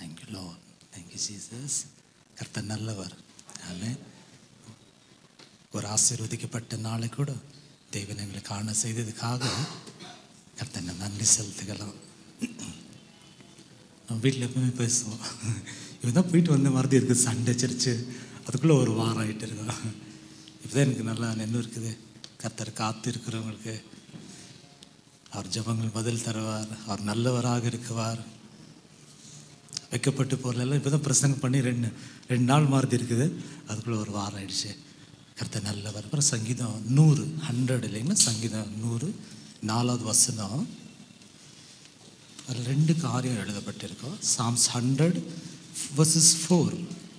Thank you low thank you Jesus கர்த்தர் நல்லவர் ஆமென் ஒரு ஆசீர்வதிக்கப்பட்ட நாளை கூட தேவன் எங்களை காண செய்ததுக்காக கர்த்தனை நன்றி செலுத்துக்கலாம் நம்ம வீட்டில் எப்பவுமே பேசுவோம் இவன் தான் போயிட்டு வந்த மாதிரி இருக்குது சண்டை சர்ச்சு அதுக்குள்ளே ஒரு வாரம் ஆகிட்டு இருக்கோம் இப்போதான் எனக்கு நல்லா நினைவு இருக்குது கர்த்தர் காத்து இருக்கிறவங்களுக்கு அவர் ஜெபங்கள் பதில் தருவார் அவர் நல்லவராக இருக்குவார் வைக்கப்பட்டு போகிறதெல்லாம் இப்போ தான் பிரசங்கம் பண்ணி ரெண்டு ரெண்டு நாள் மாறுதி இருக்குது அதுக்குள்ளே ஒரு வாரம் ஆயிடுச்சு கர்த்தர் நல்லவர் அப்புறம் சங்கீதம் நூறு ஹண்ட்ரட் இல்லைங்களா சங்கீதம் நூறு நாலாவது வசனம் அதில் ரெண்டு காரியம் எழுதப்பட்டிருக்கோம் சாம்ஸ் ஹண்ட்ரட் வர்சஸ் ஃபோர்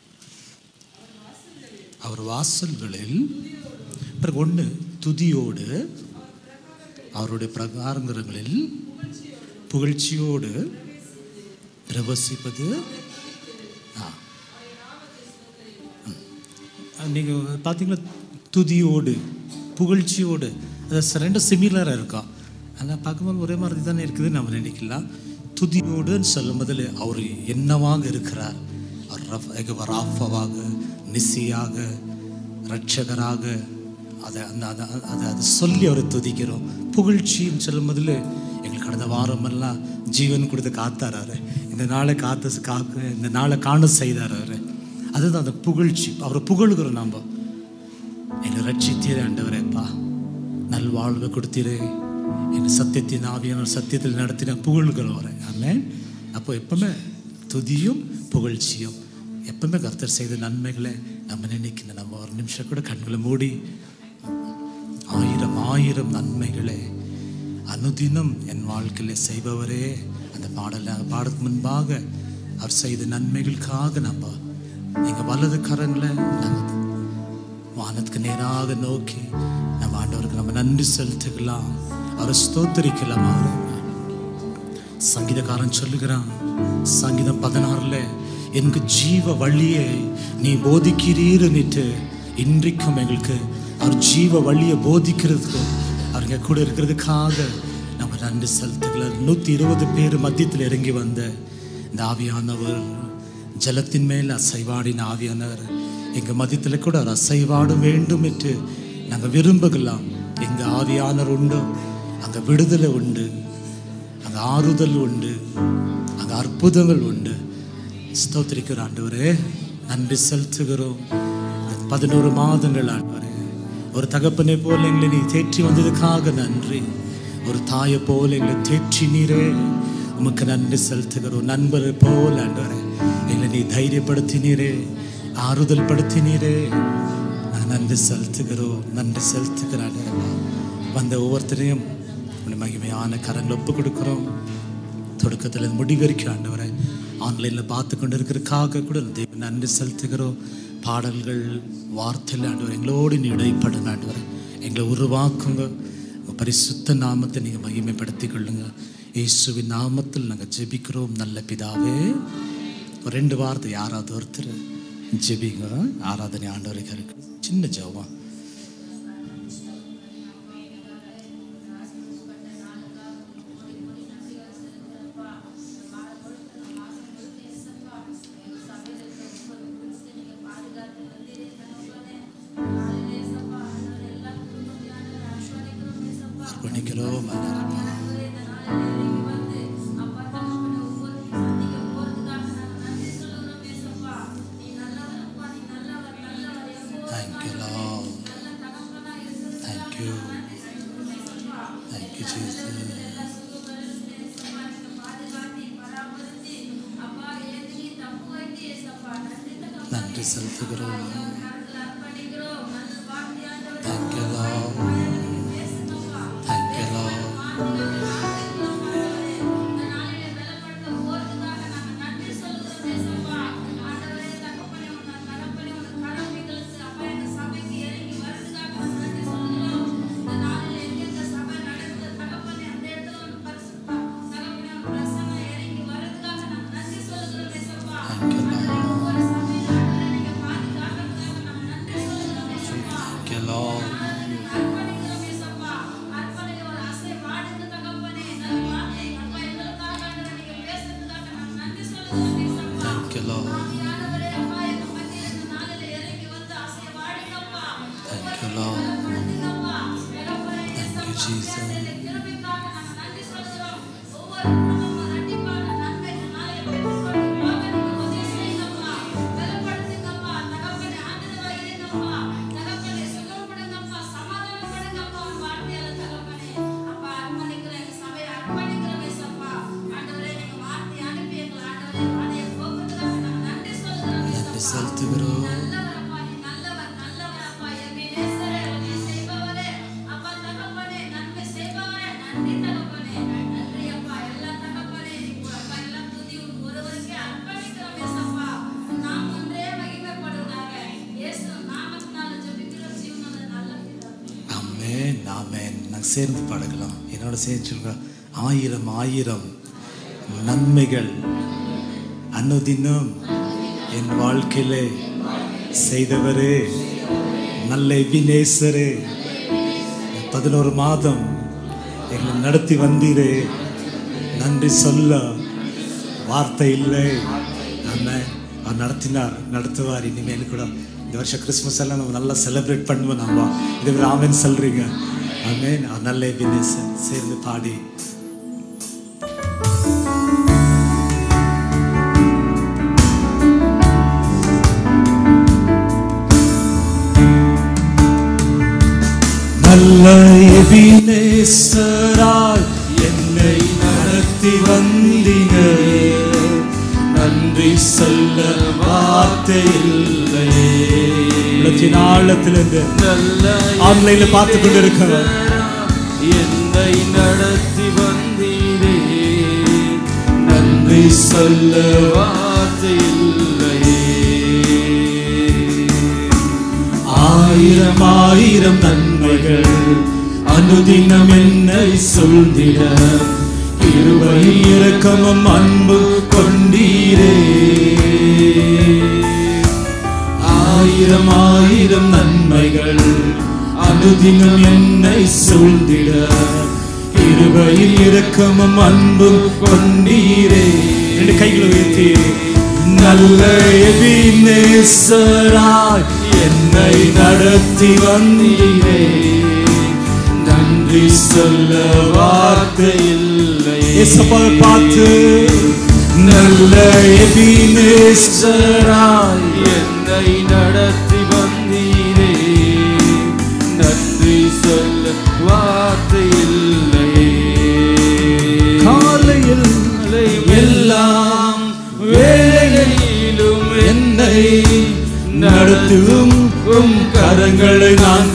அவர் வாசல்களில் பிறகு ஒன்று துதியோடு அவருடைய பிரகாரங்களில் புகழ்ச்சியோடு பிரவசிப்பது ஆ நீங்கள் பார்த்தீங்களா துதியோடு புகழ்ச்சியோடு அது ச- ரெண்டும் சிமிலராக இருக்கும் ஆனால் பார்க்கும்போது ஒரே மாதிரி தானே இருக்குது நம்ம நினைக்கலாம் துதியோடுன்னு சொல்லும் போதில் அவர் என்னவாக இருக்கிறார் அவர் ரஃப் எக- ராஃபவாக நிசியாக ரட்சகராக அதை அந்த அதை அதை அதை சொல்லி அவரை துதிக்கிறோம் புகழ்ச்சின்னு சொல்லும் போதில் எங்களுக்கு கடந்த வாரமெல்லாம் ஜீவன் கொடுத்து காத்தாராரு இந்த நாளை காத்து காக்க இந்த நாளை காண செய்தார் அதுதான் அந்த புகழ்ச்சி அவரை புகழுகிறோம் நாம் என்னை ரட்சித்தீரே ஆண்டவரேப்பா நல்வாழ்வு கொடுத்தீரே என்னை சத்தியத்தின் ஆவியான சத்தியத்தில் நடத்தின புகழ்கிறவரை ஆமென் அப்போ எப்பவுமே துதியும் புகழ்ச்சியும் எப்பவுமே கர்த்தர் செய்த நன்மைகளை நம்ம நினைக்கணும் நம்ம ஒரு நிமிஷம் கூட கண்களை மூடி ஆயிரம் ஆயிரம் நன்மைகளை அனுதினம் என் வாழ்க்கையில செய்பவரே அந்த பாடலை பாடத்துக்கு முன்பாக அவர் செய்த நன்மைகளுக்காக நம்ம எங்கள் வலது கரங்களை நாங்கள் வானத்துக்கு நேராக நோக்கி நம்ம ஆண்டவருக்கு நம்ம நன்றி செலுத்துக்கலாம் அவரை ஸ்தோத்தரிக்கலாம் அவரை சங்கீதக்காரன் சொல்லுகிறான் சங்கீதம் பதினாறுல எனக்கு ஜீவ வழியை நீ போதிக்கிறீருன்னுட்டு இன்றைக்கும் எங்களுக்கு அவர் ஜீவ வழியை போதிக்கிறதுக்கு அவங்க கூட இருக்கிறதுக்காக நம்ம நன்றி செலுத்துக்கலாம் நூற்றி இருபது பேர் மத்தியத்தில் இறங்கி வந்த இந்த ஆவியானவர் ஜலத்தின் மேல் அசைவாடின ஆவியானவர் எங்கள் மதியத்தில் கூட அவர் அசைவாட வேண்டும் என்று நாங்கள் விரும்புகலாம் எங்கள் ஆவியானவர் உண்டு அங்கே விடுதலை உண்டு அங்கே ஆறுதல் உண்டு அங்கே அற்புதங்கள் உண்டு ஸ்தோத்திரிக்கிற ஆண்டவரே நன்றி செலுத்துகிறோம் இந்த பதினோரு மாதங்கள் ஆண்டவரே ஒரு தகப்பனை போல எங்களை நீ தேற்றி வந்ததுக்காக நன்றி ஒரு தாயை போல எங்களை தேற்றி நீரே உமக்கு நன்றி செலுத்துகிறோம் நண்பரை போல ஆண்டவரே எங்களை நீ தைரியப்படுத்தினீரே ஆறுதல் படுத்தினீரே நாங்கள் நன்றி செலுத்துகிறோம் நன்றி செலுத்துகிறாங்க வந்த ஒவ்வொருத்தரையும் உன்னை மகிமையான கரங்கள் ஒப்பு கொடுக்குறோம் தொடக்கத்தில் முடிவு வரைக்கும் ஆண்டவரை ஆன்லைனில் பார்த்து கொண்டு இருக்கிறதுக்காக கூட தேவன் நன்றி செலுத்துகிறோம் பாடல்கள் வார்த்தையில் ஆண்டவர் எங்களோடு நீ இடைப்படுங்க ஆண்டவர் எங்களை உருவாக்குங்க உங்க பரிசுத்த நாமத்தை நீங்கள் மகிமைப்படுத்திக் கொள்ளுங்க இயேசுவின் நாமத்தில் நாங்கள் ஜெபிக்கிறோம் நல்ல பிதாவே ஒரு ரெண்டு வார்த்தை யாராவது ஒருத்தர் ஜெபிங்க ஆராதனை ஆண்டவருக்கு இருக்கு சின்ன ஜெபம் அர்ப்பணிக்கிறோம் ஆண்டவரே. Thank you, Lord. Thank you. Thank you, Jesus. நன்றி செலுத்துகிறோம் Thank you, Lord. Thank you, Lord. Thank you, Lord. செலுத்துகிறோம் நல்லவரப்பா, நீ நல்லவர், நல்லவரப்பா. எபினேசரே, உதவி செய்பவரே. அப்பா, தகப்பனே, நன்மை செய்பவரே, நன்றி தகப்பனே. நன்றி அப்பா, எல்லா தகப்பனே, நீ அப்பா, எல்லா துதி உம் ஒருவருக்கே அர்ப்பணிக்கிறோம் இயேசப்பா. நாம் ஒன்றே மகிமைப்படுவதாக. இயேசு நாமத்தினால ஜெபிக்கிறோம் ஜீவனுள்ள நல்ல பிதாவே. ஆமென் ஆமென் நாங்கள் சேர்ந்து பாடுக்கலாம் என்னோட சேர்ந்து சொல்லுங்க ஆயிரம் ஆயிரம் நன்மைகள் அனுதினம் என் வாழ்க்கையிலே செய்தவரே நல்ல வினேசரே பதினோரு மாதம் எங்களை நடத்தி வந்தீரே நன்றி சொல்ல வார்த்தை இல்லை ஆமென் அவர் நடத்தினார் நடத்துவார் இனிமேல் கூட இந்த வருஷம் கிறிஸ்மஸ் எல்லாம் நம்ம நல்லா செலிப்ரேட் பண்ணுவோம் நாம இது ஆமென் சொல்றீங்க ஆமென் அவர் நல்ல வினேசன் சேர்ந்து பாடி நல்ல எபினேசராய் என்னை நடத்தி வந்தீங்க நன்றி சொல்ல வார்த்தை இல்லையே உள்ளத்தின் ஆழத்திலிருந்து நல்ல ஆன்லைன்ல பார்த்து கொண்டு இருக்கிறோம் என்னை நடத்தி வந்தீரே நன்றி சொல்ல வார்த்தை இல்லையே ஆயிரம் ஆயிரம் நன்மைகள் அனுதினம் என்னை சொல்ந்திட இருவை இரக்கமும் அன்பு கொண்டீரே ஆயிரம் ஆயிரம் நன்மைகள் அனுதினம் என்னை சூழ்ந்திட இருவையில் இரக்கமும் அன்பும் கொண்டீரே ரெண்டு கைகளை உயர்த்தி நல்ல எபினேசராய் என்னை நடத்தி வந்தீரே நன்றி சொல்ல வார்த்தை இல்லையே இயேசப்பாவை பார்த்து நல்ல எபினேசராய் என்னை நடத்தி வந்தீரே நன்றி சொல்ல வார்த்தை இல்லையே காலையில் எல்லாம் வேலையிலும் என்னை நடத்தும் உம் கரங்களை நான்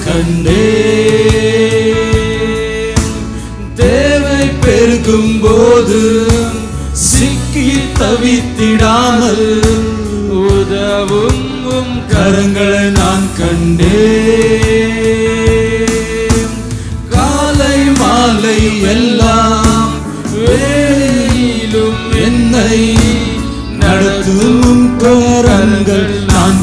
கண்டேன் தேவை பெருகும் போது சிக்கி தவித்திடாமல் உதவும் உம் கரங்களை நான் கண்டேன் காலை மாலை எல்லாம் வேலையிலும் என்னை நடத்தும் கரங்கள் நான்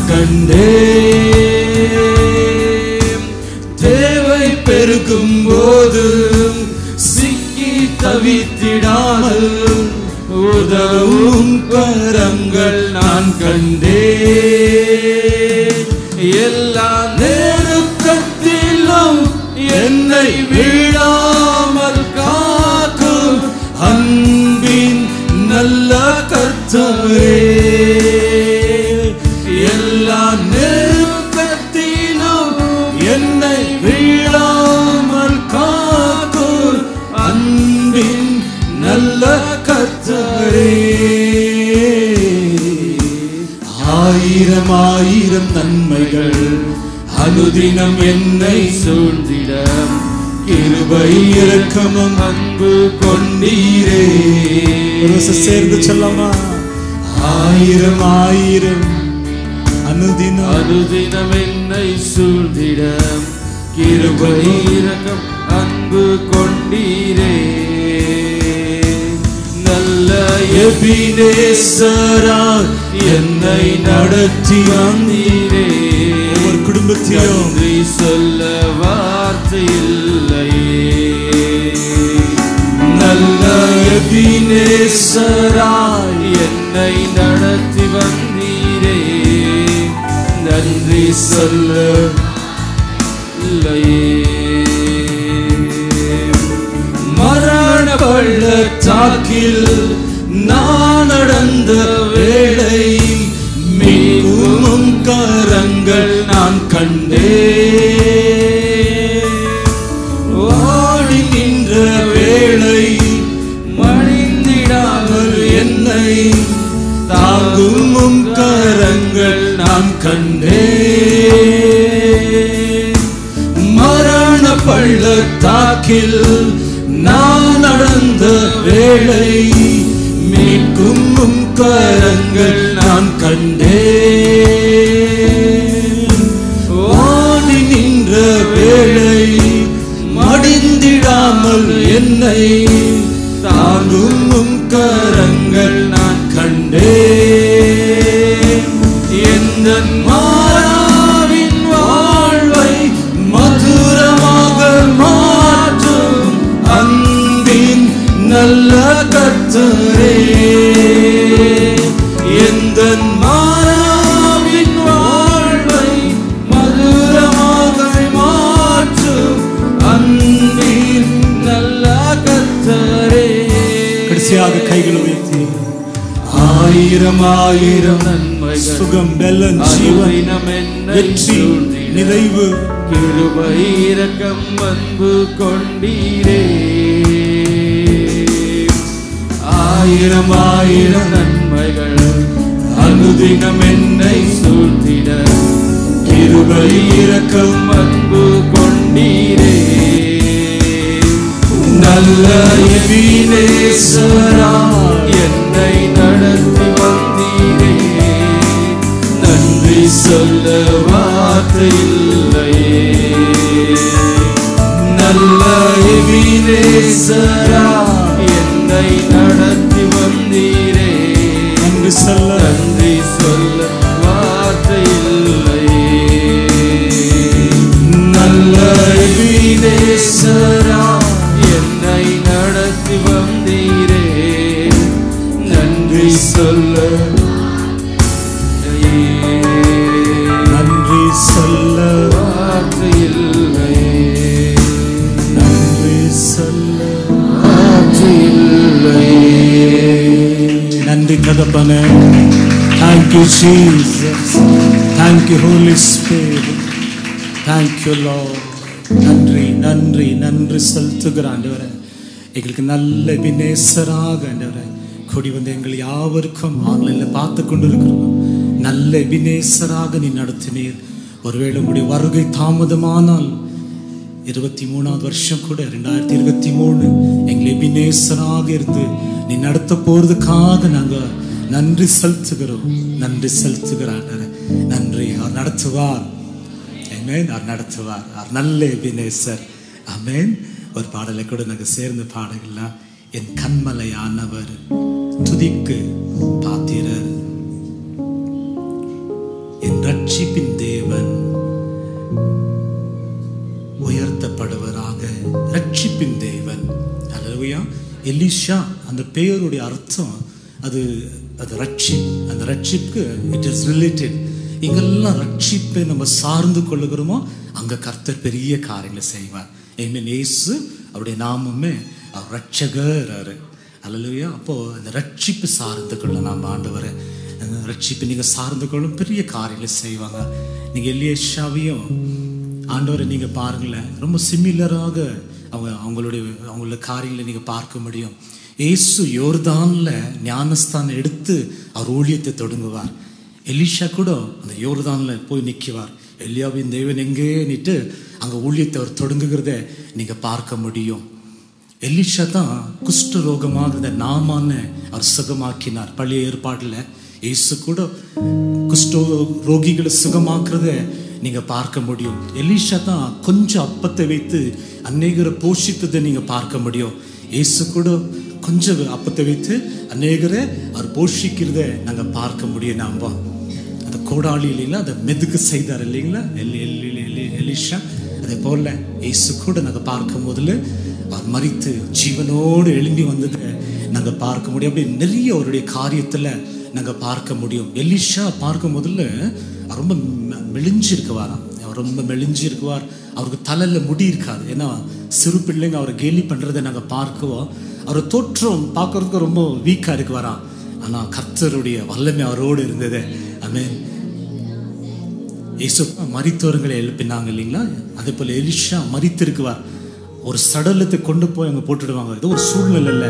கண்டேன் தேவை பெருகும் போது சிக்கி தவித்திடாமல் உதவும் கரங்கள் நான் கண்டேன் எல்லா நேருக்கத்திலும் என்னை வீழாமல் காக்கும் அன்பின் நல்ல கர்த்தரே எல்லா நெருக்கத்திலும் என்னை வீழாமல் காக்கும் அன்பின் நல்ல கர்த்தரே ஆயிரம் ஆயிரம் நன்மைகள் அனுதினம் என்னை சூழ்ந்திட கிருபை இரக்கமும் அன்பு கொண்டீரே ஒரு நிமிஷம் சேர்ந்து சொல்லாமா ஆயிரம் ஆயிரம் அனுதினம் அனுதினம் என்னை சூழ்ந்திட கிருபை இரக்கம் அன்பு கொண்டீரே நல்ல எபினேசரா என்னை நடத்தி வந்தீரே ஒவ்வொரு குடும்பத்தையும் நன்றி சொல்ல வார்த்தை இல்லையே நல்ல எபினேசரா என்னை நடத்தி வந்தீரே நன்றி சொல்ல இல்லையே மரண பள்ளத்தாக்கில் நான் நடந்த வேளை மீண்டும் கரங்கள் நான் கண்டே வாடி நின்ற வேளை மணிந்திடாமல் என்னை தாங்கும் கரங்கள் நான் நான் கண்டேன் மரண பள்ளத்தாக்கில் நான் நடந்த வேளை மீட்கும் உம் கரங்கள் நான் கண்டேன் ஓடி நின்ற வேளை மடிந்திடாமல் என்னை தாங்கும் உம் கரங்கள் நான் கண்டேன் எந்த மாறாவின் வாழ்வை மதுரமாக மாற்றும் அன்பின் நல்ல கத்தரே எந்த மாறாவின் வாழ்வை மதுரமாக மாற்றும் அன்பின் நல்ல கத்தரே கடைசியாக கைகளை வைத்து ஆயிரம் ஆயிரம் நன்மைகள் சுகம் பலன் ஜீவன் அனுதினம் என்னை வெற்றி சூழ்ந்திட. நிறைவு கிருபை இரக்கம் அன்பு கொண்டீரே ஆயிரம் ஆயிரம் நன்மைகள் அனுதினம் என்னை சூழ்த்திட கிருபை இரக்கம் அன்பு கொண்டீரே நல்ல எபினேசரா என்னை நடத்தி வந்தீரே நன்றி சொல்ல வார்த்தை இல்லையே நல்ல எபினேசரா என்னை நடத்தி வந்தீரே நன்றி சொல்ல நன்றி சொல்ல வார்த்தை இல்லையே நல்ல எபினேசரா என்னை நடத்தி வந்தீரே நன்றி சொல்ல நன்றி சொல்ல வார்த்தை இல்லையே நன்றி சொல்ல வார்த்தை இல்லையே நன்றி தகப்பனே Thank you Jesus Thank you Holy Spirit Thank you Lord நன்றி நன்றி நன்றி செலுத்துகிற ஆண்டவரே எங்களுக்கு நல்ல வினேசராக ஆண்டவரே கூடி வந்து எங்கள் யாவருக்கும் ஆன்லைனில் பார்த்து கொண்டிருக்கிறோம் நல்ல வினேசராக நீ நடத்தினீர் ஒருவேளை உங்களுடைய வருகை தாமதமானால் இருபத்தி மூணாவது வருஷம் கூட ரெண்டாயிரத்தி இருபத்தி மூணு எங்களை எபினேசராக இருந்து நீ நடத்த போறதுக்காக நாங்க நன்றி செலுத்துகிறோம் நன்றி செலுத்துகிறார் நன்றி அவர் நடத்துவார் ஆமென் அவர் நடத்துவார் அவர் நல்ல எபினேசர் ஆமென் ஒரு பாடலை கூட நாங்க சேர்ந்து பாடலாம் என் கண்மலையானவர் துதிக்கு பாத்திரர் என் ரட்சிப்பின் தேவன் உயர்த்தப்படுவராக ரட்சிப்பின் தேவன் அல்லவையா எலிஷா அந்த பெயருடைய அர்த்தம் அது அது ரட்சிப் அந்த ரட்சிப்புக்கு இட் இஸ் ரிலேட்டட் எங்கெல்லாம் ரட்சிப்பை நம்ம சார்ந்து கொள்ளுகிறோமோ அங்க கர்த்தர் பெரிய காரியங்களை செய்வார் ஏமீன் இயேசு அவருடைய நாமமே அவர் ரட்சகர் அவரு அல்லையா அப்போ அந்த ரட்சிப்பு சார்ந்து கொள்ள நாம் ஆண்டவரை அந்த ரட்சிப்பு நீங்க சார்ந்து கொள்ளும் பெரிய காரியங்களை செய்வாங்க நீங்க எலியேஷாவையும் ஆண்டவரை நீங்க பாருங்களேன் ரொம்ப சிமிலராக அவங்க அவங்களுடைய அவங்களோட காரியங்களை நீங்க பார்க்க முடியும் இயேசு யோர்தான்ல ஞானஸ்தானம் எடுத்து அவர் ஊழியத்தை தொடங்குவார் எலிஷா கூட அந்த யோர்தான்ல போய் நிற்குவார் எலியாவின் தேவன் எங்கே நிட்டு அங்க ஊழியத்தை அவர் தொடங்குகிறத நீங்க பார்க்க முடியும் எலிஷா தான் குஷ்ட ரோகமாக இருந்த நாமான்னு அவர் சுகமாக்கினார் பழைய ஏற்பாடுல இயேசு கூட குஷ்ட ரோகிகளை சுகமாக்குறத நீங்க பார்க்க முடியும் எலிஷா தான் கொஞ்சம் அப்பத்தை வைத்து அநேகரை போஷித்ததை நீங்க பார்க்க முடியும் இயேசு கூட கொஞ்சம் அப்பத்தை வைத்து அநேகரை அவர் போஷிக்கிறத நாங்க பார்க்க முடியும் நாம அந்த கோடாளி இல்லைங்களா அதை மெதுக்கு செய்தார் இல்லைங்களா எல் எல் எல் எல் எலிஷா அதே போல இயேசு கூட நாங்கள் பார்க்கும் போதில் அவர் மறித்து ஜீவனோடு எழும்பி வந்ததை நாங்கள் பார்க்க முடியும் அப்படி நிறைய அவருடைய காரியத்தில் நாங்கள் பார்க்க முடியும் எலிஷா பார்க்கும் போதில் அவர் ரொம்ப மெ- மெலிஞ்சு இருக்குவாராம் அவர் ரொம்ப மெலிஞ்சு இருக்குவார் அவருக்கு தலையில் முடி இருக்காது ஏன்னா சிறு பிள்ளைங்க அவரை கேலி பண்ணுறதை நாங்கள் பார்க்குவோம் அவர் தோற்றம் பார்க்கறதுக்கு ரொம்ப வீக்காக இருக்குவாராம் ஆனால் கர்த்தருடைய வல்லமை அவரோடு இருந்தது ஆமென் இயேசு மரித்தவர்களை எழுப்பினாங்க இல்லைங்களா அதே போல எலிஷா மரித்திருக்குவார் ஒரு சடலத்தை கொண்டு போய் அங்கே போட்டுடுவாங்க ஏதோ ஒரு சூழ்நிலை இல்லை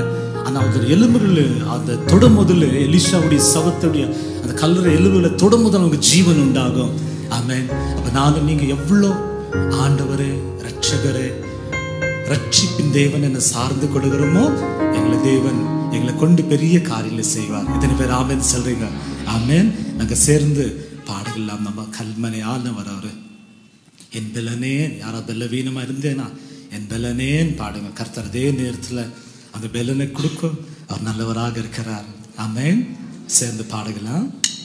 ஆனா அந்த எலும்புகள் அந்த தொடும் முதல்ல எலிஷாவுடைய சவத்துடைய அந்த கல்லறை எலும்புகளை தொடும் முதல் அவங்க ஜீவன் உண்டாகும் ஆமென் அப்ப நானும் நீங்க எவ்வளோ ஆண்டவரே ரட்சகரே ரட்சிப்பின் தேவன் என்ன சார்ந்து கொள்கிறோமோ எங்களை தேவன் எங்களை கொண்டு பெரிய காரியங்களை செய்வார் இத்தனை பேர் ஆமென் சொல்றீங்க ஆமென் நாங்க சேர்ந்து பாடலாம் நம்ம கல்மனை ஆனவர் அவரு என் பலனே யாரா பலவீனமா இருந்தேனா என் பலனேன்னு பாடுங்க கர்த்தர் அதே நேரத்துல அந்த பலனை கொடுக்கும் அவர் நல்லவராக இருக்கிறார் ஆமென் சேர்ந்து பாடுகலாம்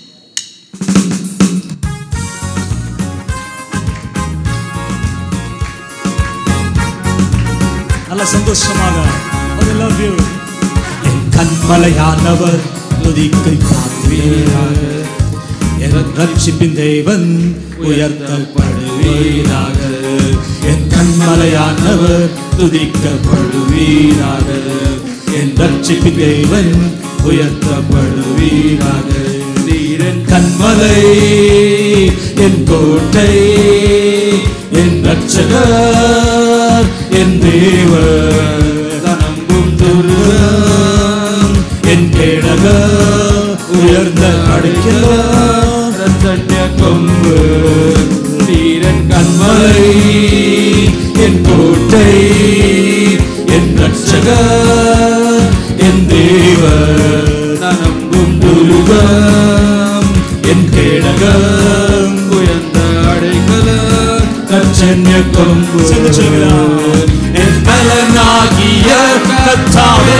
நல்ல சந்தோஷமாக I love you. என் கண்மலையானவர் துதிக்கை பார்ப்பீராக என் ரட்சிப்பின் தேவன் உயர்த்தப்படுவீராக என் கண்மலையானவர் துதிக்கப்படுவீராக என் ரட்சிப்பின் தேவன் உயர்த்தப்படுவீராக நீரன் கண்மலை என் கோட்டை என் ரட்சகர் என் தேவர் தனம்பும் துருவம் என் கேடக உயர்ந்த அடைக்கலாம் ரத்தன்ய கொம்பு நீரன் கண்மலை என் கோட்டை என் ரட்சகர் என் தேவர் நனம்பும் துருகம் என் கேடகம் உயர்ந்த அடைக்கலம் கச்சன்ய கொம்பு சேர்ந்து சொல்கிறார். என் பலனாகிய கர்த்தாவே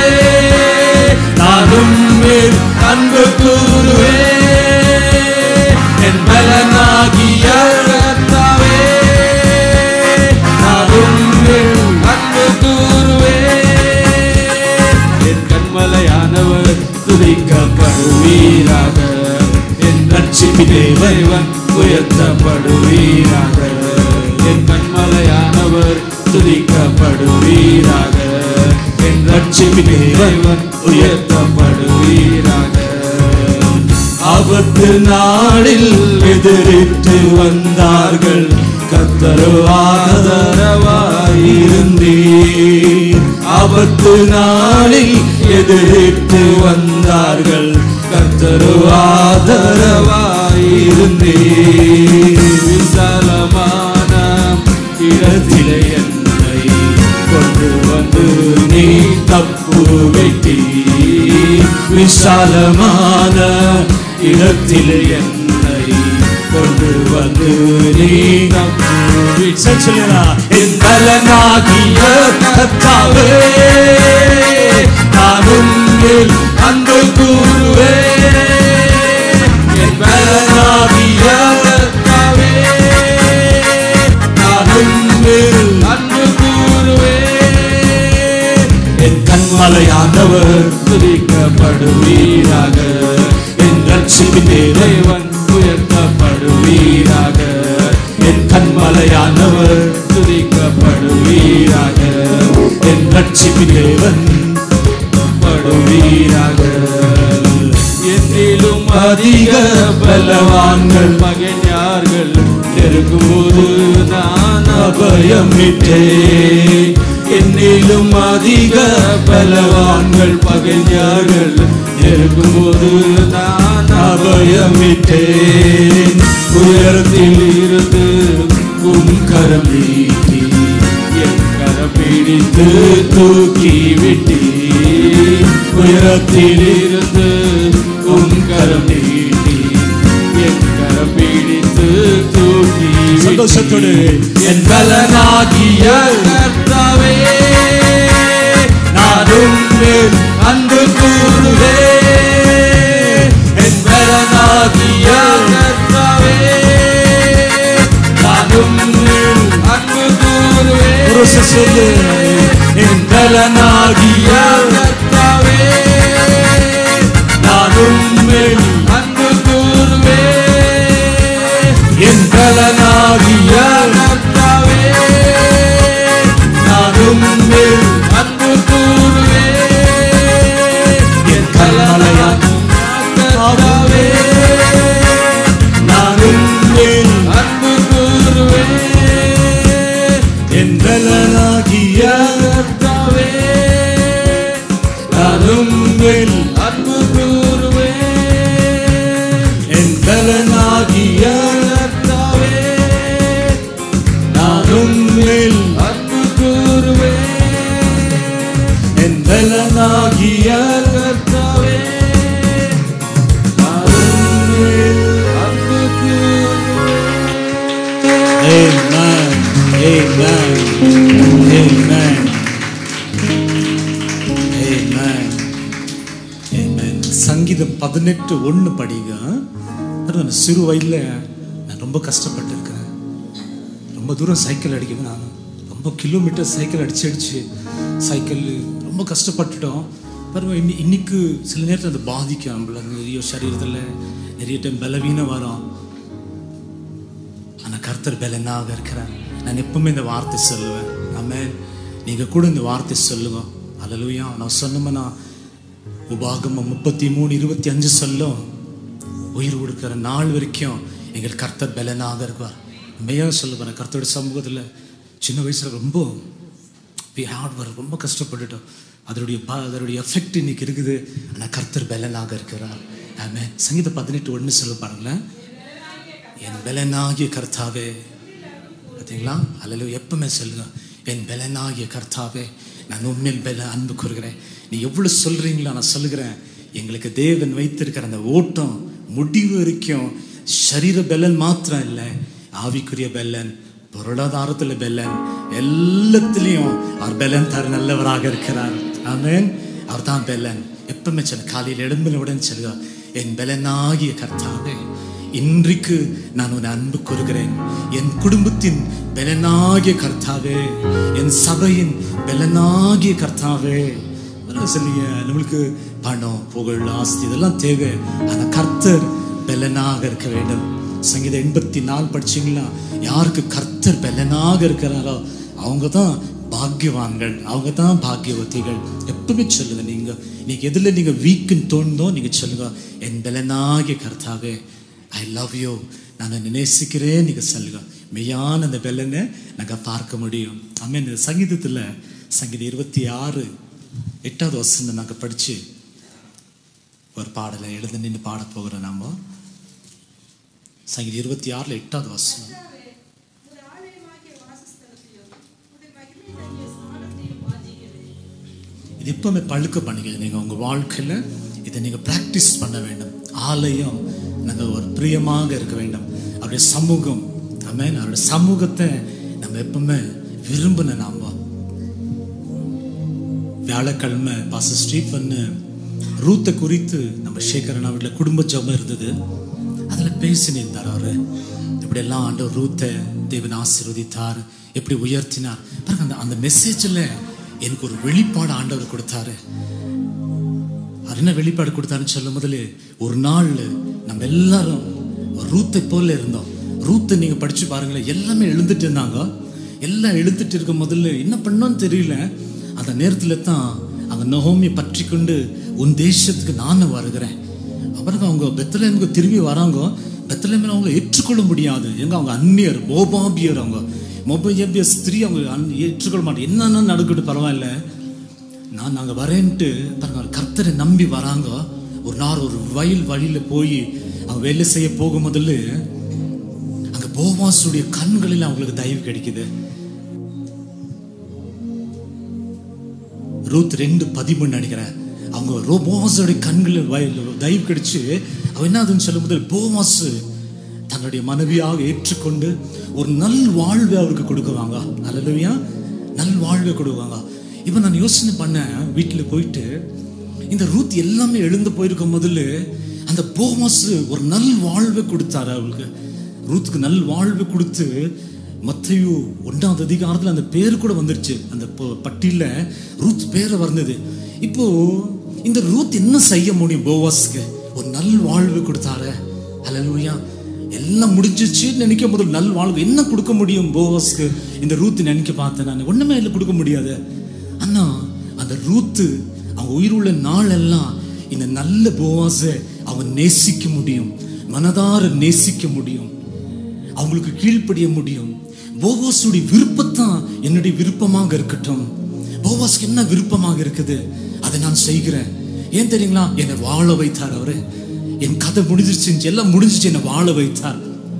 நானும் மேல் அன்பு கூறுவே என் பலனாகிய கர்த்தாவே நானும் மேல் அன்பு கூறுவே என் கண்மலையானவர் துதிக்கப்படுவீராக என் ரட்சிப்பி தேவன் தேவன் உயர்த்தப்படுவீராக என் கண்மலையானவர் துதிக்கப்படுவீராக என் ரட்சிப்பி தேவன் தேவன் உயர்த்தப்படுவீராக ஆபத்து நாளில் எதிரிட்டு வந்தார்கள் கத்தரோ ஆதரவாயிருந்தீர் ஆபத்து நாளில் எதிரிட்டு வந்தார்கள் கத்தரோ ஆதரவாயிருந்தீர் விசாலமான இடத்திலே என்னை கொண்டு வந்து நீ தப்பு வைத்தீ விசாலமான இடத்தில் என்னை கொண்டு வந்து நீ தப்பு சொல்லலாம் என் பலனாகிய கர்த்தாவே நானும் மேல் அன்பு கூறுவே என் பலனாகிய கர்த்தாவே நானும் மேல் அன்பு கூறுவே என் கண்மலையானவர் துதிக்கப்படுவீராக என் ரட்சிப்பின் தேவன் தேவன் உயர்த்தப்படுவீராக என் கண்மலையானவர் துதிக்கப்படுவீராக என் ரட்சிப்பின் தேவன் படுவீராக என்றிலும் அதிக பலவான்கள் மகன்யார்கள் நெருங்கும்போது நான் அபயமிட்டேன் என்னிலும் அதிக பலவான்கள் பகைஞர்கள் நெருங்கும்போது நான் அபயமிட்டேன் உயரத்தில் இருந்து உம் கரம் நீட்டி என் கரம் பிடித்து தூக்கி விட்டி உயரத்தில் இருந்து உம் கரம் நீட்டி என் கரம் பிடித்து தூக்கி விட்டி. சந்தோஷத்தோடு என் பலனாகிய கர்த்தாவே நானும் மேல் அன்பு கூறுவே என் பலனாகிய கர்த்தாவே நானும் மேல் அன்பு கூறுவே ஒரு சொல்லு என் பலனாகிய கர்த்தாவே நானும் மேல் அன்பு கூறுவே என் பலனாகிய கர்த்தாவே நானும் மேல் அன்பு கூறுவே நான் உம்மில் அன்பு கூறுவேன் என் பலனாகிய கர்த்தாவே நான் உம்மில் அன்பு கூறுவேன் என் பலனாகிய கர்த்தாவே நான் உம்மில் அன்பு கூறுவேன் Amen. Amen. Amen. Amen. Amen. சங்கீதம் பதினெட்டு ஒன்று படிங்க பாருங்க, நான் சிறு வயதில் நான் ரொம்ப கஷ்டப்பட்டிருக்கிறேன் ரொம்ப தூரம் சைக்கிள் அடிக்குவேன் நான் ரொம்ப கிலோமீட்டர் சைக்கிள் அடிச்சு அடிச்சு சைக்கிள் ரொம்ப கஷ்டப்பட்டுட்டோம் பாருங்க இன்னி இன்னைக்கு சில நேரத்தில் அது பாதிக்கும் நம்மள நிறைய சரீரத்தில் நிறைய டைம் பலவீனம் வரும் ஆனா கர்த்தர் பலனாக இருக்கிறார் நான் எப்பவுமே இந்த வார்த்தை சொல்லுவேன் ஆமென் நீங்க கூட இந்த வார்த்தை சொல்லுங்க அல்லலுயா நான் சொன்னோம்னா உபாகமம் முப்பத்தி மூணு இருபத்தி அஞ்சு சொல்லும் உயிர் கொடுக்கிற நாள் வரைக்கும் எங்கள் கர்த்தர் பலனாக இருப்பார் மெய்யா சொல்லுவேன் கர்த்தரோட சமூகத்துல சின்ன வயசுல ரொம்ப ஹார்ட் ஒர்க் ரொம்ப கஷ்டப்பட்டுட்டோம் அதனுடைய ப அதனுடைய எஃபெக்ட் இன்னைக்கு இருக்குது ஆனா கர்த்தர் பலனாக இருக்கிறார் ஆமென் சங்கீத பதினெட்டு ஒன்று சொல்ல பாருங்களேன் என் பலனாகிய கர்த்தாவே பார்த்தீங்களா அல்லது எப்பவுமே சொல்லுங்க என் பலனாகிய கர்த்தாவே நான் உண்மையில் பல அன்பு கூறுகிறேன் நீ எவ்வளவு சொல்றீங்களோ நான் சொல்லுகிறேன் எங்களுக்கு தேவன் வைத்திருக்கிற அந்த ஓட்டம் முடிவு வரைக்கும் சரீர பலன் மாத்திரம் இல்லை ஆவிக்குரிய பலன் பொருளாதாரத்துல பலன் எல்லாத்துலேயும் அவர் பலன் தர நல்லவராக இருக்கிறார் ஆமென் அவர் தான் பலன் எப்பவுமே சொல்ல காலையில் எழும்பின உடனே சொல்லுங்க என் பலனாகிய கர்த்தாவே இன்றைக்கு நான் உன் அன்பு கூறுகிறேன் என் குடும்பத்தின் பலனாகிய கர்த்தாவே என் சபையின் பலனாகிய கர்த்தாவே அதெல்லாம் சொல்லுங்க நம்மளுக்கு பணம் புகழ் ஆஸ்தி இதெல்லாம் தேவை ஆனா கர்த்தர் பலனாக இருக்க வேண்டும் சங்கீதம் எண்பத்தி நாலு படிச்சீங்களா யாருக்கு கர்த்தர் பலனாக இருக்கிறாரோ அவங்க தான் பாக்கியவான்கள் அவங்க தான் பாக்கியவதிகள் எப்பவுமே சொல்லுங்க நீங்க நீங்க எதுல நீங்க வீக்குன்னு தோணுதோ நீங்க சொல்லுங்க என் பலனாகிய கர்த்தாவே ஐ லவ் யூ நான் உன்னை நேசிக்கிறேன் நீங்க சொல்லுங்க மெய்யான அந்த பலனை நாங்க பார்க்க முடியும் ஆமென் இந்த சங்கீதத்துல சங்கீதம் இருபத்தி ஆறு எட்டாவது வசனம் நாங்க படிச்சு ஒரு பாடலை எழுந்து நின்று பாட போகிறோம் நாம சங்கீதம் இருபத்தி ஆறுல எட்டாவது வசனம் ஒரு ஆலயமாகிய வாசஸ்தலத்தையும் உடைய மகிமை தங்கிய ஸ்தானத்தையும் வாஞ்சிக்கிறேன் இது எப்பவுமே பழுக்க பண்ணுங்க நீங்க உங்க வாழ்க்கையில இதை நீங்க பிராக்டிஸ் பண்ண வேண்டும் ஆலயம் நாங்க ஒரு பிரியமாக இருக்க வேண்டும் அவருடைய சமூகம் ஆமென் அவருடைய சமூகத்தை நம்ம எப்பவுமே விரும்பின நாம வியாழக்கிழமை பாச ஸ்டீஃபன் ரூத்தை குறித்து நம்ம சேகரன் வீட்டில் குடும்ப ஜபம் இருந்தது அதில் பேசினிருந்தார் அவரு இப்படி எல்லாம் ஆண்டவர் ரூத்தை தேவன் ஆசீர்வதித்தார் எப்படி உயர்த்தினார் பாருங்க அந்த அந்த மெசேஜில் எனக்கு ஒரு வெளிப்பாடு ஆண்டவர் கொடுத்தாரு அவர் என்ன வெளிப்பாடு கொடுத்தாருன்னு சொல்லும் முதல்ல ஒரு நாள் நம்ம எல்லாரும் ஒரு ரூத்தை போல இருந்தோம் ரூத்தை நீங்க படிச்சு பாருங்களேன் எல்லாமே எழுந்துட்டு இருந்தாங்க எல்லாம் எழுந்துட்டு இருக்க முதல்ல என்ன பண்ணோன்னு தெரியல அந்த நேரத்துல தான் அந்த நகோமியை பற்றி கொண்டு உன் தேசத்துக்கு நானும் வருகிறேன் அப்புறம் அவங்க பெத்தலேமுக்கு திரும்பி வராங்க பெத்தலேமில் அவங்கள ஏற்றுக்கொள்ள முடியாது எங்க அவங்க அந்நியர் மோபாபியர் அவங்க மொபைபிய ஸ்திரீ அவங்க அன்- ஏற்றுக்கொள்ள மாட்டேன் என்னென்ன நடக்கட்டும் பரவாயில்ல நான் நாங்கள் வரேன்ட்டு பாருங்க அவர் கர்த்தரை நம்பி வராங்க ஒரு நாள் ஒரு வயல் வழியில போய் அவங்க வேலை செய்ய போகும் முதல்ல அங்க போவாசுடைய கண்களில் அவங்களுக்கு தயவு கிடைக்குது ரூத் ரெண்டு பதிமூணு நினைக்கிறேன் அவங்க ரோ போவாஸோடைய கண்களில் வயல் தயவு கிடைச்சு அவ என்ன ஆகுதுன்னு சொல்லும் முதல் போவாஸ் தன்னுடைய மனைவியாக ஏற்றுக்கொண்டு ஒரு நல் வாழ்வை அவருக்கு கொடுக்குவாங்க அல்லதுவையா நல் வாழ்வை கொடுக்குவாங்க இப்போ நான் யோசனை பண்ணேன் வீட்டில் போயிட்டு இந்த ரூத் எல்லாமே எழுந்து போயிருக்கும் முதல்ல அந்த போவாஸ் ஒரு நல் வாழ்வை கொடுத்தாரு அவளுக்கு ரூத்துக்கு நல் வாழ்வு கொடுத்து மத்தையு ஒன்றாவது அதிகாரத்தில் அந்த பேர் கூட வந்துருச்சு அந்த ப- பட்டியல்ல ரூத் பேரை வந்தது இப்போ இந்த ரூத் என்ன செய்ய முடியும் போவாஸ்க்கு ஒரு நல் வாழ்வு கொடுத்தாரு அல்லேலூயா எல்லாம் முடிஞ்சிச்சு நினைக்க முதல் நல் வாழ்வு என்ன கொடுக்க முடியும் போவாஸ்க்கு இந்த ரூத் நினைக்க பார்த்தேன் நான் ஒண்ணுமே இல்லை கொடுக்க முடியாது அண்ணா அந்த ரூத்து அவங்க உயிருள்ள நாள் எல்லாம் இந்த நல்ல போவாஸை அவங்க நேசிக்க முடியும் மனதார நேசிக்க முடியும் அவங்களுக்கு கீழ்ப்படிய முடியும் போவாஸுடைய விருப்பத்தான் என்னுடைய விருப்பமாக இருக்கட்டும் போவாஸ்க்கு என்ன விருப்பமாக இருக்குது அதை அதை நான் செய்கிறேன் ஏன் தெரியுங்களா என்னை வாழ வைத்தார் அவரு என் கதை முடிஞ்சிருச்சு எல்லாம் முடிஞ்சிச்சு என்னை வாழ வைத்தார்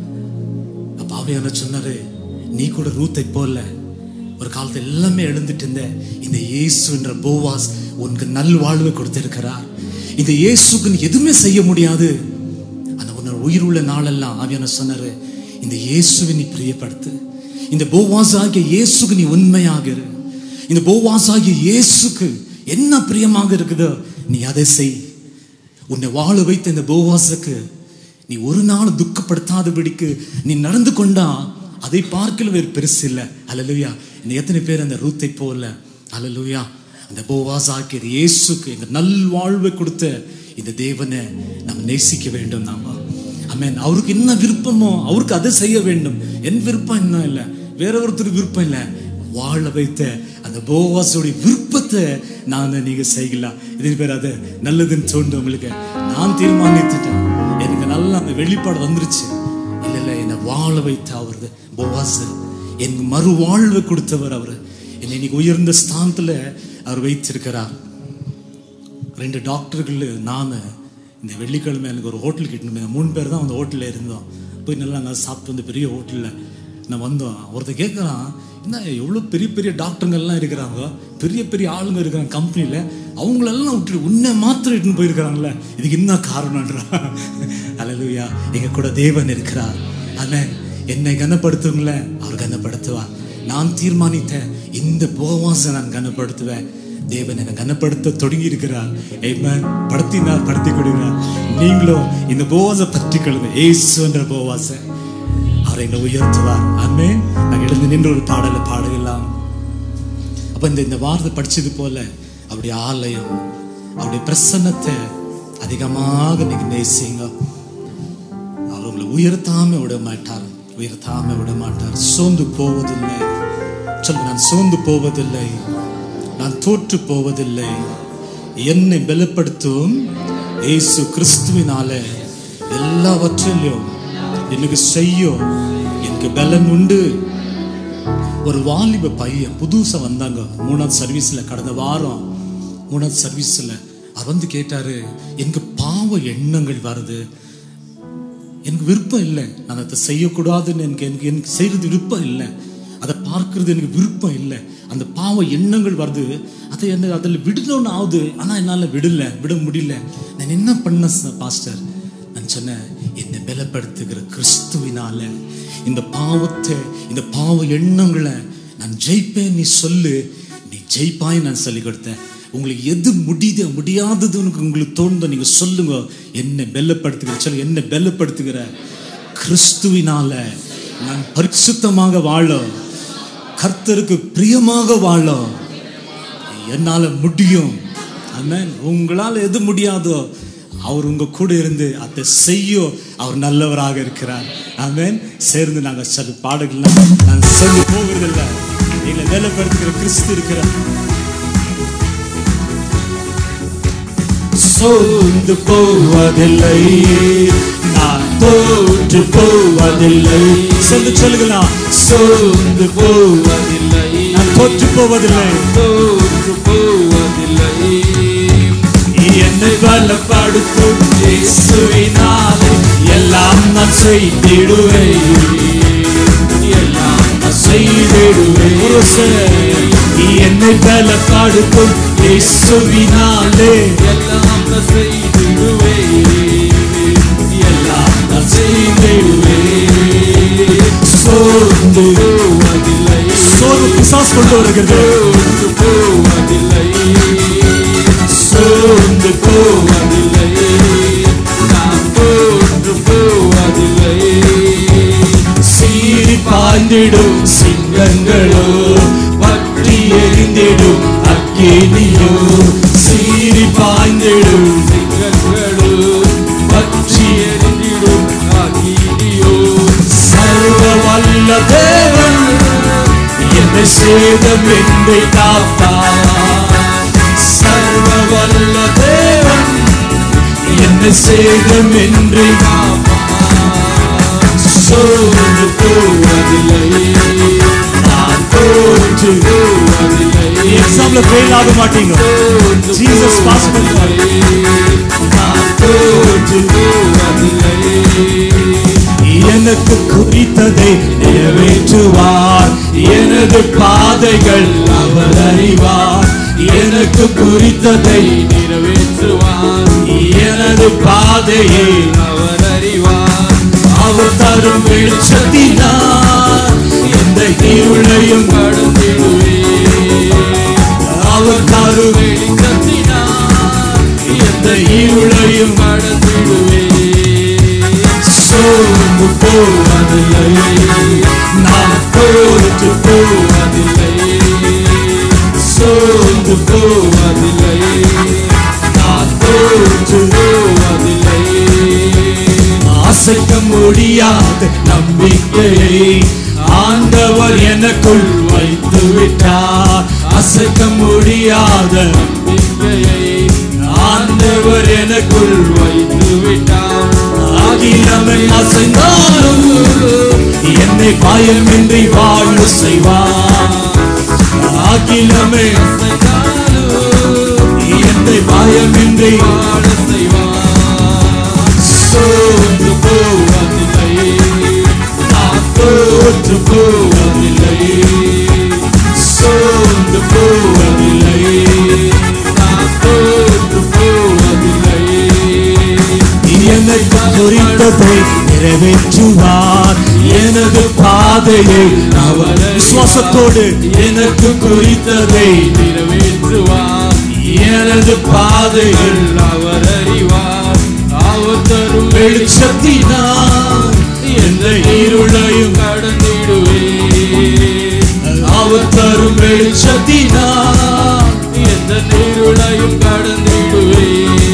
அப்ப ஆவியான சொன்னாரு நீ கூட ரூத்தை போல ஒரு காலத்துல எல்லாமே எழுந்துட்டு இருந்த இந்த இயேசுன்ற போவாஸ் உனக்கு நல்வாழ்வு கொடுத்திருக்கிறார் இந்த இயேசுக்கு நீ எதுவுமே செய்ய முடியாது ஆனா உன்னோட உயிர் உள்ள நாளெல்லாம் ஆவியான சொன்னாரு இந்த இயேசுவை நீ பிரியப்படுத்து இந்த போவாஸ் ஆகிய இயேசுக்கு நீ உண்மையாக இரு இந்த போவாஸ் ஆகிய இயேசுக்கு என்ன பிரியமாக இருக்குதோ நீ அதை செய் உன்னை வாழ வைத்த இந்த போவாசுக்கு நீ ஒரு நாள் துக்கப்படுத்தாதபடிக்கு நீ நடந்து கொண்டா அதை பார்க்கல வேறு பெருசு இல்லை அலலுயா இன்னும் எத்தனை பேர் அந்த ரூத்தை போல அலலுயா அந்த போவாஸ் ஆக்கிய இயேசுக்கு எங்க நல்வாழ்வை கொடுத்த இந்த தேவனை நாம் நேசிக்க வேண்டும் நாம அமேன் அவருக்கு என்ன விருப்பமோ அவருக்கு அதை செய்ய வேண்டும் என் விருப்பம் என்ன இல்லை வேற ஒருத்தர் விருப்பம் இல்லை வாழ வைத்த அந்த போவாஸோடைய விருப்பத்தை நான் நீங்க செய்யலாம் இது பேர் அது நல்லதுன்னு தோண்டு உங்களுக்கு நான் தீர்மானித்துட்டேன் எனக்கு நல்லா அந்த வெளிப்பாடு வந்துருச்சு இல்ல இல்ல என்னை வாழ வைத்த அவர் போவாஸ் எனக்கு மறு வாழ்வை கொடுத்தவர் அவர் என்னை இன்னைக்கு உயர்ந்த ஸ்தானத்துல அவர் வைத்திருக்கிறார் ரெண்டு டாக்டர்கள் நான் இந்த வெள்ளிக்கிழமை எனக்கு ஒரு ஹோட்டல் கிட்டணும் மூணு பேர் தான் அந்த ஹோட்டலில் இருந்தோம் போய் நல்லா நல்லா சாப்பிட்டு வந்து பெரிய ஹோட்டலில் நான் வந்தோம் ஒருத்தர் கேட்குறான் என்ன எவ்வளோ பெரிய பெரிய டாக்டருங்கெல்லாம் இருக்கிறாங்க பெரிய பெரிய ஆளுங்க இருக்கிறாங்க கம்பெனியில் அவங்களெல்லாம் விட்டுட்டு உன்னை மாத்திரம் இட்டுன்னு போயிருக்கிறாங்களே இதுக்கு என்ன காரணம்ன்றா அல்லையா எங்கள் கூட தேவன் இருக்கிறார் அண்ணன் என்னை கனப்படுத்துவங்கள அவர் கனப்படுத்துவார் நான் தீர்மானித்தேன் இந்த போவாசை நான் கனப்படுத்துவேன் தேவன் என்னை கனப்படுத்த தொடங்கி இருக்கிறார் ஏமன் படுத்தினார் படுத்தி கொடுக்கிறார் நீங்களும் இந்த போவாசை பற்றி கொள்ளுங்க ஏசுன்ற போவாசை அவர் என்னை உயர்த்துவார் அம்மே நான் எழுந்து நின்று ஒரு பாடலை பாடலாம் அப்ப இந்த இந்த வார்த்தை படிச்சது போல அவருடைய ஆலயம் அவருடைய பிரசன்னத்தை அதிகமாக நீங்க நேசிங்க அவர் உங்களை உயர்த்தாம விட மாட்டார் உயர்த்தாம விட மாட்டார் சோர்ந்து போவதில்லை சொல்லு நான் சோர்ந்து போவதில்லை நான் தோற்று போவதில்லை என்னை பலப்படுத்தும் இயேசு கிறிஸ்துவினால எல்லாவற்றிலும் எனக்கு செய்யும் எனக்கு பலன் உண்டு ஒரு வாலிப பையன் புதுசா வந்தாங்க மூணாவது சர்வீஸ்ல கடந்த வாரம் மூணாவது சர்வீஸ்ல அவர் வந்து கேட்டாரு எனக்கு பாவ எண்ணங்கள் வருது எனக்கு விருப்பம் இல்லை நான் அதை செய்யக்கூடாதுன்னு எனக்கு எனக்கு எனக்கு செய்யறது விருப்பம் இல்லை அதை பார்க்கறது எனக்கு விருப்பம் இல்லை அந்த பாவ எண்ணங்கள் வருது அதை என்ன அதில் விடணும்னு ஆகுது ஆனால் என்னால் விடல விட முடியல நான் என்ன பண்ண பாஸ்டர் நான் சொன்னேன் என்னை பலப்படுத்துகிற கிறிஸ்துவினால இந்த பாவத்தை இந்த பாவ எண்ணங்களை நான் ஜெயிப்பேன் நீ சொல்லு நீ ஜெயிப்பாய் நான் சொல்லி கொடுத்தேன் உங்களுக்கு எது முடியுது முடியாததுன்னு உங்களுக்கு தோணுதோ நீங்க சொல்லுங்க என்னை பெல்லப்படுத்துகிற சொல்லு என்னை பெல்லப்படுத்துகிற கிறிஸ்துவினால நான் பரிசுத்தமாக வாழ கர்த்தருக்கு பிரியமாக வாழ என்னால முடியும் ஆமென் உங்களால எது முடியாதோ அவர் உங்க கூட இருந்து அதை செய்யும் அவர் நல்லவராக இருக்கிறார் ஆமென் சேர்ந்து நாங்க சில பாடல்கள் நான் சொல்லி போவதில்லை எங்களை வேலைப்படுத்துகிற கிறிஸ்து இருக்கிறார் சோர்ந்து போவதில்லை நான் தோற்று போவதில்லை சொல்லு சொல்லுங்களா சோர்ந்து போவதில்லை நான் தோற்று போவதில்லை தோற்று போவதில்லை என்னை பலப்படுத்தும் இயேசுவினாலே எல்லாம் நான் செய்திடுவேன் எல்லாம் நான் செய்திடுவேன் ஒரு சிலர் என்னை பலப்படுத்தும் இயேசுவினாலே எல்லாம் நான் செய்திடுவேன் எல்லாம் நான் செய்திடுவேன் சோர்ந்து போவதில்லை சோர்வு பிசாஸ் கொண்டு வருகிறது தோற்று போவதில்லை சோர்ந்து போவதில்லை நான் தோற்று போவதில்லை சீறி பாய்ந்திடும் சிங்கங்களோ பற்றி எரிந்திடும் அக்கினியோ சீறி பாய்ந்திடும் சிங்கங்களோ பற்றி எரிந்திடும் அகிலியோ சர்வ வல்ல தேவன் என்னை சேதம் என்னை காப்பார் சர்வ வல்ல தேவன் என்னை சேதம் என்று சோர்ந்து போவதில்லை நான் தோற்று போவதில்லை எக்ஸாம்ல ஃபெயில் ஆக மாட்டீங்க ஜீசஸ் பாஸ் பண்ணுவார் நான் தோற்று போவதில்லை எனக்கு குறித்ததை நிறைவேற்றுவார் எனது பாதைகள் அவர் அறிவார் எனக்கு குறித்ததை நிறைவேற்றுவான் எனது பாதையை அவர் அறிவார் அவர் தரும் வெளிச்சத்தினார் எந்த இருளையும் கடந்திடுவே அவர் தரும் வெளிச்சத்தினார் எந்த இருளையும் கடந்திடுவே சோர்ந்து போவதில்லை நான் தோற்று போவதில்லை சோர்ந்து போவதில்லை நான் தோற்று போவதில்லை அசைக்க முடியாத நம்பிக்கையை ஆண்டவர் எனக்குள் வைத்து விட்டார் அசைக்க முடியாத நம்பிக்கையை ஆண்டவர் எனக்குள் வைத்து விட்டான் அகிலமை அசைந்தாலும் என்னை பயமின்றி வாழ செய்வார் அகிலமே என்னை பயமின்றி வாழ செய்வான் சோர்ந்து போவதில்லை நான் தோற்று போவதில்லை சோர்ந்து போவதில்லை நான் தோற்று போவதில்லை எனக்கு குறித்ததை நிறைவேற்றுவார் எனது பாதையை அவர் விசுவாசத்தோடு எனக்கு குறித்ததை நிறைவேற்றுவான் எனது பாதைகள் அவர் அறிவார் அவர் தரும் வெளிச்சத்தினார் எந்த இருளையும் கடந்திடுவே அவர் தரும் வெளிச்சத்தினார் எந்த நீருளையும் கடந்திடுவே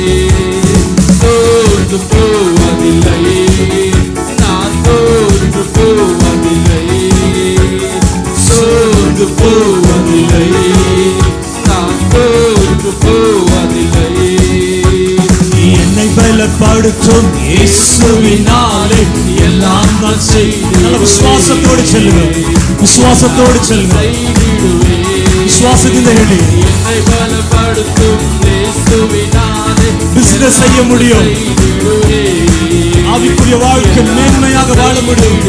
தோற்று போவதில்லை நான் தோற்று போவதில்லை சோர்ந்து போவதில்லை நான் தோற்று போவதில்லை என்னை பலப்படுத்தும் இயேசுவினாலே எல்லாம் நான் செய்து நல்ல விசுவாசத்தோடு செல்லுங்க விசுவாசத்தோடு செல்லுங்க செய்திடுவே விசுவாசத்தின் ஹெடி என்னை பலப்படுத்தும் இயேசுவினாலே பிசினஸ் செய்ய முடியும் செய்திடுவே ஆவிக்குரிய வாழ்க்கை மேன்மையாக வாழ முடியும்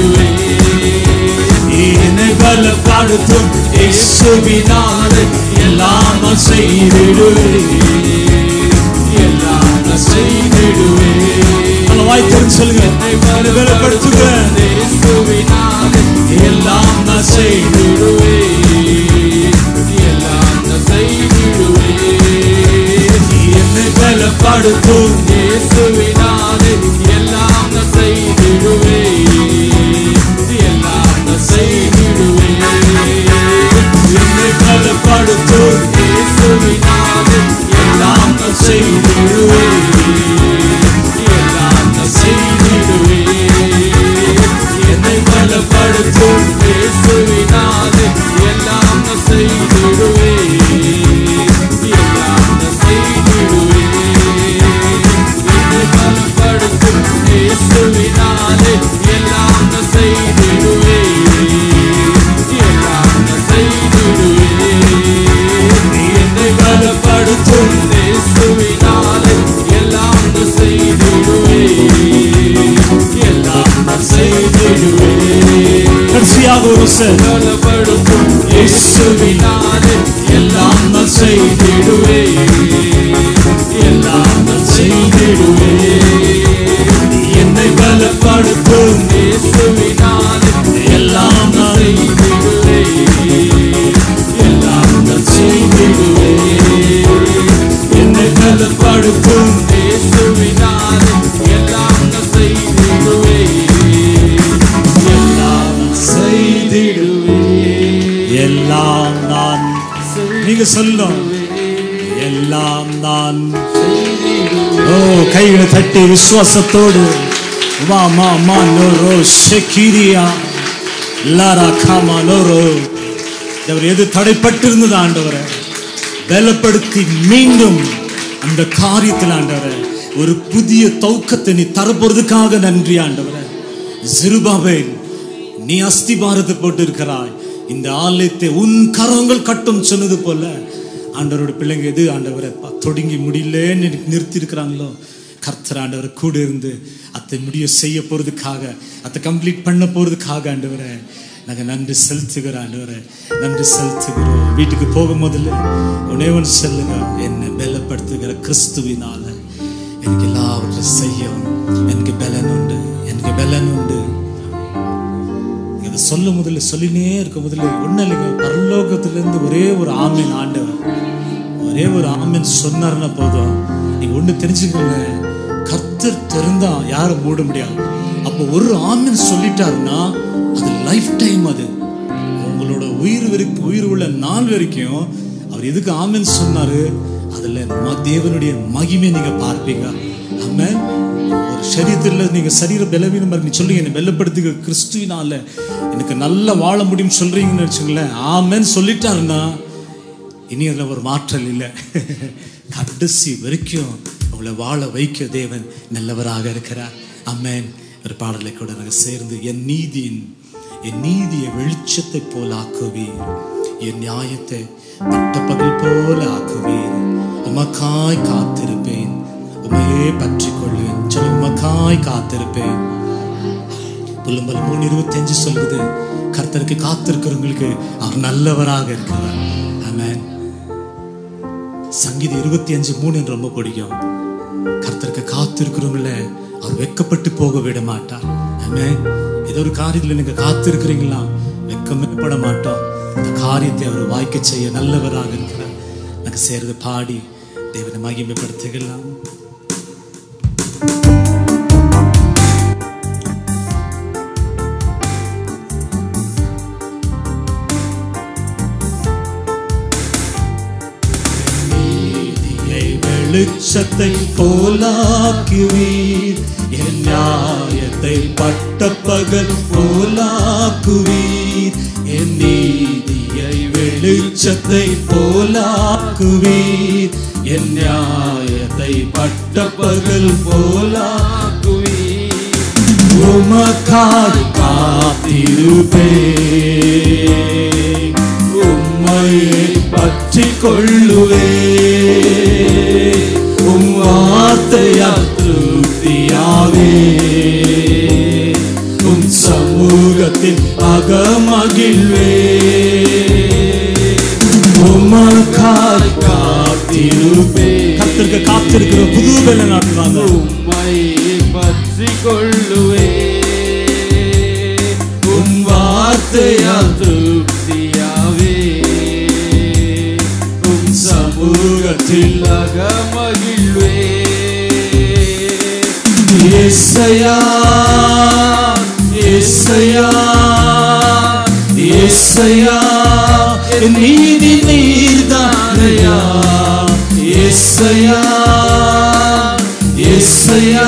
என்னை பலப்படுத்தும் இயேசுவினாலே எல்லாம் நான் செய்திடுவேன் எல்லாம் நான் செய்திடுவேன் நல்ல வாய் தெரிஞ்சு சொல்லுங்க என்னை பலப்படுத்துவேன் இயேசுவினாலே எல்லாம் நான் செய்திடுவேன் எல்லாம் நான் செய்திடுவே என்னை பலப்படுத்தும் இயேசுவினாலே எல்லாம் நான் செய்திடுவே எல்லாம் நான் செய்திடுவே என்னை பலப்படுத்தும் இயேசுவினாலே எல்லாம் நான் செய்திடுவேன் எல்லாம் நான் செய்திடுவே என்னை பலப்படுத்தும் இயேசுவினாலே எல்லாம் நான் செய்திடுவே எல்லாம் நான் செய்திடுவே என்னை பலப்படுத்தும் இயேசுவினாலே எல்லாம் நான் செய்திடுவே எல்லாம் நான் செய்திடுவே என்னை பலப்படுத்தும் இயேசுவினாலே எல்லாம் நான் செய்திடுவே எல்லாம் நான் செய்திடுவே கடைசியாக ஒரு சார் பலப்படுத்தும் இயேசுவினாலே எல்லாம் நான் செய்திடுவே எல்லாம் நான் செய்திடுவே என்னை பலப்படுத்தும் இயேசுவினாலே எல்லாம் நான் செய்திடுவே எல்லாம் நான் செய்திடுவே என்னை பலப்படுத்தும் இயேசுவினாலே எல்லாம் நான் செய்திடுவே எல்லாம் நான் செய்திடுவே எல்லாம் நான் நீங்க சொல்லும் எல்லாம் நான் ஓ கைகளை தட்டி விசுவாசத்தோடு வா மா மா நோரோ ஷெக்கிரியா லாரா காமா நோரோ அவர் எது தடைப்பட்டிருந்தது ஆண்டவரை பலப்படுத்தி மீண்டும் அந்த காரியத்தில் ஆண்டவரை ஒரு புதிய தௌக்கத்தை நீ தரப்போறதுக்காக நன்றி ஆண்டவரை ஜிருபாபேல் நீ அஸ்திபாரத்தை போட்டு இருக்கிறாய் இந்த ஆலயத்தை உன் கரங்கள் கட்டும் சொன்னது போல ஆண்டவரோட பிள்ளைங்க எது ஆண்டவரை ப- தொடங்கி முடியலன்னு நிறுத்தி இருக்கிறாங்களோ கர்த்தர் ஆண்டவர் கூட இருந்து அத்தை முடிய செய்ய போறதுக்காக அத்தை கம்ப்ளீட் பண்ண போறதுக்காக ஆண்டவரை நாங்க நன்றி செலுத்துகிறோம் ஆண்டவரை நன்றி செலுத்துகிறோம் வீட்டுக்கு போகும் முதல்ல ஒன்னே ஒன்று சொல்லுங்க என்னை பலப்படுத்துகிற கிறிஸ்துவினால எனக்கு எல்லாவற்றையும் செய்யும் எனக்கு பலன் உண்டு எனக்கு பலன் உண்டு இதை சொல்ல முதல்ல சொல்லினே இருக்க முதல்ல ஒன்றும் இல்லைங்க பரலோகத்திலிருந்து ஒரே ஒரு ஆமீன் ஆண்டவர் ஒரே ஒரு ஆமீன் சொன்னார்னா போதும் நீங்க ஒண்ணு தெரிஞ்சுக்கோங்க கர்த்தர் தெரிந்தா யாரும் மூட முடியாது அப்போ ஒரு ஆமீன் சொல்லிட்டாருன்னா அது லைஃப் டைம் அது உங்களோட உயிர் வரைக்கும் உயிர் உள்ள நாள் வரைக்கும் அவர் எதுக்கு ஆமீன் சொன்னாரு அதுல ம- தேவனுடைய மகிமை நீங்க பார்ப்பீங்க ஆமென் ஒரு சரீரத்தில் நீங்க சரீர பலவீனமா இருக்கு நீ சொல்லுங்க என்னை வெள்ளப்படுத்துக கிறிஸ்துவினால எனக்கு நல்லா வாழ முடியும் சொல்றீங்கன்னு வச்சுங்களேன் ஆமென் சொல்லிட்டாருன்னா இனி அதில் ஒரு மாற்றல் இல்லை கடைசி வரைக்கும் உங்களை வாழ வைக்க தேவன் நல்லவராக இருக்கிறார் அம்மேன் ஒரு பாடலை கூட நாங்கள் சேர்ந்து என் நீதியின் என் நீதியை வெளிச்சத்தை போல ஆக்குவீர் என் நியாயத்தை பட்டப்பகல் போல ஆக்குவீர் உமக்காய் காத்திருப்பேன் உமையே பற்றிக் கொள்வேன் சொல்லி உமக்காய் காத்திருப்பேன் புல்லும்பல் மூணு இருபத்தி அஞ்சு சொல்லுது கர்த்தருக்கு காத்திருக்கிறவங்களுக்கு அவர் நல்லவராக இருக்கிறார் ஆமென் சங்கீதம் இருபத்தி அஞ்சு மூணு எனக்கு ரொம்ப பிடிக்கும் கர்த்தருக்கு காத்திருக்கிறவங்கள அவர் வெக்கப்பட்டு போக விட மாட்டார் ஆமென் ஏதோ ஒரு காரியத்தில் நீங்க காத்திருக்கிறீங்களா வெக்கமே பட மாட்டோம் இந்த காரியத்தை அவர் வாய்க்க செய்ய நல்லவராக இருக்கிறார் நாங்கள் சேர்ந்து பாடி தேவனை மகிமைப்படுத்திக்கலாம் நீதியை வெளிச்சத்தை போலாக்குவீர் என் நியாயத்தை பட்டப்பகல் போலாக்குவீர் என் நீதியை வெளிச்சத்தை போலாக்குவீர் என் நியாயத்தை பட்டப்பகல் போலாக்குவீர் உமக்காய் காத்திருப்பேன் உம்மையை பற்றி கொள்ளுவே உம் வார்த்தையால் திருப்தியாவே உம் சமூகத்தில் அகமகிழ்வே உமக்காய் காத்திருப்பே கத்திருக்க காத்திருக்கிற புது வேலை நாட்டுறாங்க உம்மை பற்றி கொள்ளுவே உம் வார்த்தையால் திருப்தியாவே உம் சமூகத்தில் அக மகிழ்வே ஏசையா ஏசையா ஏசையா என் நீதி நீர்தானையா ஏசையா ஏசையா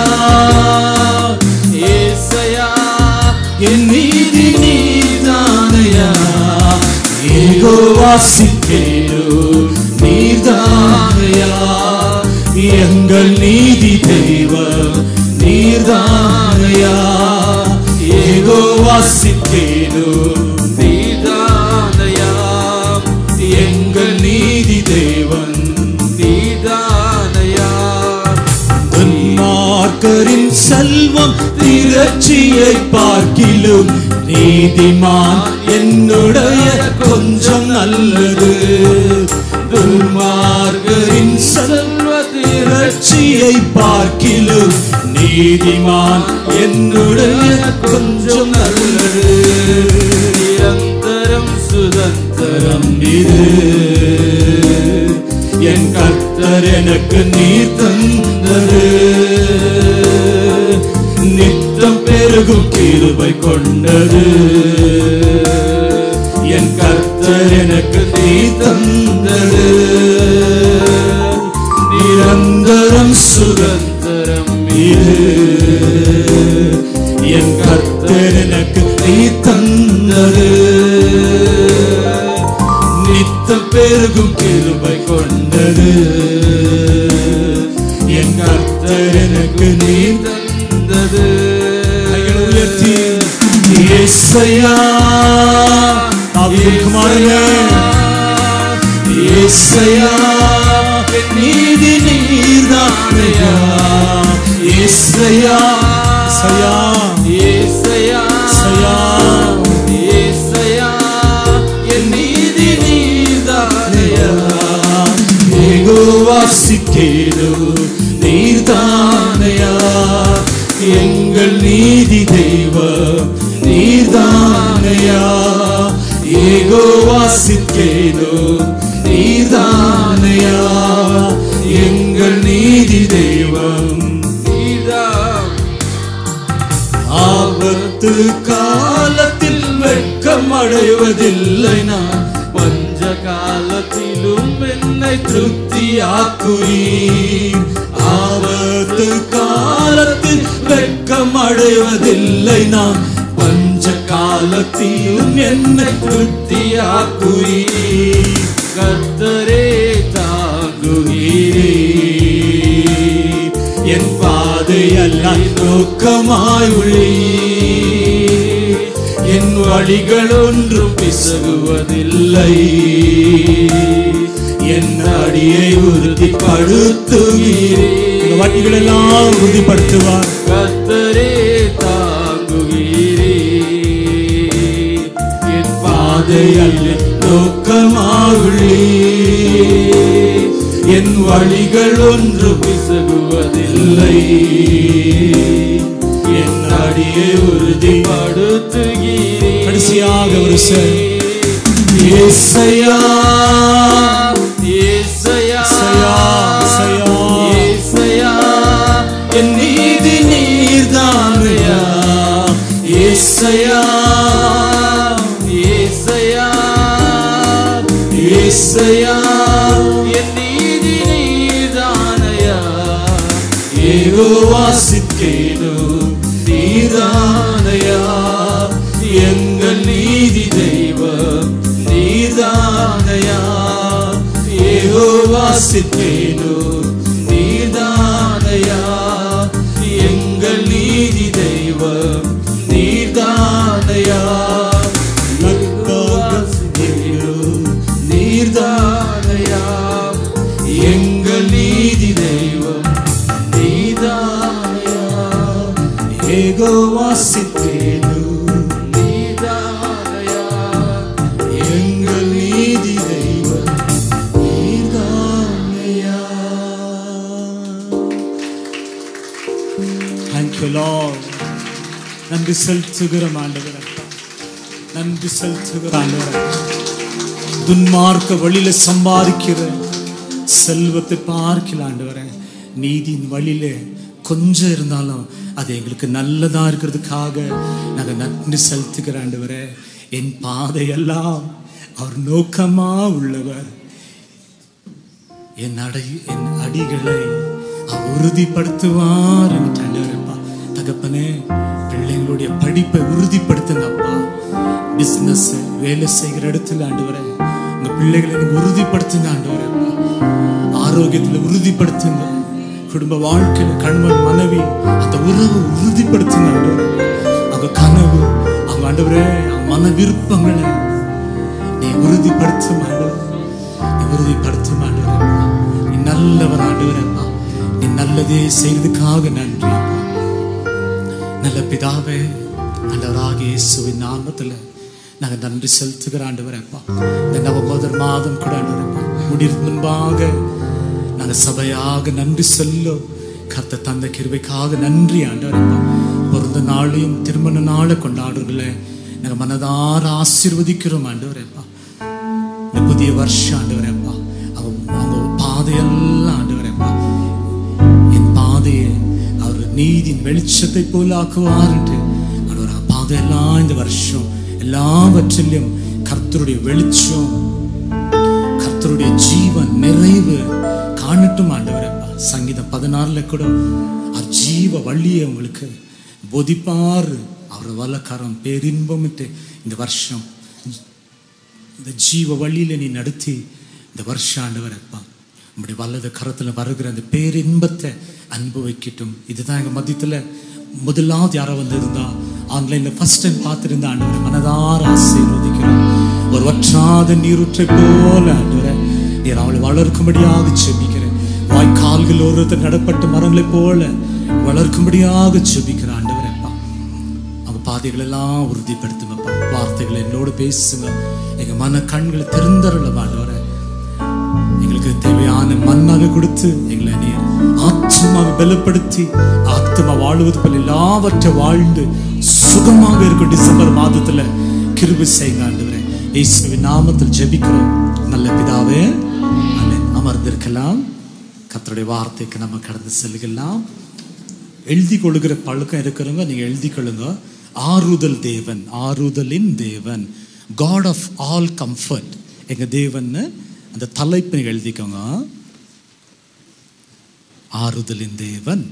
ஏசையா என் நீதி நீர்தானையா ஏகோ வாசிக்கேனோ நீர்தானையா எங்கள் நீதி தெய்வம் நீர்தானையா ஏகோ வாசிக்கேனோ நீதானயா எங்கள் நீதி தேவன் நீதானயா துன்மார்க்கரின் செல்வம் திரட்சியை பார்க்கிலும் நீதிமான் என்னுடைய கொஞ்சம் நல்லது துன்மார்க்கரின் செல்வ திரட்சியை பார்க்கிலும் நீதிமான் என்னுடைய கொஞ்சம் நல்லது நிரந்தரம் சுதந்திரம் தரம் இது என் கர்த்தர் எனக்கு நீர் தந்தது நித்தம் பெருகும் கிருபை கொண்டது என் கர்த்தர் எனக்கு நீர் தந்தது நிரந்தரம் சுதந்திரம் இது என் கர்த்தர் எனக்கு நீர் தந்தது நித்த பெருகும் கிருபை கொண்டது என் கர்த்தர் எனக்கு நீர் தந்தது கைகளை உயர்த்தி ஏசையா குமாரனே ஏசையா நீதி நீர்தானையா ஏசையா சயா ஏசையா சயா ஏசையா என் நீதி நீதானையா ஏகோவாசிக்கேனோ நீர்தானையா எங்கள் நீதி தெய்வம் நீர்தானையா ஏகோவாசிக்கேனோ நீர்தானையா எங்கள் நீதி தெய்வம் நீதான் ஆபத்து காலத்தில் வெட்கம் அடைவதில்லை நான் பஞ்ச காலத்திலும் என்னை திருப்தியாக்குவீர் ஆபத்து காலத்தில் வெட்கம் அடைவதில்லை நான் பஞ்ச காலத்திலும் என்னை திருப்தியாக்குவீர் கர்த்தரே தாங்குவீர் என் பாதை அல்ல நோக்கமாய் உள்ளீர் என் வழிகள் ஒன்றும் பிசகுவதில்லை என் அடியை உறுதிப்படுத்துவீர் இந்த வழிகள் எல்லாம் உறுதிப்படுத்துவார் கர்த்தரே தாங்குவீரே என் பாதை அல்ல நோக்கமாவுள்ளே என் வழிகள் ஒன்றும் பிசகுவதில்லை இல்லை என் அடியை உறுதி படுத்துகிறே கடைசியாக ஒரு சொல். ஏசையா ஏசையா சயா, சயா. ஏசையா என் நீதி நீர்தானையா ஏசையா ஏசையா ஏசையா என் நீதி நீதானையா ஏகோவாசிக்கேனோ நீதானையா எங்கள் நீதி தெய்வம் நீதானையா ஏகோவாசிக்கேனோ நீதானையா எங்கள் நீதி தெய்வம் நீதானையா ஏகோவாசிக்கேனோ நீர்தானையா எங்கள் நீதி தெய்வம் நீதானையா ஏகோவாசித்தேனு நீதானையா எங்கள் நீதி தெய்வம் நீதானையா Thank you, Lord. நன்றி செலுத்துகிறோம் ஆண்டவரே நன்றி செலுத்துகிறோம் ஆண்டவரே துன்மார்க்க வழியில சம்பாதிக்கிற செல்வத்தை பார்க்கல ஆண்டவரே நீதியின் வழியில கொஞ்சம் இருந்தாலும் அது எங்களுக்கு நல்லதா இருக்கிறதுக்காக நாங்க நன்றி செலுத்துகிற ஆண்டவரே என் பாதையெல்லாம் அவர் நோக்கமா உள்ளவர் என் அடை என் அடிகளை அவர் உறுதிப்படுத்துவார் என்று ஆண்டவரேப்பா தகப்பனே பிள்ளைங்களுடைய படிப்பை உறுதிப்படுத்துங்கப்பா பிசினஸ் வேலை செய்கிற இடத்துல ஆண்டவரே உங்க பிள்ளைகளை நீங்க உறுதிப்படுத்துங்க ஆண்டவரேப்பா ஆரோக்கியத்துல உறுதிப்படுத்துங்க குடும்ப வாழ்க்கையில கணவன் மனைவி அந்த உறவு உறுதிப்படுத்துங்க ஆண்டவரே அவங்க கனவு அவங்க ஆண்டவரே அவங்க மன விருப்பங்களை நீ உறுதிப்படுத்தும் ஆண்டவர் நீ உறுதிப்படுத்தும் ஆண்டவரே நீ நல்லவர் ஆண்டவரேப்பா நீ நல்லதே செய்ததுக்காக நன்றி அப்பா. நல்ல பிதாவே ஆண்டவராகிய இயேசுவின் நாமத்துல நாங்க நன்றி செலுத்துகிற ஆண்டவரேப்பா இந்த நவம்பர் மாதம் கூட ஆண்டவரேப்பா முடிவு முன்பாக நாங்க சபையாக நன்றி சொல்லும் கர்த்த தந்த கிருபைக்காக நன்றி ஆண்டவரேப்பா பிறந்த நாளையும் திருமண நாளை கொண்டாடுறதுல நாங்க மனதார ஆசீர்வதிக்கிறோம் ஆண்டவரேப்பா இந்த புதிய வருஷம் ஆண்டவரேப்பா அவங்க அவங்க பாதையெல்லாம் ஆண்டவரேப்பா என் பாதையை அவர் நீதியின் வெளிச்சத்தை போல ஆக்குவார் என்று ஆண்டவர் அந்த பாதையெல்லாம் இந்த வருஷம் எல்லாவற்றிலும் கர்த்தருடைய வெளிச்சம் கர்த்தருடைய ஜீவன் நிறைவு காணட்டும் ஆண்டவரப்பா சங்கீதம் பதினாறுல கூட அவர் ஜீவ வள்ளியை உங்களுக்கு போதிப்பார் அவர் வல்லக்காரம் பேரின்பமிட்டு இந்த வருஷம் இந்த ஜீவ வழியில நீ நடத்தி இந்த வருஷம் ஆண்டவரப்பா நம்முடைய வல்லத கரத்துல வருகிற அந்த பேரின்பத்தை அனுபவிக்கட்டும் இதுதான் எங்க மத்தியத்துல முதலாவது யாரோ வந்திருந்தா ஆன்லைன்ல ஃபர்ஸ்ட் டைம் பார்த்திருந்தா ஆண்டவரை மனதார ஆசீர்வதிக்கிறோம் ஒரு வற்றாத நீரூற்றை போல ஆண்டவரே நீர் அவளை வளர்க்கும்படியாக செபிக்கிறேன் வாய்க்கால்கள் ஒருத்தர் நடப்பட்ட மரங்களைப் போல வளர்க்கும்படியாக செபிக்கிற ஆண்டவரேப்பா அவங்க பாதைகள் எல்லாம் உறுதிப்படுத்துங்கப்பா வார்த்தைகளை என்னோடு பேசுங்க எங்க மன கண்களை திறந்தருள ஆண்டவரே எங்களுக்கு தேவையான மண்ணாக கொடுத்து எங்களை நீர் ஆத்மாவை பலப்படுத்தி ஆத்மா வாழ்வது போல எல்லாவற்றை வாழ்ந்து சுகமாக இருக்கும் டிசம்பர் மாதத்துல கிருபை செய்யுங்க ஆண்டவரே இயேசுவின் நாமத்தில் ஜெபிக்கிறோம் நல்ல பிதாவே ஆமென். அமர்ந்திருக்கலாம் கர்த்தருடைய வார்த்தைக்கு நம்ம கடந்து செல்கலாம் எழுதி கொள்ளுகிற பழக்கம் இருக்கிறவங்க நீங்க எழுதி கொள்ளுங்க ஆறுதல் தேவன் ஆறுதலின் தேவன் காட் ஆஃப் ஆல் கம்ஃபர்ட் எங்க தேவன்னு அந்த தலைப்பு நீங்க எழுதிக்கோங்க ஆறுதலின் தேவன்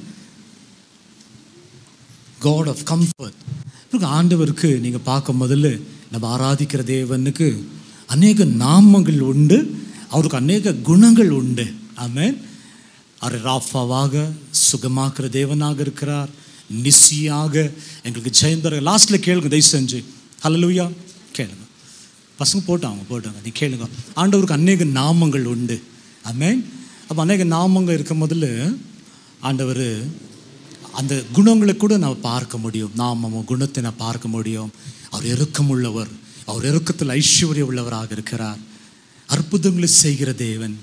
காட் ஆஃப் கம்ஃபர்ட் ஆண்டவருக்கு நீங்க பார்க்கும் முதல்ல நம்ம ஆராதிக்கிற தேவனுக்கு அநேக நாமங்கள் உண்டு அவருக்கு அநேக குணங்கள் உண்டு ஆமென் அவர் ராஃபாவாக சுகமாக்குற தேவனாக இருக்கிறார் நிசியாக எங்களுக்கு ஜெயம் தர லாஸ்ட்ல கேளுங்க தயவு செஞ்சு ஹalleluya கேளுங்க பசங்க போட்டாங்க போட்டாங்க நீ கேளுங்க ஆண்டவருக்கு அநேக நாமங்கள் உண்டு ஆமென் அப்போ அநேக நாமங்கள் இருக்கும் முதல்ல ஆண்டவர் அந்த குணங்களை கூட நான் பார்க்க முடியும் நாமமும் குணத்தை நான் பார்க்க முடியும் அவர் இறக்கம் உள்ளவர் அவர் இறக்கத்தில் ஐஸ்வர்யம் உள்ளவராக இருக்கிறார் அற்புதங்களை செய்கிற தேவன்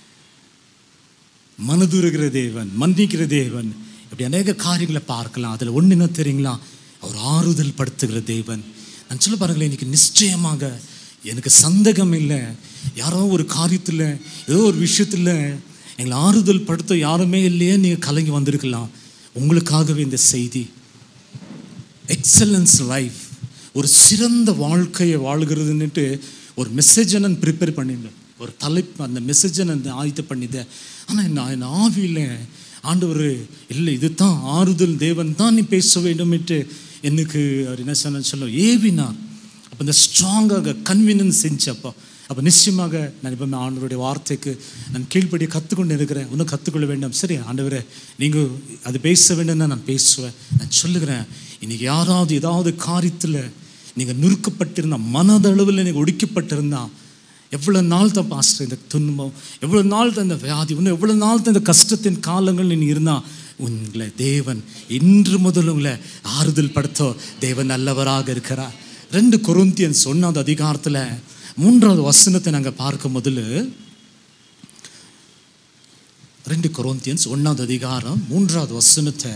மனதுருகிற தேவன் மன்னிக்கிற தேவன் இப்படி அநேக காரியங்களை பார்க்கலாம் அதில் ஒன்று என்ன தெரியுங்களா அவர் ஆறுதல் படுத்துகிற தேவன் நான் சொல்ல பாருங்களேன் இன்னைக்கு நிச்சயமாக எனக்கு சந்தேகம் இல்லை யாரோ ஒரு காரியத்தில் ஏதோ ஒரு விஷயத்தில் எங்களை ஆறுதல் படுத்த யாருமே இல்லையே நீங்கள் கலங்கி வந்திருக்கலாம் உங்களுக்காகவே இந்த செய்தி எக்ஸலன்ஸ் லைஃப் ஒரு சிறந்த வாழ்க்கையை வாழ்கிறதுன்னுட்டு ஒரு மெசேஜை நான் ப்ரிப்பேர் பண்ணியிருந்தேன் ஒரு தலைப்பு அந்த மெசேஜை நான் ஆயத்த பண்ணிட்டேன் ஆனால் நான் என் ஆவியில் ஆண்டவர் இல்லை இதுதான் ஆறுதல் தேவன் தான் நீ பேச வேண்டும்ட்டு எனக்கு அவர் என்ன சொன்ன சொல்ல ஏவினார் அப்போ இந்த ஸ்ட்ராங்காக கன்வீனியன்ஸ் செஞ்சப்போ அப்போ நிச்சயமாக நான் இப்போ ஆண்டவருடைய வார்த்தைக்கு நான் கீழ்ப்படி கற்றுக்கொண்டு இருக்கிறேன் இன்னும் கற்றுக்கொள்ள வேண்டாம் சரி ஆண்டவரே நீங்கள் அது பேச வேண்டும்னா நான் பேசுவேன் நான் சொல்லுகிறேன் இன்னைக்கு யாராவது ஏதாவது காரியத்தில் நீங்கள் நுறுக்கப்பட்டிருந்தா மனதளவில் நீங்கள் ஒடுக்கப்பட்டிருந்தா எவ்வளோ நாள் தான் பாஸ்டர் இந்த துன்பம் எவ்வளோ நாள் தான் இந்த வியாதி இன்னும் எவ்வளோ நாள் தான் இந்த கஷ்டத்தின் காலங்கள் நீ இருந்தால் உங்களை தேவன் இன்று முதல் உங்களை ஆறுதல் படுத்தோ தேவன் நல்லவராக இருக்கிறார் ரெண்டு கொருந்தியன் சொன்ன அந்த அதிகாரத்தில் மூன்றாவது வசனத்தை நாங்கள் பார்க்கும் முதல்ல ரெண்டு கொரோந்தியன்ஸ் ஒன்றாவது அதிகாரம் மூன்றாவது வசனத்தை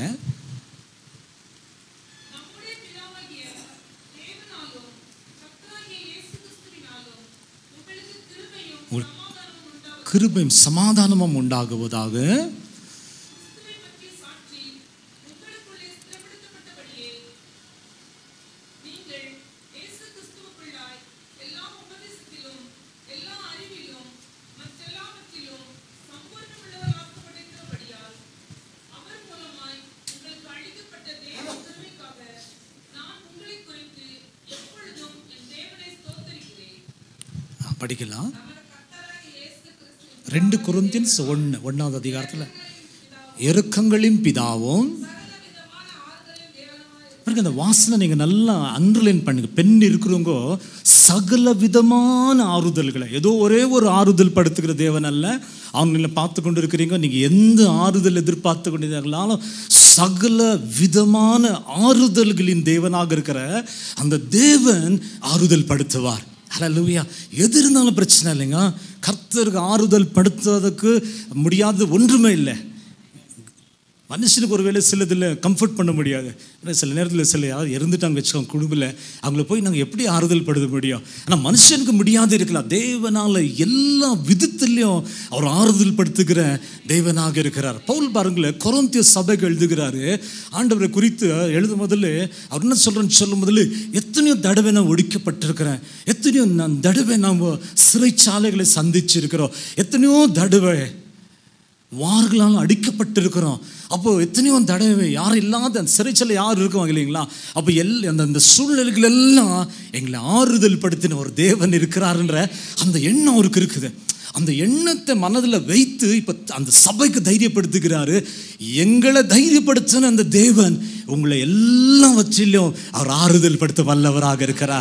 நம்முடைய பிதாவாகிய தேவனாலும் கர்த்தராகிய இயேசு கிறிஸ்துவினாலும் உங்களுக்கு கிருபையும் உங்களுக்கு சமாதானமும் உண்டாவதாக கிருபையும் சமாதானமும் உண்டாகுவதாக கிறிஸ்துவை பற்றி சாட்சி உங்களுக்குள்ளே ஸ்திரப்படுத்தப்பட்டபடியே நீங்கள் இயேசு கிறிஸ்துவுக்குள்ளாய் எல்லா உபதேசத்திலும் எல்லா அறிவிலும் மற்றெல்லாவற்றிலும் சம்பூர்ணமுள்ளவராக்கப்பட்டிருக்கிறபடியால் அவர் மூலமாய் உங்களுக்கு அளிக்கப்பட்ட தேவ கிருபைக்காக நான் உங்களை குறித்து எப்பொழுதும் என் தேவனை ஸ்தோத்தரிக்கிறேன் ஆ, படிக்கலாம் அவர் கர்த்தராகிய இயேசு கிறிஸ்துவின் ரெண்டு கொருந்தியன்ஸ் ஒன்று ஒன்றாவது அதிகாரத்தில் எருக்கங்களின் பிதாவும் விதமான ஆறுதலின் தேவனமாய் பாருங்க அந்த வாசனை நீங்கள் நல்லா அண்டர்லைன் பண்ணுங்க பெண் இருக்கிறவங்க சகல விதமான ஆறுதல்களை ஏதோ ஒரே ஒரு ஆறுதல் படுத்துகிற தேவன் அல்ல அவங்கள பார்த்து கொண்டு இருக்கிறீங்க நீங்கள் எந்த ஆறுதல் எதிர்பார்த்து கொண்டிருந்தாலும் சகல விதமான ஆறுதல்களின் தேவனாக இருக்கிற அந்த தேவன் ஆறுதல் படுத்துவார் ஹalleluya எது இருந்தாலும் பிரச்சனை இல்லைங்க கர்த்தருக்கு ஆறுதல் படுத்துவதற்கு முடியாதது ஒன்றுமே இல்லை மனுஷனுக்கு ஒருவேளை சிலதில் கம்ஃபர்ட் பண்ண முடியாது ஏன்னா சில நேரத்தில் சில யாராவது இறந்துட்டாங்க வச்சுக்கோங்க குடும்பில் அவங்கள போய் நாங்கள் எப்படி ஆறுதல் படுத்த முடியும் ஆனால் மனுஷனுக்கு முடியாது இருக்கலாம் தேவனால் எல்லா விதத்துலேயும் அவர் ஆறுதல் படுத்துகிற தேவனாக இருக்கிறார் பவுல் பாருங்களேன் கொரோந்திய சபைக்கு எழுதுகிறாரு ஆண்டவரை குறித்து எழுதும் முதல்ல அவர் என்ன சொல்கிறேன்னு சொல்லும் முதல்ல எத்தனையோ தடவை நான் ஒடிக்கப்பட்டிருக்கிறேன் எத்தனையோ நான் தடவை நாம் சிறைச்சாலைகளை சந்திச்சிருக்கிறோம் எத்தனையோ தடவை வார்களால் அடிக்கப்பட்டிருக்கிறோம் அப்போ எத்தனையோ தடவை யாரும் இல்லாத அந்த சிறைச்சல யார் இருக்குவாங்க இல்லைங்களா அப்போ எல் அந்த அந்த சூழ்நிலைகள் எல்லாம் எங்களை ஆறுதல் படுத்தின ஒரு தேவன் இருக்கிறாருன்ற அந்த எண்ணம் அவருக்கு இருக்குது அந்த எண்ணத்தை மனதில் வைத்து இப்போ அந்த சபைக்கு தைரியப்படுத்துகிறாரு எங்களை தைரியப்படுத்தின அந்த தேவன் உங்களை எல்லாவற்றிலும் அவர் ஆறுதல் படுத்த வல்லவராக இருக்கிறார்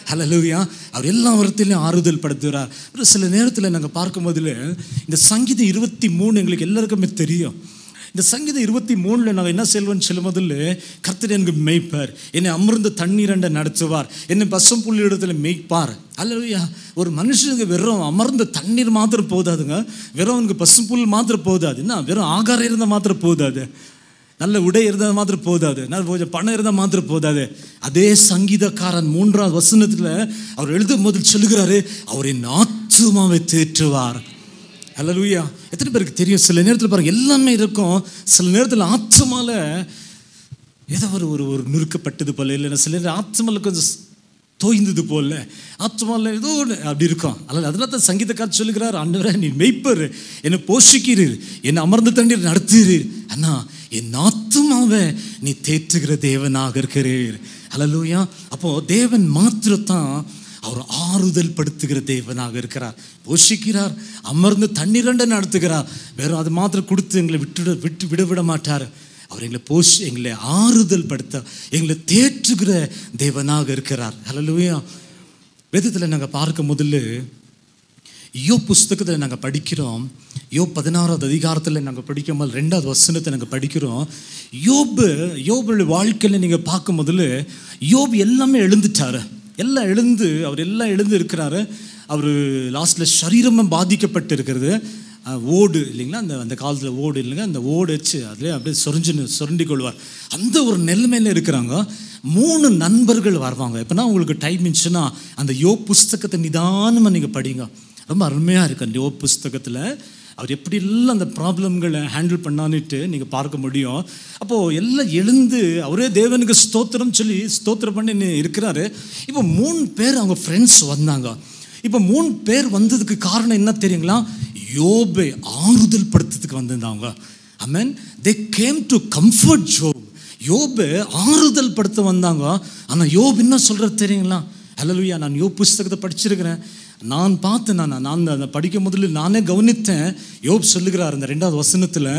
ஹalleluya அவர் எல்லா விதத்திலையும் ஆறுதல் படுத்துகிறார் அப்புறம் சில நேரத்தில் நாங்கள் பார்க்கும்போதுல இந்த சங்கீதம் இருபத்தி மூணு எங்களுக்கு எல்லாருக்குமே தெரியும் இந்த சங்கீதம் இருபத்தி மூணில் நாங்கள் என்ன செல்வோம்னு சொல்லும் முதல்ல கர்த்தர் எனக்கு மேய்ப்பார் என்னை அமர்ந்து தண்ணீரண்ட நடத்துவார் என்னை பசும் புள்ளி இடத்துல மேய்ப்பார் அல்லையா ஒரு மனுஷனுக்கு வெறும் அமர்ந்த தண்ணீர் மாத்திரம் போதாதுங்க வெறும் அவனுக்கு பசும் புல் மாத்திரம் போதாது என்ன வெறும் ஆகாரம் இருந்தால் மாத்திரம் போதாது நல்ல உடை இருந்தால் மாத்திரம் போதாது நல்ல கொஞ்சம் பணம் இருந்தால் மாத்திரம் போதாது அதே சங்கீதக்காரன் மூன்றாவது வசனத்தில் அவர் எழுதும் போது சொல்லுகிறாரு அவர் என் ஆத்துமாவை தேற்றுவார் அல்லலுயா எத்தனை பேருக்கு தெரியும் சில நேரத்தில் பாருங்க எல்லாமே இருக்கும் சில நேரத்தில் ஆத்மால ஏதோ ஒரு ஒரு ஒரு நுறுக்கப்பட்டது போல இல்லைன்னா சில நேரம் ஆத்மால கொஞ்சம் தோய்ந்தது போல ஆத்மால ஏதோ ஒன்று அப்படி இருக்கும் அல்ல அதனால தான் சங்கீதக்காரர் சொல்லுகிறார் ஆண்டவரே நீ மெய்ப்பர் என்னை போஷிக்கிறீர் என்னை அமர்ந்த தண்ணீர் நடத்துகிறீர் அண்ணா என் ஆத்மாவை நீ தேற்றுகிற தேவனாக இருக்கிறீர் அல்லலூயா அப்போ தேவன் மாத்திரத்தான் அவர் ஆறுதல் படுத்துகிற தேவனாக இருக்கிறார் போஷிக்கிறார் அமர்ந்து தண்ணீரண்ட நடத்துகிறார் வெறும் அது மாத்திரம் கொடுத்து எங்களை விட்டு விட்டு விட விட மாட்டார் அவர் எங்களை போஷ் எங்களை ஆறுதல் படுத்த எங்களை தேற்றுகிற தேவனாக இருக்கிறார் ஹalleluya வேதத்தில் நாங்கள் பார்க்க முதல்ல யோ புஸ்தகத்தில் நாங்கள் படிக்கிறோம் யோ பதினாறாவது அதிகாரத்தில் நாங்கள் படிக்கும் போது ரெண்டாவது வசனத்தை நாங்கள் படிக்கிறோம் யோபு யோபுடைய வாழ்க்கையில் நீங்கள் பார்க்கும் முதல்ல யோபு எல்லாமே எழுந்துட்டாரு எல்லாம் எழுந்து அவர் எல்லாம் எழுந்து இருக்கிறாரு அவர் லாஸ்ட்டில் சரீரமும் பாதிக்கப்பட்டு இருக்கிறது அஹ், ஓடு இல்லைங்களா அந்த அந்த காலத்தில் ஓடு இல்லைங்க அந்த ஓடு வச்சு அதிலே அப்படியே சொரிஞ்சு சுரண்டி கொள்வார் அந்த ஒரு நிலைமையில இருக்கிறாங்க மூணு நண்பர்கள் வருவாங்க எப்போனா உங்களுக்கு டைம் இருந்துச்சுன்னா அந்த யோ புஸ்தகத்தை நிதானமாக நீங்கள் படிங்க ரொம்ப அருமையாக இருக்கு அந்த யோ புஸ்தகத்தில் அவர் எப்படியெல்லாம் அந்த ப்ராப்ளம்களை ஹேண்டில் பண்ணான்னுட்டு நீங்கள் பார்க்க முடியும் அப்போது எல்லாம் எழுந்து அவரே தேவனுக்கு ஸ்தோத்திரம் சொல்லி ஸ்தோத்திரம் பண்ணி நி- இருக்கிறாரு இப்போ மூணு பேர் அவங்க ஃப்ரெண்ட்ஸ் வந்தாங்க இப்போ மூணு பேர் வந்ததுக்கு காரணம் என்ன தெரியுங்களா யோபை ஆறுதல் படுத்துறதுக்கு வந்திருந்தாங்க amen they came to comfort Job யோபு ஆறுதல் படுத்த வந்தாங்க ஆனால் யோப் என்ன சொல்கிறது தெரியுங்களா ஹalleluya நான் யோப் புஸ்தகத்தை படிச்சிருக்கிறேன் நான் பார்த்தேன் நான் நான் அந்த படிக்கும் முதல்ல நானே கவனித்தேன் யோப் சொல்லுகிறார் இந்த ரெண்டாவது வசனத்தில்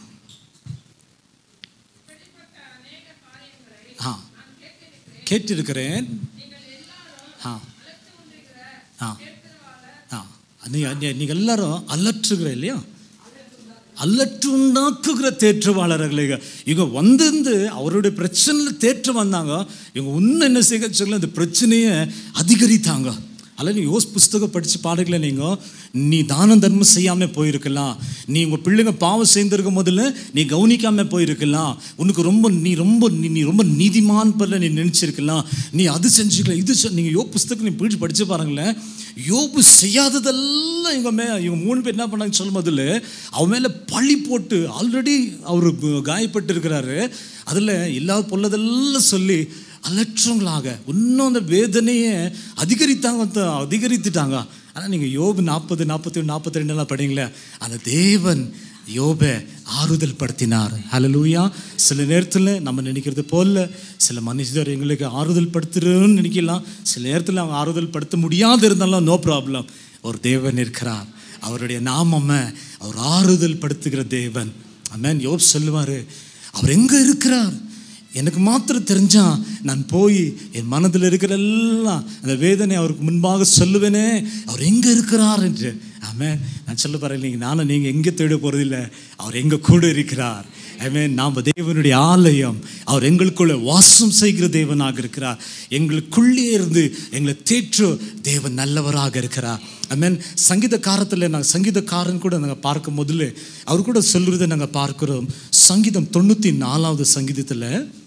ஆ கேட்டிருக்கிறேன் ஆ ஆ ஆ நீ- நீ- நீங்கள் எல்லாரும் அலற்றுகிற இல்லையா அல்லற்று உண்டாக்குகிற தேற்றுவாளர்களே இவங்க வந்திருந்து அவருடைய பிரச்சனையில் தேற்று வந்தாங்க இவங்க இன்னும் என்ன செய்ய சொல்ல அந்த பிரச்சனையை அதிகரித்தாங்க அல்ல நீ யோஸ் புஸ்தகம் படித்து பாடுங்கள நீங்கள் நீ தானம் தர்மம் செய்யாமல் போயிருக்கலாம் நீ உங்கள் பிள்ளைங்க பாவம் செய்திருக்கும் முதல்ல நீ கவனிக்காமல் போயிருக்கலாம் உனக்கு ரொம்ப நீ ரொம்ப நீ நீ ரொம்ப நீதிமான் பல்ல நீ நினச்சிருக்கலாம் நீ அது செஞ்சுக்கலாம் இது செ- நீங்கள் யோ புஸ்தகம் நீ பிடிச்சி படித்து பாருங்களேன் யோபு செய்யாததெல்லாம் இவங்க மே இவங்க மூணு பேர் என்ன பண்ணாங்க சொல்லும் போதில் அவன் மேலே பழி போட்டு ஆல்ரெடி அவர் காயப்பட்டு இருக்கிறாரு அதில் இல்லாத பொல்லதெல்லாம் சொல்லி அலற்றவங்களாக இன்னும் அந்த வேதனையை அதிகரித்தாங்க த- அதிகரித்துட்டாங்க ஆனால் நீங்கள் யோபு நாற்பது நாற்பத்தி ஒன்று நாற்பத்தி ரெண்டுலாம் படிங்களே அந்த தேவன் யோபை ஆறுதல் படுத்தினார் ஹalleluya சில நேரத்தில் நம்ம நினைக்கிறது போல சில மனுஷர் எங்களுக்கு ஆறுதல் படுத்துறோன்னு நினைக்கலாம் சில நேரத்தில் அவங்க ஆறுதல் படுத்த முடியாது இருந்தாலும் நோ ப்ராப்ளம் ஒரு தேவன் இருக்கிறார் அவருடைய நாமம் அவர் ஆறுதல் படுத்துகிற தேவன் அமேன் யோப் சொல்லுவார் அவர் எங்கே இருக்கிறார் எனக்கு மாத்திரம் தெரிஞ்சா நான் போய் என் மனதில் இருக்கிற எல்லாம் அந்த வேதனை அவருக்கு முன்பாக சொல்லுவேனே அவர் எங்கே இருக்கிறார் என்று ஆமென் நான் சொல்ல பாருங்க நீங்கள் நானும் நீங்கள் எங்கே தேட போகிறதில்ல அவர் எங்கள் கூட இருக்கிறார் ஆமென் நாம் தேவனுடைய ஆலயம் அவர் எங்களுக்குள்ள வாசம் செய்கிற தேவனாக இருக்கிறார் எங்களுக்குள்ளே இருந்து எங்களை தேற்று தேவன் நல்லவராக இருக்கிறார் ஆமென் சங்கீதக்காரத்தில் நாங்கள் சங்கீதக்காரன் கூட நாங்கள் பார்க்கும் முதல்ல அவர் கூட சொல்கிறத நாங்கள் பார்க்கிறோம் சங்கீதம் தொண்ணூற்றி நாலாவது சங்கீதத்தில்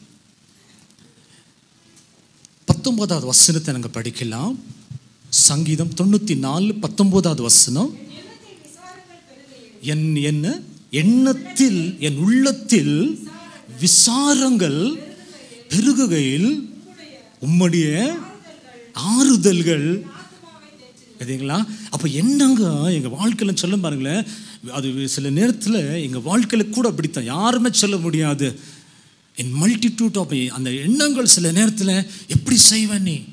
பத்தொன்பதாவது வசனத்தை நாங்கள் படிக்கலாம் சங்கீதம் தொண்ணூற்றி நாலு பத்தொன்பதாவது வசனம் என் என்ன எண்ணத்தில் என் உள்ளத்தில் விசாரங்கள் பெருகுகையில் உம்முடைய ஆறுதல்கள் சரிங்களா அப்போ என்னங்க எங்கள் வாழ்க்கையில் சொல்ல பாருங்களேன் அது சில நேரத்தில் எங்கள் வாழ்க்கையில் கூட அப்படித்தான் யாருமே சொல்ல முடியாது என் மல்டிடியூட் ஆஃப் அந்த எண்ணங்கள் சில நேரத்தில் எப்படி செய்வ நீ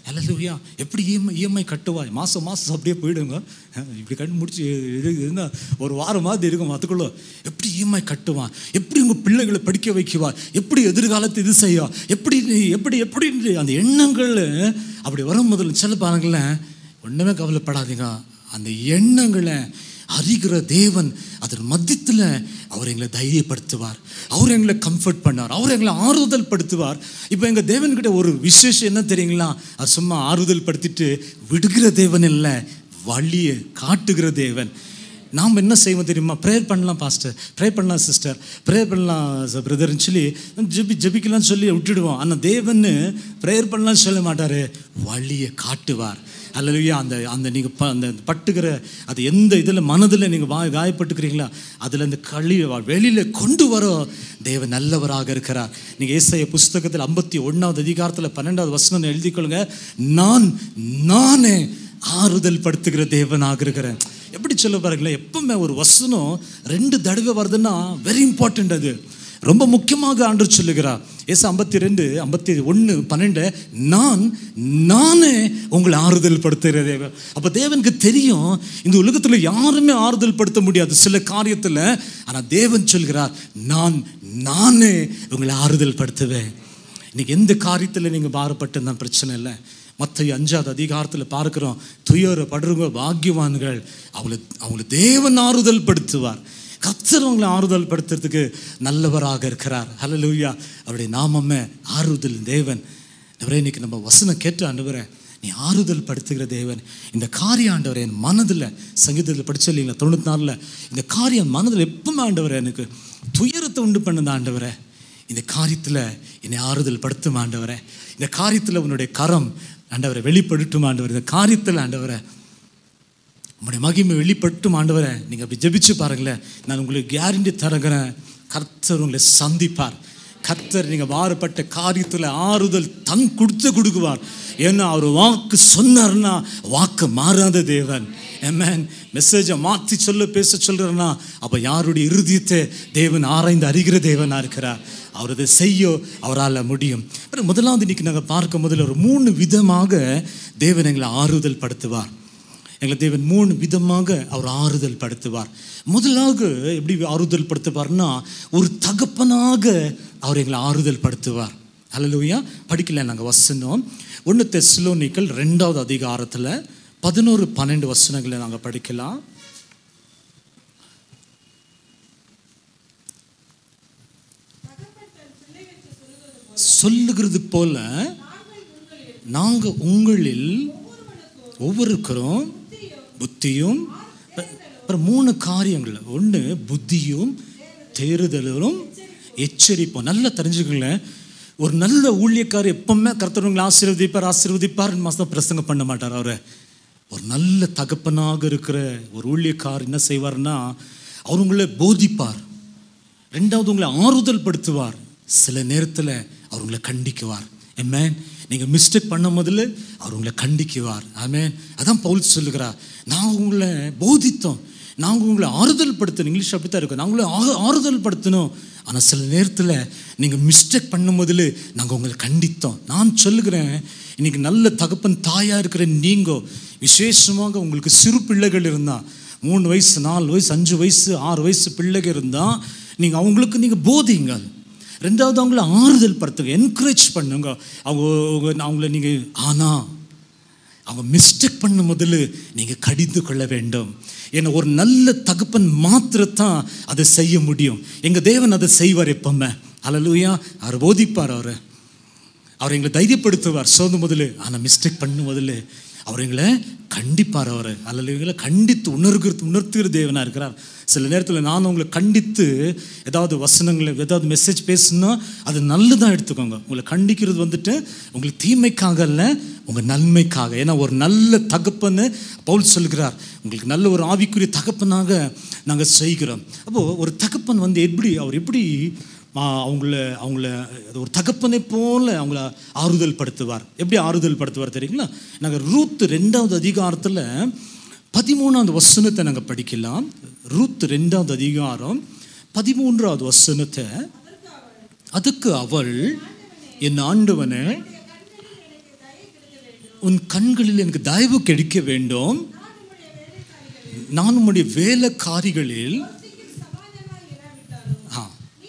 அல்லையா எப்படி இஎம்ஐ இஎம்ஐ கட்டுவாய் மாதம் மாதம் அப்படியே போயிடுங்க அஹ் இப்படி கண்டு முடிச்சு இது இருந்தால் ஒரு வாரம் மாதிரி இருக்கும் அதுக்குள்ள எப்படி இஎம்ஐ கட்டுவான் எப்படி உங்கள் பிள்ளைகளை படிக்க வைக்குவா எப்படி எதிர்காலத்தை இது செய்யா எப்படி நீ எப்படி எப்படி அந்த எண்ணங்கள் அப்படி வரும் முதல்ல சில பாருங்களேன் ஒன்றுமே கவலைப்படாதீங்க அந்த எண்ணங்களை அறிகிற தேவன் அதன் மத்தியில் அவர் எங்களை தைரியப்படுத்துவார் அவர் எங்களை கம்ஃபர்ட் பண்ணார் அவர் எங்களை ஆறுதல் படுத்துவார் இப்போ எங்கள் தேவன்கிட்ட ஒரு விசேஷம் என்ன தெரியுங்களா அது சும்மா ஆறுதல் படுத்திட்டு விடுகிற தேவன் இல்லை வழியை காட்டுகிற தேவன் நாம் என்ன செய்வோம் தெரியுமா ப்ரேயர் பண்ணலாம் பாஸ்டர் ப்ரே பண்ணலாம் சிஸ்டர் ப்ரே பண்ணலாம் பிரதர்னு சொல்லி ஜெபி ஜெபிக்கலாம்னு சொல்லி விட்டுடுவோம் ஆனால் தேவன் ப்ரேயர் பண்ணலாம்னு சொல்ல மாட்டார் வழியை காட்டுவார் அல்லையா அந்த அந்த நீங்கள் ப அந்த பட்டுக்கிற அது எந்த இதில் மனதில் நீங்கள் வா காயப்பட்டுக்கிறீங்களா அதில் அந்த களி வெளியில் கொண்டு வர தேவன் நல்லவராக இருக்கிறார் நீங்கள் ஏசாய புஸ்தகத்தில் ஐம்பத்தி ஒன்றாவது அதிகாரத்தில் பன்னெண்டாவது வசனம் எழுதிக்கொள்ளுங்க நான் நானே ஆறுதல் படுத்துகிற தேவனாக இருக்கிறேன் எப்படி சொல்ல பாருங்களேன் எப்பவுமே ஒரு வசனம் ரெண்டு தடவை வருதுன்னா வெரி இம்பார்ட்டண்ட் அது ரொம்ப முக்கியமாக ஆண்டு சொல்லுகிறார் ஏசு ஐம்பத்தி ரெண்டு ஐம்பத்தி ஒன்று பன்னெண்டு நான் நானே உங்களை ஆறுதல் படுத்துகிற தேவன் அப்போ தேவனுக்கு தெரியும் இந்த உலகத்தில் யாருமே ஆறுதல் படுத்த முடியாது சில காரியத்தில் ஆனால் தேவன் சொல்கிறார் நான் நானே உங்களை ஆறுதல் படுத்துவேன் இன்னைக்கு எந்த காரியத்தில் நீங்கள் பாரப்பட்டிருந்தா பிரச்சனை இல்லை மற்ற அஞ்சாவது அதிகாரத்தில் பார்க்குறோம் துயரப்படுறவங்க பாக்கியவான்கள் அவங்களை அவங்களை தேவன் ஆறுதல் படுத்துவார் கர்த்தர் அவங்களை ஆறுதல் படுத்துறதுக்கு நல்லவராக இருக்கிறார் ஹalleluya அவருடைய நாமமே ஆறுதல் தேவன் அவரே இன்னைக்கு நம்ம வசனம் கேட்டு ஆண்டவரே நீ ஆறுதல் படுத்துகிற தேவன் இந்த காரியம் ஆண்டவரே என் மனதில் சங்கீதத்தில் படிச்ச இல்லைங்களா தொண்ணூத்தி நாலில் இந்த காரியம் மனதில் எப்பவுமே ஆண்டவரே எனக்கு துயரத்தை உண்டு பண்ணது ஆண்டவரே இந்த காரியத்தில் என்னை ஆறுதல் படுத்தும் ஆண்டவரே இந்த காரியத்தில் உன்னுடைய கரம் ஆண்டவரை வெளிப்படுத்தும் ஆண்டவர் இந்த காரியத்தில் ஆண்டவரை உங்களுடைய மகிமை வெளிப்பட்டும் ஆண்டவரை நீங்கள் அப்படி ஜெபிச்சு பாருங்களேன் நான் உங்களுக்கு கேரண்டி தரகிறேன் கர்த்தர் உங்களை சந்திப்பார் கர்த்தர் நீங்கள் மாறுபட்ட காரியத்தில் ஆறுதல் தன் கொடுத்து கொடுக்குவார் ஏன்னா அவர் வாக்கு சொன்னார்னா வாக்கு மாறாத தேவன் ஏமேன் மெசேஜை மாற்றி சொல்ல பேச சொல்கிறேன்னா அப்போ யாருடைய இறுதியத்தை தேவன் ஆராய்ந்து அறிகிற தேவனாக இருக்கிறார் அவர் அதை செய்ய அவரால் முடியும் அப்புறம் முதலாவது இன்னைக்கு நாங்கள் பார்க்கும் முதல்ல ஒரு மூணு விதமாக தேவன் எங்களை ஆறுதல் படுத்துவார் எங்களை தேவன் மூணு விதமாக அவர் ஆறுதல் படுத்துவார் முதலாக எப்படி ஆறுதல் படுத்துவார்னா ஒரு தகப்பனாக அவர் எங்களை ஆறுதல் படுத்துவார் அல்லலுயா படிக்கல நாங்கள் வசனம் ஒன்று தெஸ்லோனிக்கல் ரெண்டாவது அதிகாரத்தில் பதினோரு பன்னெண்டு வசனங்களை நாங்கள் படிக்கலாம் சொல்லுகிறது போல நாங்கள் உங்களில் ஒவ்வொருக்கரும் புத்தியும் அப்புறம் மூணு காரியங்கள் ஒன்று புத்தியும் தேறுதலும் எச்சரிப்போம் நல்லா தெரிஞ்சுக்கல ஒரு நல்ல ஊழியக்காரர் எப்பவுமே கர்த்தர் ஆசீர்வதிப்பார் ஆசீர்வதிப்பார் மாதம் பிரசங்கம் பண்ண மாட்டார் அவரை ஒரு நல்ல தகப்பனாக இருக்கிற ஒரு ஊழியக்கார் என்ன செய்வார்னா அவர் உங்களை போதிப்பார் ரெண்டாவது உங்களை ஆறுதல் படுத்துவார் சில நேரத்தில் அவர் உங்களை கண்டிக்குவார் எம்மேன் நீங்கள் மிஸ்டேக் பண்ண முதல்ல அவர் உங்களை கண்டிக்குவார் ஆமேன் அதான் பவுல் சொல்லுகிறார் நான் உங்களை போதித்தோம் நாங்கள் உங்களை ஆறுதல் படுத்தணும் இங்கிலீஷ் அப்படி தான் இருக்கும் நான் உங்களை ஆறு- ஆறுதல் படுத்தணும் ஆனால் சில நேரத்தில் நீங்கள் மிஸ்டேக் பண்ணும் முதல்ல நாங்கள் உங்களை கண்டித்தோம் நான் சொல்லுகிறேன் இன்னைக்கு நல்ல தகப்பன் தாயாக இருக்கிற நீங்கள் விசேஷமாக உங்களுக்கு சிறு பிள்ளைகள் இருந்தால் மூணு வயசு நாலு வயசு அஞ்சு வயசு ஆறு வயசு பிள்ளைகள் இருந்தால் நீங்கள் அவங்களுக்கு நீங்கள் போதிங்க ரெண்டாவது அவங்கள ஆறுதல் படுத்துங்க என்கரேஜ் பண்ணுங்க அவங்க அவங்க- அவங்கள நீங்கள் ஆனா அவங்க மிஸ்டேக் பண்ண முதல்ல நீங்கள் கடிந்து கொள்ள வேண்டும் ஏன்னா ஒரு நல்ல தகப்பன் மாத்திரத்தான் அதை செய்ய முடியும் எங்கள் தேவன் அதை செய்வார் எப்பவுமே அலலூயா அவர் போதிப்பார் அவரை அவர் எங்களை தைரியப்படுத்துவார் சோர்ந்து முதல்ல ஆனால் மிஸ்டேக் பண்ணும் முதல்ல அவர் எங்களை கண்டிப்பார் அவர் அல்லது எங்களை கண்டித்து உணர்கிறது உணர்த்துகிற தேவனாக இருக்கிறார் சில நேரத்தில் நான் உங்களை கண்டித்து ஏதாவது வசனங்களை ஏதாவது மெசேஜ் பேசுனா அது நல்லதாக எடுத்துக்கோங்க உங்களை கண்டிக்கிறது வந்துட்டு உங்களுக்கு தீமைக்காக அல்ல உங்கள் நன்மைக்காக ஏன்னா ஒரு நல்ல தகப்பன்னு பவுல் சொல்கிறார் உங்களுக்கு நல்ல ஒரு ஆவிக்குரிய தகப்பனாக நாங்கள் செய்கிறோம் அப்போது ஒரு தகப்பன் வந்து எப்படி அவர் எப்படி ஆ, அவங்கள அவங்கள அது ஒரு தகப்பனை போல அவங்கள ஆறுதல் படுத்துவார் எப்படி ஆறுதல் படுத்துவார் தெரியுங்களா நாங்கள் ரூத் ரெண்டாவது அதிகாரத்தில் பதிமூணாவது வசனத்தை நாங்கள் படிக்கலாம் ரூத் ரெண்டாவது அதிகாரம் பதிமூன்றாவது வசனத்தை அதுக்கு அவள் என் ஆண்டவனை உன் கண்களில் எனக்கு தயவு கிடைக்க வேண்டும் நான் உம்முடைய வேலைக்காரிகளில் ஆ.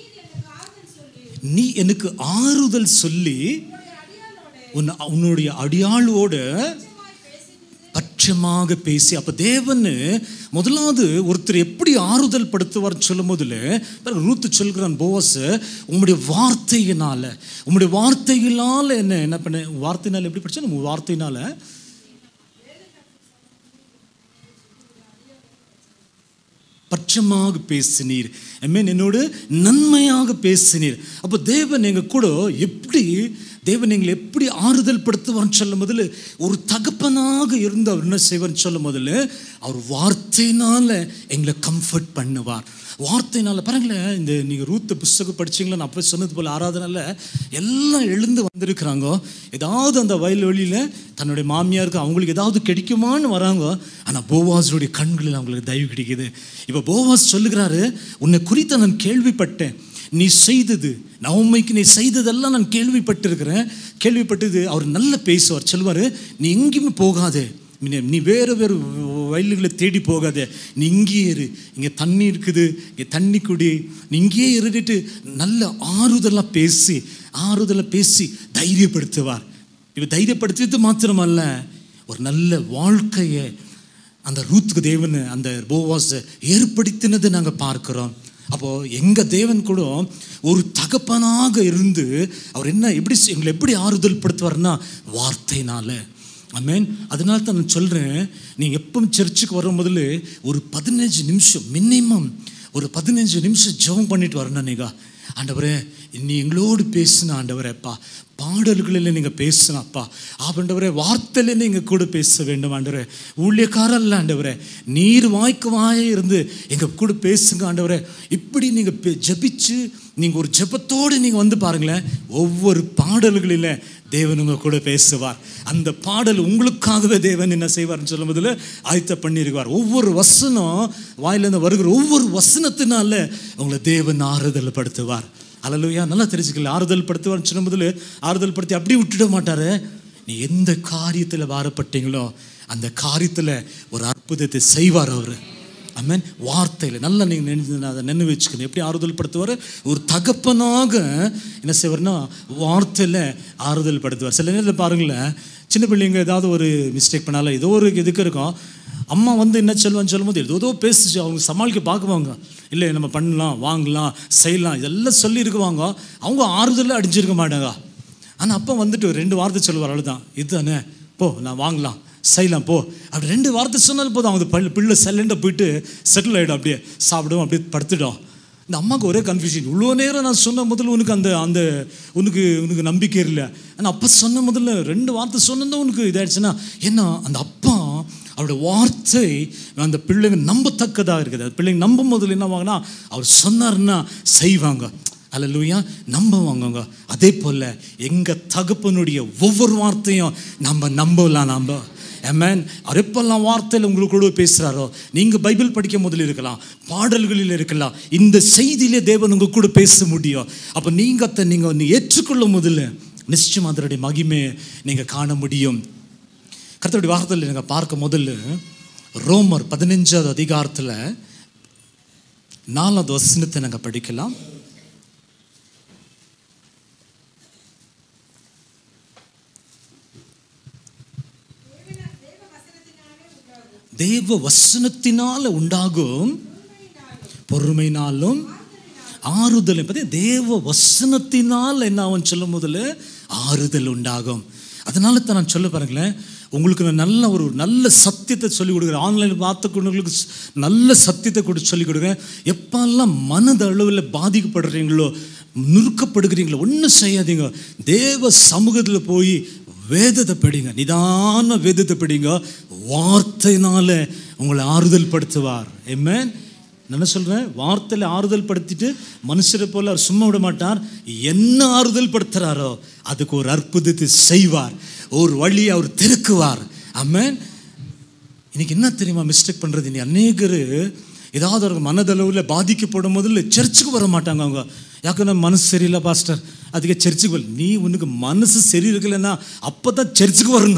நீ எனக்கு ஆறுதல் சொல்லி உன் உன்னுடைய அடியாளோடு பட்சமாக பேசி அப்ப தேவன் முதலாவது ஒருத்தர் எப்படி ஆறுதல் படுத்துவார் சொல்லும் போதுல பிறகு ரூத்து சொல்கிறான் போஸ் உம்முடைய வார்த்தையினால உம்முடைய வார்த்தையினால என்ன என்ன பண்ண வார்த்தையினால எப்படி படிச்சா நம்ம வார்த்தையினால பட்சமாக பேசினீர் மீன் என்னோடு நன்மையாக பேசினீர் அப்போ தேவன் எங்க கூட எப்படி தேவன் எங்களை எப்படி ஆறுதல் படுத்துவார்னு சொல்லும் முதல்ல ஒரு தகப்பனாக இருந்து அவர் என்ன செய்வார்னு சொல்லும் முதல்ல அவர் வார்த்தையினால எங்களை கம்ஃபர்ட் பண்ணுவார் வார்த்தையினால பாருங்களேன் இந்த நீங்கள் ரூத்து புஸ்தகம் படிச்சீங்களா நான் அப்போ சொன்னது போல் ஆராதனால எல்லாம் எழுந்து வந்திருக்கிறாங்க ஏதாவது அந்த வயல்வெளியில் தன்னுடைய மாமியாருக்கு அவங்களுக்கு ஏதாவது கிடைக்குமான்னு வராங்க ஆனால் போவாஸுடைய கண்களில் அவங்களுக்கு தயவு கிடைக்குது இப்போ போவாஸ் சொல்லுகிறாரு உன்னை குறித்து நான் கேள்விப்பட்டேன் நீ செய்தது நவமைக்கு நீ செய்ததெல்லாம் நான் கேள்விப்பட்டிருக்கிறேன் கேள்விப்பட்டது அவர் நல்ல பேசுவார் சொல்லுவார் நீ எங்கேயுமே போகாதே நீ- நீ வேறு வேறு வயல்களை தேடி போகாத நீ இங்கேயே இரு இங்கே தண்ணி இருக்குது இங்கே தண்ணி குடி நீ இங்கேயே இருந்துட்டு நல்ல ஆறுதலாக பேசி ஆறுதலாக பேசி தைரியப்படுத்துவார் இவ தைரியப்படுத்தியது மாத்திரமல்ல ஒரு நல்ல வாழ்க்கையை அந்த ரூத்துக்கு தேவன் அந்த போவாஸை ஏற்படுத்தினதை நாங்கள் பார்க்கிறோம் அப்போ எங்க தேவன் கூட ஒரு தகப்பனாக இருந்து அவர் என்ன எப்படி செ- எங்களை எப்படி ஆறுதல் படுத்துவார்னா வார்த்தைனால ஆமென் அதனால தான் நான் சொல்கிறேன் நீங்கள் எப்போ சர்ச்சுக்கு வரும் முதல்ல ஒரு பதினஞ்சு நிமிஷம் மினிமம் ஒரு பதினஞ்சு நிமிஷம் ஜெபம் பண்ணிட்டு வரணும் நீங்க ஆண்டவரே நீ எங்களோடு பேசுன ஆண்டவரேப்பா பாடல்களில் நீங்கள் பேசுனப்பா ஆண்டவரே வார்த்தையில் நீங்கள் கூட பேச வேண்டும் ஆண்டவரே ஊழியக்காரல்ல ஆண்டவரே நீர் வாய்க்கு வாயே இருந்து எங்கள் கூட பேசுங்க ஆண்டவரே இப்படி நீங்கள் ஜெபிச்சு நீங்கள் ஒரு ஜெபத்தோடு நீங்கள் வந்து பாருங்களேன் ஒவ்வொரு பாடல்களில் தேவன் உங்க கூட பேசுவார் அந்த பாடல் உங்களுக்காகவே தேவன் என்ன செய்வார்னு சொல்லும் போதுல ஆயத்த பண்ணியிருக்கார் ஒவ்வொரு வசனம் வாயிலிருந்து வருகிற ஒவ்வொரு வசனத்தினால உங்களை தேவன் ஆறுதல் படுத்துவார் அல்லலுயா நல்லா தெரிஞ்சுக்கல ஆறுதல் படுத்துவார்னு சொல்லும் போதுல ஆறுதல் படுத்தி அப்படி விட்டுட மாட்டாரு நீ எந்த காரியத்தில் வாரப்பட்டீங்களோ அந்த காரியத்தில் ஒரு அற்புதத்தை செய்வார் அவர் அம்மன் வார்த்தையில் நல்லா நீங்கள் நினைச்சு அதை நினைவு வச்சுக்கணும் எப்படி ஆறுதல் படுத்துவார் ஒரு தகப்பனாக என்ன செய்வார்னா வார்த்தையில் ஆறுதல் படுத்துவார் சில நேரத்தில் பாருங்களேன் சின்ன பிள்ளைங்க ஏதாவது ஒரு மிஸ்டேக் பண்ணாலும் ஏதோ ஒரு இதுக்கு இருக்கும் அம்மா வந்து என்ன சொல்லுவான்னு சொல்லும்போது ஏதோ ஏதோ பேசுச்சு அவங்க சமாளிக்க பார்க்குவாங்க இல்லை நம்ம பண்ணலாம் வாங்கலாம் செய்யலாம் இதெல்லாம் சொல்லி இருக்குவாங்க அவங்க ஆறுதலில் அடிஞ்சிருக்க மாட்டாங்க ஆனால் அப்பா வந்துட்டு ஒரு ரெண்டு வார்த்தை சொல்லுவார் அவ்வளோதான் இதுதானே போ நான் வாங்கலாம் செய்யலாம் போ அப்படி ரெண்டு வார்த்தை சொன்னாலும் போதும் அவங்க பள்ளி பிள்ளை சைலண்டாக போயிட்டு செட்டில் ஆகிடும் அப்படியே சாப்பிடும் அப்படியே படுத்துடும் இந்த அம்மாவுக்கு ஒரே கன்ஃபியூஷன் இவ்வளோ நேரம் நான் சொன்ன முதல்ல உனக்கு அந்த அந்த உனக்கு உனக்கு நம்பிக்கை இல்லை ஆனால் அப்பா சொன்ன முதல்ல ரெண்டு வார்த்தை சொன்னதும் உனக்கு இதாயிடுச்சுன்னா ஏன்னா அந்த அப்பா அவருடைய வார்த்தை அந்த பிள்ளைங்க நம்பத்தக்கதாக இருக்குது அது பிள்ளைங்க நம்பும் முதல்ல என்ன வாங்கினா அவர் சொன்னார்னா செய்வாங்க அல்லூயா நம்புவாங்கங்க அதே போல் எங்கள் தகப்பனுடைய ஒவ்வொரு வார்த்தையும் நம்ம நம்பலாம் நம்ம ஏமேன் அவர் எப்பெல்லாம் வார்த்தையில் உங்களுக்கு கூட பேசுகிறாரோ நீங்கள் பைபிள் படிக்கும் முதல்ல இருக்கலாம் பாடல்களில் இருக்கலாம் இந்த செய்தியிலே தேவன் உங்க கூட பேச முடியும் அப்போ நீங்கள் அதை நீங்கள் ஏற்றுக்கொள்ளும் முதல்ல நிச்சயம் அதனுடைய மகிமை நீங்கள் காண முடியும் கர்த்தருடைய வார்த்தையில் நீங்கள் பார்க்க முதல்ல ரோமர் பதினஞ்சாவது அதிகாரத்தில் நாலாவது வசனத்தை நாங்கள் படிக்கலாம் தேவ வசனத்தினால உண்டாகும் பொறுமைனாலும் ஆறுதல் பற்றி தேவ வசனத்தினால் என்ன ஆகும் சொல்லும் முதல்ல ஆறுதல் உண்டாகும் அதனால தான் நான் சொல்ல பாருங்களேன் உங்களுக்கு நான் நல்ல ஒரு நல்ல சத்தியத்தை சொல்லிக் கொடுக்குறேன் ஆன்லைனில் பார்த்துக்கொண்டவங்களுக்கு ஸ்- நல்ல சத்தியத்தை கூட சொல்லிக் கொடுக்குறேன் எப்பெல்லாம் மனது அளவில் பாதிக்கப்படுறீங்களோ நுறுக்கப்படுகிறீங்களோ ஒன்றும் செய்யாதீங்க தேவ சமூகத்தில் போய் வேதத்தை படிங்க நிதான வேதத்தை படிங்க வார்த்தையினால உங்களை ஆறுதல் படுத்துவார் எம்மேன் நான் என்ன சொல்கிறேன் வார்த்தையில் ஆறுதல் படுத்திட்டு மனுஷரை போல அவர் சும்மா விட மாட்டார் என்ன ஆறுதல் படுத்துறாரோ அதுக்கு ஒரு அற்புதத்தை செய்வார் ஒரு வழி அவர் திறக்குவார் ஆமென் இன்னைக்கு என்ன தெரியுமா மிஸ்டேக் பண்ணுறது நீ அநேகர் ஏதாவது ஒரு மனதளவில் பாதிக்கப்படும் முதல்ல சர்ச்சுக்கு வர மாட்டாங்க அவங்க யாக்கா மனசு சரியில்லை பாஸ்டர் அதுக்கு சர்ச்சுக்கு வரல நீ உனக்கு மனசு சரி இருக்கலைன்னா அப்போ தான் சர்ச்சுக்கு வரணும்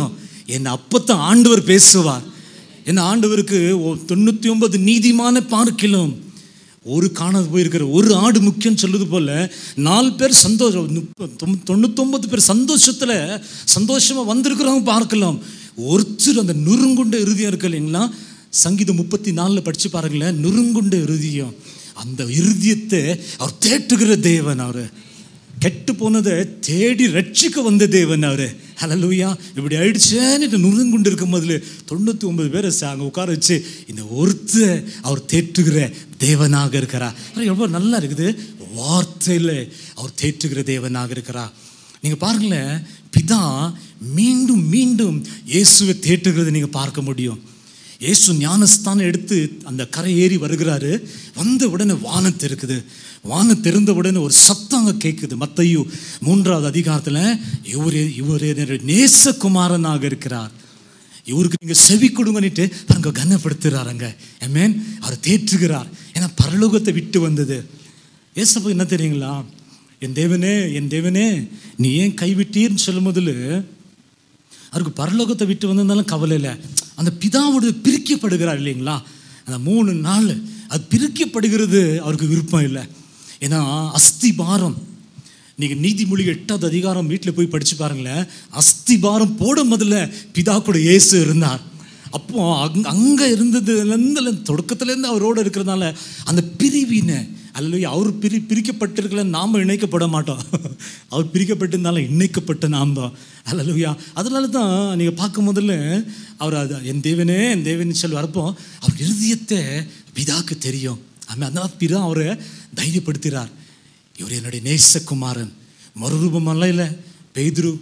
என் அப்பத்தான் ஆண்டவர் பேசுவார் என் ஆண்டவருக்கு ஒ- தொண்ணூத்தி ஒன்பது நீதிமான பார்க்கிலும் ஒரு காணாது போயிருக்கிற ஒரு ஆடு முக்கியம் சொல்லுது போல நாலு பேர் சந்தோஷம் முப்ப- தொண்ணூ- தொண்ணூத்தொன்பது பேர் சந்தோஷத்துல சந்தோஷமா வந்திருக்கிறவங்க பார்க்கலாம் ஒருத்தர் அந்த நுறுங்குண்ட இறுதியம் இருக்கு இல்லைங்களா சங்கீதம் முப்பத்தி நாலில் படிச்சு பாருங்களேன் நுறுங்குண்ட இறுதியம் அந்த இறுதியத்தை அவர் தேற்றுகிற தேவன் அவர் கெட்டு போனதை தேடி ரட்சிக்க வந்த தேவன் அவரு ஹலலூயா இப்படி ஆயிடுச்சேன்னு நுறுங்குண்டு இருக்கும் போதுல தொண்ணூற்றி ஒன்பது பேரை ச- அங்க உட்கார வச்சு இந்த ஒருத்த அவர் தேற்றுகிற தேவனாக இருக்கிறார் ஆனா, எவ்வளவு நல்லா இருக்குது வார்த்தையில் அவர் தேற்றுகிற தேவனாக இருக்கிறார் நீங்க பாருங்களேன் பிதா மீண்டும் மீண்டும் இயேசுவை தேற்றுகிறதை நீங்க பார்க்க முடியும் இயேசு ஞானஸ்தானம் எடுத்து அந்த கரை ஏறி வருகிறாரு வந்த உடனே வானம் இருக்குது வானம் திறந்த உடனே ஒரு சத்தம் அங்கே கேட்குது மத்தையு மூன்றாவது அதிகாரத்தில் இவர் இவர் என்னுடைய நேசகுமாரனாக இருக்கிறார் இவருக்கு நீங்க செவி கொடுங்கன்னுட்டு அங்க கனப்படுத்துறாருங்க அமேன் அவர் தேற்றுகிறார் ஏன்னா பரலோகத்தை விட்டு வந்தது ஏசப்பா என்ன தெரியுங்களா என் தேவனே என் தேவனே நீ ஏன் கைவிட்டீர்னு சொல்லும் முதல்ல அவருக்கு பரலோகத்தை விட்டு வந்திருந்தாலும் கவலை இல்லை அந்த பிதாவோட பிரிக்கப்படுகிறார் இல்லைங்களா அந்த மூணு நாள் அது பிரிக்கப்படுகிறது அவருக்கு விருப்பம் இல்லை ஏன்னா அஸ்திபாரம் நீங்கள் நீதிமொழி எட்டாவது அதிகாரம் வீட்டில் போய் படிச்சு பாருங்களேன் அஸ்திபாரம் போட முதல்ல பிதா கூட இயேசு இருந்தார் அப்போ அங் அங்கே இருந்ததுலேருந்து தொடக்கத்துலேருந்து அவரோட இருக்கிறதுனால அந்த பிரிவினை அல்ல அவர் பிரி பிரிக்கப்பட்டிருக்கல நாம் இணைக்கப்பட மாட்டோம் அவர் பிரிக்கப்பட்டிருந்தாலும் இணைக்கப்பட்ட நாம் தான் அல்லலுயா அதனால தான் நீங்கள் பார்க்கும் முதல்ல அவர் அது என் தேவனே என் தேவன் சொல்லி வரப்போ அவர் இருதயத்தை பிதாக்கு தெரியும் ஆமாம் அதனால பிதா அவரை தைரியப்படுத்துகிறார் இவர் என்னுடைய நேசகுமாரன் மறுரூபம் அல்ல இல்லை பேதுரு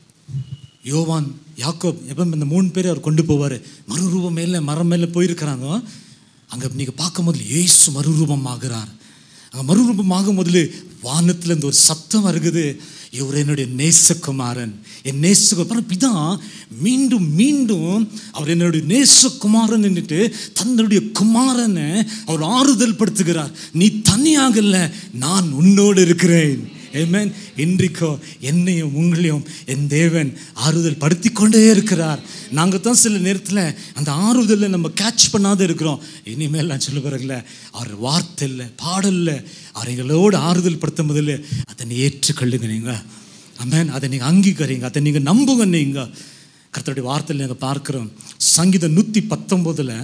யோவான் யாக்கோப் எப்போ இந்த மூணு பேர் அவர் கொண்டு போவார் மறுரூபம் மேலே மரம் மேலே போயிருக்கிறாங்க அங்கே நீங்கள் பார்க்கும் போது ஏசு மறுரூபம் ஆகிறார் அங்கே மறுரூபம் ஆகும் போதில் வானத்துல இருந்து ஒரு சத்தம் வருகுது இவர் என்னுடைய நேசகுமாரன் என் நேசகுமாரன் பிதா மீண்டும் மீண்டும் அவர் என்னுடைய நேசகுமாரன் என்னட்டு தன்னுடைய குமாரனை அவர் ஆறுதல் படுத்துகிறார் நீ தனியாக இல்லை நான் உன்னோடு இருக்கிறேன் ஏமேன் இன்றைக்கோ என்னையும் உங்களையும் என் தேவன் ஆறுதல் படுத்தி கொண்டே இருக்கிறார் நாங்கள் தான் சில நேரத்தில் அந்த ஆறுதலை நம்ம கேட்ச் பண்ணாத இருக்கிறோம் இனிமேல் நான் சொல்ல போகிறேன்ல அவர் வார்த்தை இல்லை பாடல்ல அவர் எங்களோடு ஆறுதல் படுத்தும் முதல்ல அதை நீ ஏற்றுக்கொள்ளுங்க நீங்கள் அமேன் அதை நீங்கள் அங்கீகரிங்க அதை நீங்கள் நம்புங்க நீங்கள் கர்த்தருடைய வார்த்தையில் நாங்கள் பார்க்குறோம் சங்கீதம் நூற்றி பத்தொம்போதில்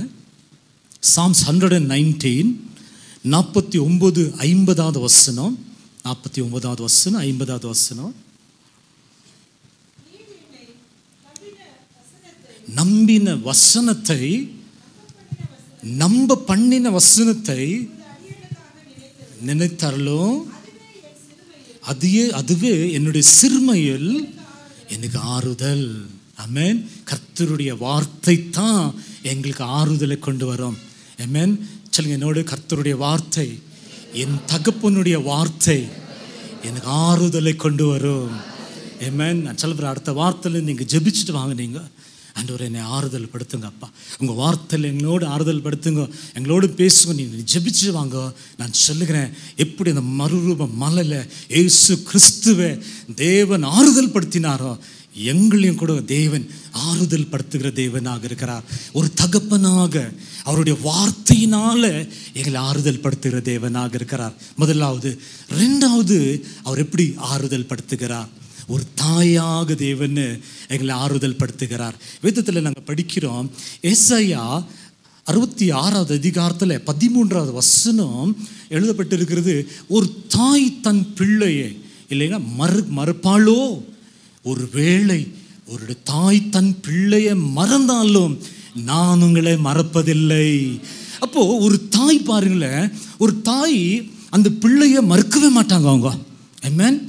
சாம்ஸ் ஹண்ட்ரட் அண்ட் நைன்டீன் நாற்பத்தி ஒம்பது ஐம்பதாவது வசனம் நாற்பத்தி ஒன்பதாவது வசனம் ஐம்பதாவது வசனம் நம்பின வசனத்தை நம்ப பண்ணின வசனத்தை நினைத்தாலும் அதுவே அதுவே என்னுடைய சிறுமையில் எனக்கு ஆறுதல் அமேன் கர்த்தருடைய வார்த்தை தான் எங்களுக்கு ஆறுதலை கொண்டு வரும் அமேன் சொல்லுங்க என்னோட கர்த்தருடைய வார்த்தை என் தகப்பனுடைய வார்த்தை எனக்கு ஆறுதலை கொண்டு வரும் ஏமேன் நான் சொல்ல அடுத்த வார்த்தையில் நீங்கள் ஜெபிச்சுட்டு வாங்க நீங்கள் ஆண்டவர் என்னை ஆறுதல் படுத்துங்க அப்பா உங்கள் வார்த்தையில் எங்களோடு ஆறுதல் படுத்துங்க எங்களோடு பேசுங்க நீங்கள் ஜெபிச்சு வாங்க நான் சொல்லுகிறேன் எப்படி அந்த மறுரூப மலையில் ஏசு கிறிஸ்துவை தேவன் ஆறுதல் படுத்தினாரோ எங்களையும் கூட தேவன் ஆறுதல் படுத்துகிற தேவனாக இருக்கிறார் ஒரு தகப்பனாக அவருடைய வார்த்தையினால எங்களை ஆறுதல் படுத்துகிற தேவனாக இருக்கிறார் முதலாவது ரெண்டாவது அவர் எப்படி ஆறுதல் படுத்துகிறார் ஒரு தாயாக தேவன் எங்களை ஆறுதல் படுத்துகிறார் வேதத்தில் நாங்கள் படிக்கிறோம் எஸ்ஐயா அறுபத்தி ஆறாவது அதிகாரத்தில் பதிமூன்றாவது வசனம் எழுதப்பட்டிருக்கிறது ஒரு தாய் தன் பிள்ளையை இல்லைன்னா மறு மறுப்பாளோ ஒரு வேளை ஒரு தாய் தன் பிள்ளையை மறந்தாலும் நான் உங்களை மறப்பதில்லை அப்போ ஒரு தாய் பாருங்களேன் ஒரு தாய் அந்த பிள்ளைய மறுக்கவே மாட்டாங்க அவங்க ஐமேன்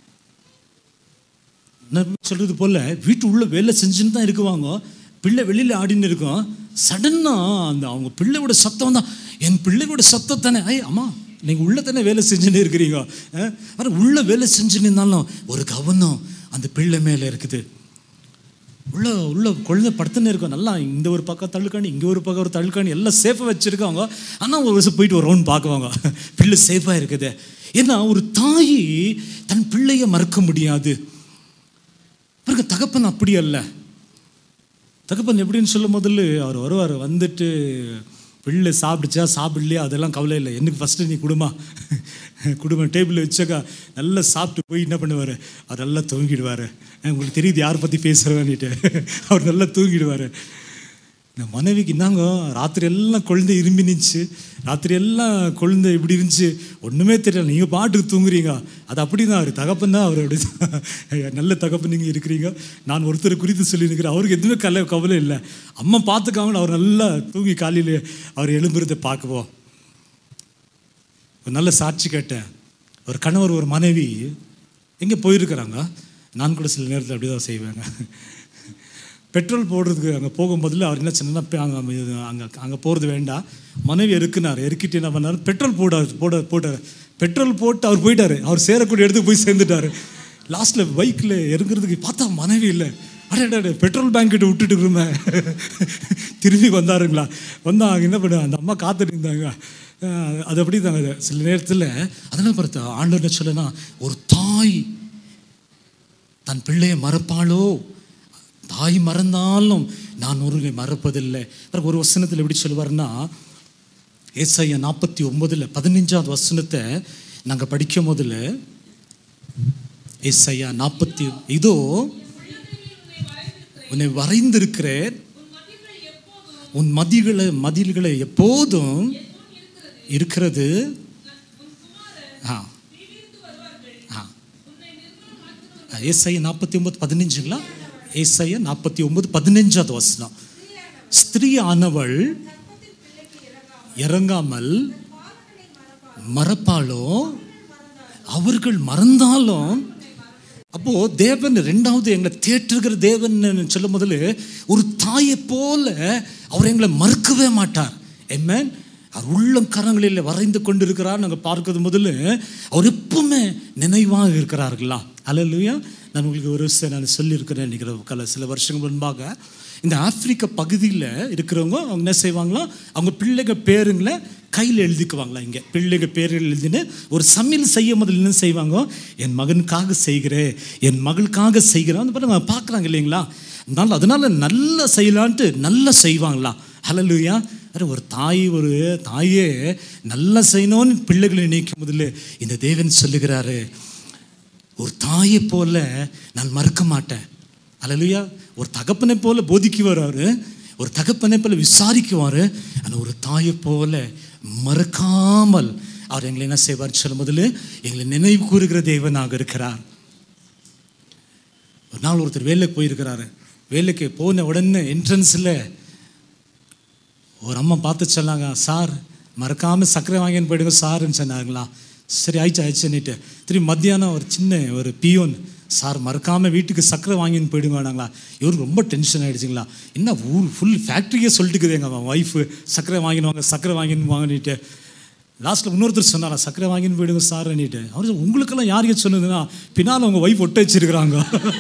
நான் சொல்றது போல வீட்டு உள்ள வேலை செஞ்சுன்னு தான் இருக்குவாங்க பிள்ளை வெளியில் ஆடின்னு இருக்கும் சடனாக அந்த அவங்க பிள்ளையோட சத்தம் தான் என் பிள்ளையோட சத்தம் தானே ஐய் அம்மா நீங்கள் உள்ள தானே வேலை செஞ்சுன்னு இருக்கிறீங்க ஆனால் உள்ள வேலை செஞ்சுன்னு இருந்தாலும் ஒரு கவனம் அந்த பிள்ளை மேலே இருக்குது உள்ள உள்ள குழந்தை படுத்துன்னு இருக்கும் நல்லா இந்த ஒரு பக்கம் தள்ளுக்காணி இங்கே ஒரு பக்கம் ஒரு தள்ளுக்காணி எல்லாம் சேஃபாக வச்சுருக்காங்க ஆனால் ஒரு வருஷம் போயிட்டு ஒரு ரவுண்ட் பார்க்குவாங்க பிள்ளை சேஃபாக இருக்குது ஏன்னா ஒரு தாய் தன் பிள்ளையை மறக்க முடியாது பாருங்க தகப்பன் அப்படி அல்ல தகப்பன் எப்படின்னு சொல்லும் முதல்ல அவர் வருவார் வந்துட்டு பிள்ளை சாப்பிடுச்சா சாப்பிடலையா அதெல்லாம் கவலை இல்லை எனக்கு ஃபஸ்ட்டு நீ குடுமா குடும்பம் டேபிளில் வச்சாக்கா நல்லா சாப்பிட்டு போய் என்ன பண்ணுவார் அவர் நல்லா தூங்கிடுவார் உங்களுக்கு தெரியுது யாரை பற்றி பேசுகிறேன்னுட்டு அவர் நல்லா தூங்கிடுவார் இந்த மனைவிக்கு என்னங்க ராத்திரி எல்லாம் குழந்தை இரும்பி நின்றுச்சு ராத்திரி எல்லாம் குழந்தை இப்படி இருந்துச்சு ஒன்றுமே தெரியல நீங்கள் பாட்டுக்கு தூங்குறீங்க அது அப்படி தான் அவர் தகப்பன் தான் அவர் அப்படி தான் நல்ல தகப்பன் நீங்கள் இருக்கிறீங்க நான் ஒருத்தர் குறித்து சொல்லியிருக்கிறேன் அவருக்கு எதுவுமே கல கவலை இல்லை அம்மா பார்த்துக்காங்கன்னு அவர் நல்லா தூங்கி காலையில் அவர் எழும்புறதை பார்க்குவோம் ஒரு நல்ல சாட்சி கேட்டேன் ஒரு கணவர் ஒரு மனைவி எங்கே போயிருக்கிறாங்க நான் கூட சில நேரத்தில் அப்படி தான் செய்வேங்க பெட்ரோல் போடுறதுக்கு அங்கே போகும்போதில் அவர் என்ன சொன்னா அங்கே அங்கே அங்கே போகிறது வேண்டாம் மனைவி எருக்குனார் எருக்கிட்டு என்ன பண்ணார் பெட்ரோல் போடார் போட போட்டார் பெட்ரோல் போட்டு அவர் போயிட்டார் அவர் சேரக்கூடிய இடத்துக்கு போய் சேர்ந்துட்டார் லாஸ்ட்டில் பைக்கில் இறங்குறதுக்கு பார்த்தா மனைவி இல்லை அடே பெட்ரோல் பேங்க் கிட்ட விட்டுட்டு இருமே திரும்பி வந்தாருங்களா வந்தா அங்கே என்ன பண்ண அந்த அம்மா காத்துட்டு இருந்தாங்க அஹ் அது அப்படி தாங்க அது. சில நேரத்தில் அதெல்லாம் பார்த்து ஆண்டவர் என்ன சொல்லனா ஒரு தாய் தன் பிள்ளையை மறப்பாளோ தாய் மறந்தாலும் நான் ஒருவரை மறப்பதில்லை பிறகு ஒரு வசனத்தில் எப்படி சொல்லுவார்னா ஏசாயா நாற்பத்தி ஒன்பதுல பதினஞ்சாவது வசனத்தை நாங்கள் படிக்கும் போதில் ஏசாயா நாற்பத்தி இதோ உன்னை வரைந்திருக்கிறேன் உன் மதிகளை மதில்களை எப்போதும் இருக்கிறது ஆ ஆ ஏசாய நாற்பத்தி ஒன்பது பதினஞ்சுங்களா ஏசாய நாற்பத்தி ஒன்பது பதினஞ்சாவது வசனம் ஸ்திரீ ஆனவள் இறங்காமல் மறப்பாளோ அவர்கள் மறந்தாலும் அப்போ தேவன் ரெண்டாவது எங்களை தேற்றுகிற தேவன் சொல்லும் முதல்ல ஒரு தாயை போல அவர் எங்களை மறுக்கவே மாட்டார் எம்மேன் அவர் உள்ளம் கரங்களில் வரைந்து கொண்டிருக்கிறார் நாங்கள் பார்க்கிறது முதல்ல அவர் எப்பவுமே நினைவாக இருக்கிறார்களா அல்லையா நான் உங்களுக்கு ஒரு விஷயம் நான் சொல்லியிருக்கிறேன் நினைக்கிற கல சில வருஷங்கள் முன்பாக இந்த ஆப்பிரிக்க பகுதியில் இருக்கிறவங்க அவங்க என்ன செய்வாங்களா அவங்க பிள்ளைங்க பேருங்களை கையில் எழுதிக்குவாங்களா இங்கே பிள்ளைங்க பேர்கள் எழுதின்னு ஒரு சமையல் செய்ய முதல்ல என்ன செய்வாங்க என் மகனுக்காக செய்கிறேன் என் மகளுக்காக செய்கிறேன் அந்த மாதிரி பார்க்குறாங்க இல்லைங்களா அதனால அதனால நல்லா செய்யலான்ட்டு நல்லா செய்வாங்களா ஹலலுயா அरे ஒரு தாய் ஒரு தாயே நல்லா செய்யணும்னு பிள்ளைகளை நினைக்கும் முதல்ல இந்த தேவன் சொல்லுகிறாரு ஒரு தாயை போல நான் மறக்க மாட்டேன் அல்லையா ஒரு தகப்பனை போல போதிக்குவார் அவரு ஒரு தகப்பனை போல விசாரிக்குவார் ஆனால் ஒரு தாயை போல மறக்காமல் அவர் எங்களை என்ன செய்வார் சொல்லும் முதல்ல எங்களை நினைவு கூறுகிற தேவனாக இருக்கிறார் ஒரு நாள் ஒருத்தர் வேலைக்கு போயிருக்கிறாரு வேலைக்கு போன உடனே என்ட்ரன்ஸில் ஒரு அம்மா பார்த்து சொன்னாங்க சார் மறக்காமல் சர்க்கரை வாங்கின்னு போயிடுங்க சார்ன்னு சொன்னாங்களா சரி ஆயிடுச்சு ஆயிடுச்சுன்னுட்டு திரும்பி மத்தியானம் ஒரு சின்ன ஒரு பியோன் சார் மறக்காமல் வீட்டுக்கு சர்க்கரை வாங்கின்னு போயிடுவானாங்களா இவருக்கு ரொம்ப டென்ஷன் ஆகிடுச்சிங்களா என்ன ஊர் ஃபுல் ஃபேக்ட்ரியே சொல்லிட்டுக்குது எங்கள் ஒய்ஃபு சர்க்கரை வாங்கினுவாங்க சர்க்கரை வாங்கின்னு வாங்கிட்டு லாஸ்ட்டில் இன்னொருத்தர் சொன்னாரா சர்க்கரை வாங்கின்னு போயிடுங்க சார்ன்னுட்டு அவர் உங்களுக்கெல்லாம் யாருக்கு சொன்னதுன்னா பின்னால் உங்கள் ஒய்ஃப் ஒட்ட வச்சிருக்கிறாங்க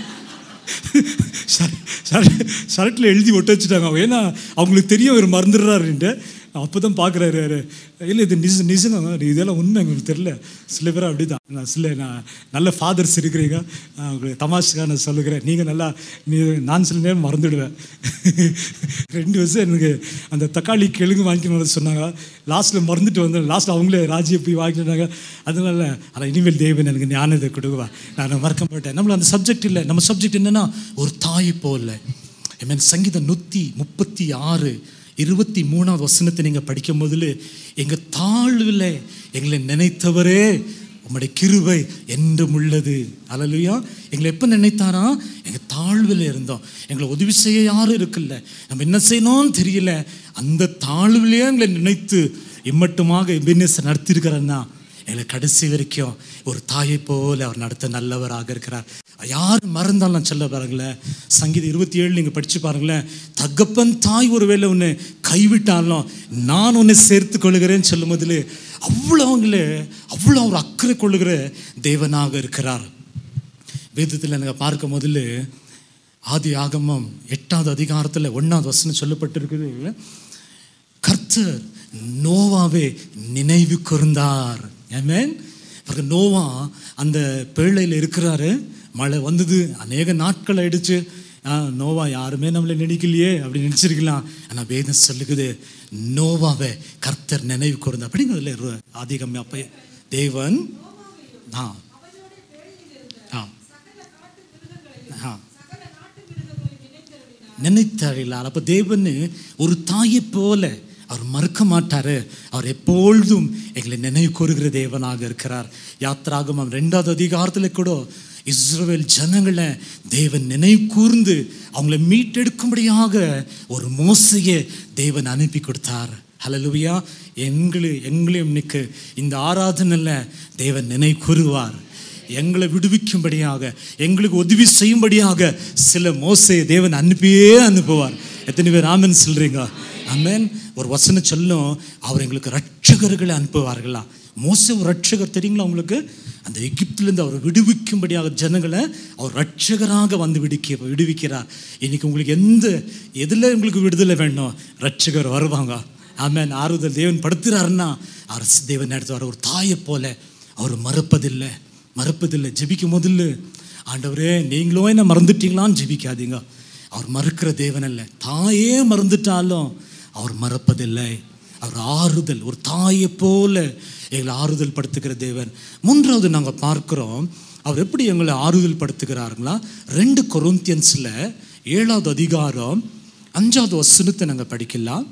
ஷர்ட்டில் எழுதி ஒட்ட வச்சுட்டாங்க ஏன்னா அவங்களுக்கு தெரியும் இவர் மறந்துடுறாருன்ட்டு அப்போ தான் பார்க்குறாரு யாரு இல்லை இது நிஜ நிஜங்க இதெல்லாம் உண்மை எங்களுக்கு தெரில சில பேர் அப்படி தான் நான் சில நான் நல்ல ஃபாதர்ஸ் இருக்கிறீங்க நான் உங்களுக்கு தமாஷுக்காக நான் சொல்லுகிறேன் நீங்கள் நல்லா நீ நான் சில நேரம் மறந்துடுவேன் ரெண்டு வருஷம் எனக்கு அந்த தக்காளி கெழுங்கு வாங்கிக்கணும்னு சொன்னாங்க லாஸ்ட்டில் மறந்துட்டு வந்தேன் லாஸ்ட்டில் அவங்களே ராஜியை போய் வாங்கிட்டாங்க அதனால ஆனால் இனிமேல் தேவன் எனக்கு ஞானத்தை கொடுக்குவா நான் மறக்க மாட்டேன் நம்மள அந்த சப்ஜெக்ட் இல்லை நம்ம சப்ஜெக்ட் என்னன்னா ஒரு தாயை போல மீன் சங்கீதம் நூற்றி முப்பத்தி ஆறு இருபத்தி மூணாவது வசனத்தை நீங்கள் படிக்கும் போதில் எங்கள் தாழ்வில் எங்களை நினைத்தவரே உம்முடைய கிருபை என்றும் உள்ளது அலலுயா எங்களை எப்போ நினைத்தாரா எங்கள் தாழ்வில் இருந்தோம் எங்களை உதவி செய்ய யாரும் இருக்குல்ல நம்ம என்ன செய்யணும்னு தெரியல அந்த தாழ்விலே எங்களை நினைத்து இம்மட்டுமாக எபினஸ் நடத்தியிருக்கிறன்னா எங்களை கடைசி வரைக்கும் ஒரு தாயை போல அவர் நடத்த நல்லவராக இருக்கிறார் யார் மறந்தாலும் நான் சொல்ல பாருங்களேன் சங்கீதம் இருபத்தி ஏழு நீங்கள் படித்து பாருங்களேன் தகப்பன் தாய் ஒரு வேளை உன்னை கைவிட்டாலும் நான் உன்னை சேர்த்து கொள்கிறேன்னு சொல்லும் போதில் அவ்வளோ அவங்களே அவ்வளோ ஒரு அக்கறை கொள்ளுகிற தேவனாக இருக்கிறார் வேதத்தில் எனக்கு பார்க்கும் போதில் ஆதி ஆகமம் எட்டாவது அதிகாரத்தில் ஒன்றாவது வசனம் சொல்லப்பட்டிருக்குது கர்த்தர் நோவாவே நினைவு கூர்ந்தார் ஆமென் பிறகு நோவா அந்த பேழையில் இருக்கிறாரு மழை வந்தது அநேக நாட்கள் ஆயிடுச்சு ஆ நோவா யாருமே நம்மளை நினைக்கலையே அப்படி நினச்சிருக்கலாம் ஆனால் வேதம் சொல்லுகுது நோவாவை கர்த்தர் நினைவு கூர்ந்து அப்படிங்கிறதுல அதிகம் அப்போ தேவன் ஆ ஆ ஆ நினைத்தாரில்லார் அப்போ தேவன் ஒரு தாயை போல அவர் மறுக்க மாட்டாரு அவர் எப்பொழுதும் எங்களை நினைவு கூறுகிற தேவனாக இருக்கிறார் யாத்ராகமம் ரெண்டாவது அதிகாரத்தில் கூட இஸ்ரவேல் ஜனங்களை தேவன் நினைவு கூர்ந்து அவங்கள மீட்டெடுக்கும்படியாக ஒரு மோசையை தேவன் அனுப்பி கொடுத்தார் ஹலலுவியா எங்களு எங்களையும் இன்னைக்கு இந்த ஆராதனையில் தேவன் நினைவு கூறுவார் எங்களை விடுவிக்கும்படியாக எங்களுக்கு உதவி செய்யும்படியாக சில மோசை தேவன் அனுப்பியே அனுப்புவார் எத்தனை பேர் ஆமென் சொல்றீங்க ஆமென் ஒரு வசனம் சொல்லும் அவர் எங்களுக்கு ரட்சகர்களை அனுப்புவார்களா மோச ஒரு ரட்சகர் தெரியுங்களா உங்களுக்கு அந்த எகிப்திலிருந்து அவர் விடுவிக்கும்படியாக ஜனங்களை அவர் ரட்சகராக வந்து விடுக்க விடுவிக்கிறார் இன்னைக்கு உங்களுக்கு எந்த எதில் உங்களுக்கு விடுதலை வேணும் ரட்சகர் வருவாங்க ஆமென் ஆறுதல் தேவன் படுத்துறாருன்னா அரசு தேவன் நடத்துவார் ஒரு தாயை போல அவர் மறப்பதில்லை மறப்பதில்லை ஜெபிக்கும் முதல்ல ஆண்டவரே நீங்களும் என்ன மறந்துட்டீங்களான்னு ஜெபிக்காதீங்க அவர் மறுக்கிற தேவன் அல்ல தாயே மறந்துட்டாலும் அவர் மறப்பதில்லை அவர் ஆறுதல் ஒரு தாயை போல எங்களை ஆறுதல் படுத்துகிற தேவன் மூன்றாவது நாங்கள் பார்க்கிறோம் அவர் எப்படி எங்களை ஆறுதல் படுத்துகிறாருங்களா ரெண்டு கொரோந்தியன்ஸில் ஏழாவது அதிகாரம் அஞ்சாவது வசனத்தை நாங்கள் படிக்கலாம்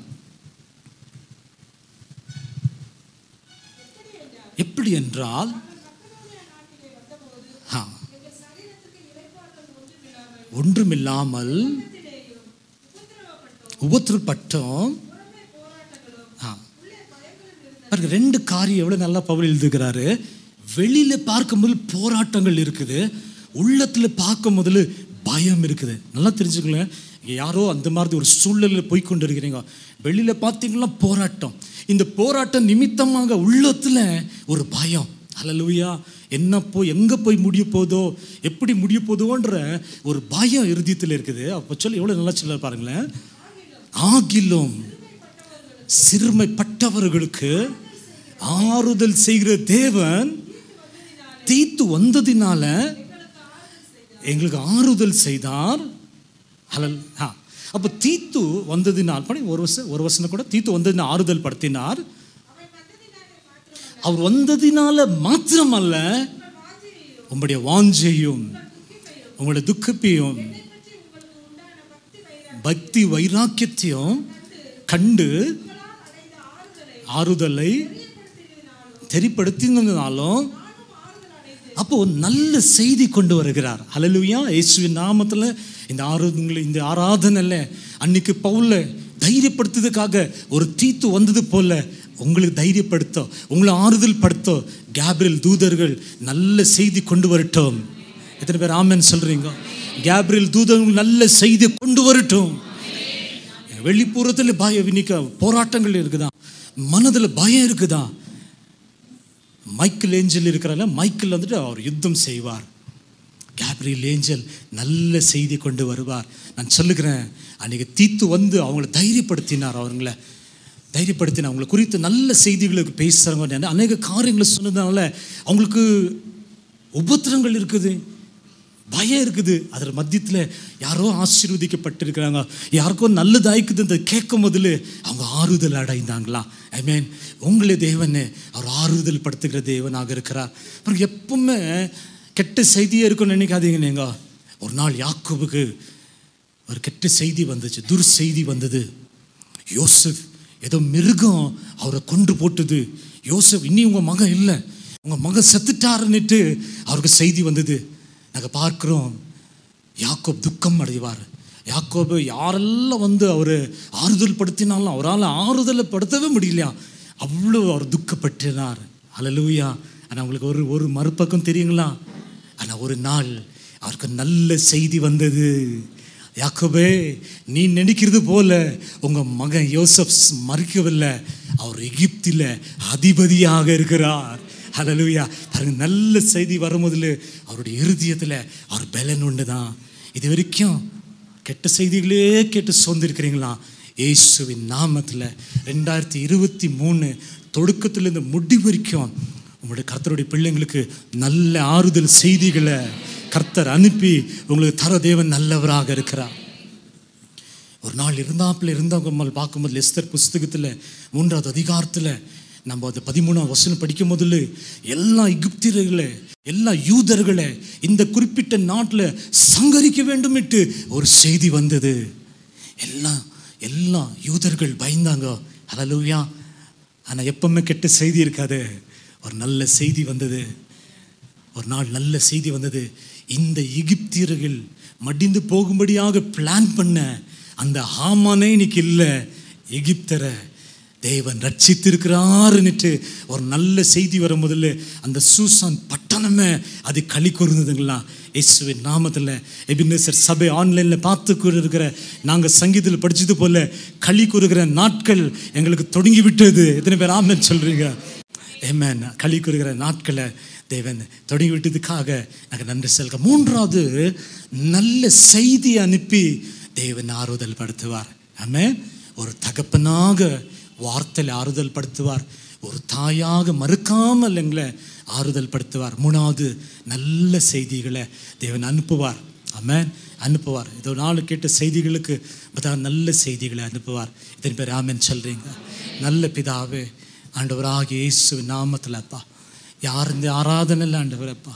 எப்படி என்றால் ஆ. ஒன்றுமில்லாமல் உபத்திரப்பட்டோம் ஆ. பாருங்க ரெண்டு காரியம் எவ்வளோ நல்லா பவுல் எழுதுகிறாரு வெளியில் பார்க்கும்போது போராட்டங்கள் இருக்குது உள்ளத்தில் பார்க்கும் முதல்ல பயம் இருக்குது நல்லா தெரிஞ்சுக்கங்களேன் இங்க யாரோ அந்த மாதிரி ஒரு சூழலில் போய் கொண்டு இருக்கிறீங்க வெளியில் பார்த்தீங்கன்னா போராட்டம் இந்த போராட்டம் நிமித்தமாக உள்ளத்தில் ஒரு பயம் ஹalleluya என்ன போய் எங்கே போய் முடிய போதோ எப்படி முடிய போதோன்ற ஒரு பயம் இறுதியத்தில் இருக்குது அப்போ சொல்லி எவ்வளோ நல்லா சொல்ல பாருங்களேன் ஆகிலும் சிறுமைப்பட்டவர்களுக்கு ஆறுதல் செய்கிற தேவன் தீத்து வந்ததினால எங்களுக்கு ஆறுதல் செய்தார் ஹலல் ஆ அப்போ தீத்து வந்ததினால் படி ஒரு வருஷம் ஒரு வருஷம் கூட தீத்து வந்ததினால் ஆறுதல் படுத்தினார் அவர் வந்ததினால மாத்திரமல்ல உங்களுடைய வாஞ்சையும் உங்களுடைய துக்கப்பையும் பக்தி வைராக்கியத்தையும் கண்டு ஆறுதலை தெரிப்படுத்தினாலும் அப்போ ஒரு நல்ல செய்தி கொண்டு வருகிறார் ஹalleluya இயேசுவின் நாமத்தில் இந்த ஆராதனை இந்த ஆராதனையில் அன்னைக்கு பவுல தைரியப்படுத்துறதுக்காக ஒரு தீத்து வந்தது போல உங்களுக்கு தைரியப்படுத்த உங்களை ஆறுதல் படுத்த கேப்ரியல் தூதர்கள் நல்ல செய்தி கொண்டு வரட்டும் எத்தனை பேர் ஆமென் சொல்றீங்க கேப்ரியல் தூதர்கள் நல்ல செய்தி கொண்டு வரட்டும் வெளிப்புறத்தில் பயம் இன்னைக்கு போராட்டங்கள் இருக்குதா மனதில் பயம் இருக்குதா மைக்கேல் ஏஞ்சல் இருக்கிறால மைக்கேல் வந்துட்டு அவர் யுத்தம் செய்வார் கேப்ரியல் ஏஞ்சல் நல்ல செய்தி கொண்டு வருவார் நான் சொல்லுகிறேன் அன்றைக்கி தீத்து வந்து அவங்கள தைரியப்படுத்தினார் அவங்கள தைரியப்படுத்தின அவங்கள குறித்து நல்ல செய்திகளுக்கு பேசுகிறவங்க அநேக காரியங்களை சொன்னதுனால அவங்களுக்கு உபத்திரங்கள் இருக்குது பயம் இருக்குது அதில் மத்தியத்தில் யாரோ ஆசீர்வதிக்கப்பட்டிருக்கிறாங்க யாருக்கோ நல்லதாய்க்குது இந்த கேட்கும் போதில் அவங்க ஆறுதல் அடைந்தாங்களாம் ஐ மீன் உங்களே தேவனே அவர் ஆறுதல் படுத்துகிற தேவனாக இருக்கிறார் அப்புறம் எப்பவுமே கெட்ட செய்தியே இருக்கும்னு நினைக்காதீங்க நீங்க ஒரு நாள் யாக்கோபுக்கு ஒரு கெட்ட செய்தி வந்துச்சு துர் செய்தி வந்தது யோசப் ஏதோ மிருகம் அவரை கொண்டு போட்டுது யோசப் இனி உங்கள் மகன் இல்லை உங்கள் மகன் செத்துட்டாருன்னுட்டு அவருக்கு செய்தி வந்தது நாங்கள் பார்க்குறோம் யாக்கோப் துக்கம் அடைவார் யாக்கோபு யாரெல்லாம் வந்து அவர் ஆறுதல் படுத்தினாலும் அவரால் ஆறுதலை படுத்தவே முடியலையா அவ்வளோ அவர் துக்கப்பட்டினார் அலலூயா ஆனால் உங்களுக்கு ஒரு ஒரு மறுபக்கம் தெரியுங்களா ஆனால் ஒரு நாள் அவருக்கு நல்ல செய்தி வந்தது யாக்கோபே நீ நினைக்கிறது போல உங்க மகன் யோசப் மறிக்கவில்லை அவர் எகிப்தில் அதிபதியாக இருக்கிறார் ஹalleluya பாருங்க நல்ல செய்தி வரும்போதில் அவருடைய இருதயத்தில் அவர் பலன் உண்டு தான் இது வரைக்கும் கெட்ட செய்திகளே கேட்டு சோர்ந்திருக்கிறீங்களா இயேசுவின் நாமத்தில் ரெண்டாயிரத்தி இருபத்தி மூணு தொடக்கத்திலிருந்து முடி வரைக்கும் உங்களுடைய கர்த்தருடைய பிள்ளைங்களுக்கு நல்ல ஆறுதல் செய்திகளை கர்த்தர் அனுப்பி உங்களுக்கு தர தேவன் நல்லவராக இருக்கிறார் ஒரு நாள் இருந்தாப்புல இருந்தவங்க நம்ம பார்க்கும்போது லெஸ்தர் புஸ்தகத்தில் மூன்றாவது அதிகாரத்தில் நம்ம அது பதிமூணாம் வசனம் படிக்கும் போதில் எல்லா எகிப்தியர்களை எல்லா யூதர்களை இந்த குறிப்பிட்ட நாட்டில் சங்கரிக்க வேண்டுமிட்டு ஒரு செய்தி வந்தது எல்லாம் எல்லா யூதர்கள் பயந்தாங்க ஹalleluya ஆனால் எப்பவுமே கெட்ட செய்தி இருக்காது ஒரு நல்ல செய்தி வந்தது ஒரு நாள் நல்ல செய்தி வந்தது இந்த எகிப்தியர்கள் மடிந்து போகும்படியாக பிளான் பண்ண அந்த ஹாமானே இன்னைக்கு இல்லை எகிப்தரை தேவன் ரட்சித்திருக்கிறாருன்னுட்டு ஒரு நல்ல செய்தி வரும் முதல்ல அந்த சூசான் பட்டணமே அது களி கூர்ந்ததுங்களா இயேசுவின் நாமத்தில் எபினேசர் சபை ஆன்லைனில் பார்த்து இருக்கிற நாங்கள் சங்கீதத்தில் படிச்சது போல களி கூறுகிற நாட்கள் எங்களுக்கு தொடங்கி விட்டது எத்தனை பேர் ஆமென் சொல்றீங்க ஏமேன் களி கூறுகிற நாட்களை தேவன் தொடங்கி விட்டதுக்காக நாங்கள் நன்றி செல்க மூன்றாவது நல்ல செய்தி அனுப்பி தேவன் ஆறுதல் படுத்துவார் ஆமென் ஒரு தகப்பனாக வார்த்தையில் ஆறுதல் படுத்துவார் ஒரு தாயாக மறுக்காமல் எங்களை ஆறுதல் படுத்துவார் மூணாவது நல்ல செய்திகளை தேவன் அனுப்புவார் ஆமென் அனுப்புவார் இதோ நாலு கேட்ட செய்திகளுக்கு அதான் நல்ல செய்திகளை அனுப்புவார் இதன் பேர் ஆமென் சொல்றீங்க நல்ல பிதாவே ஆண்டவராகிய இயேசு நாமத்தில் அப்பா யார் இந்த ஆராதனை இல்லை ஆண்டவரப்பா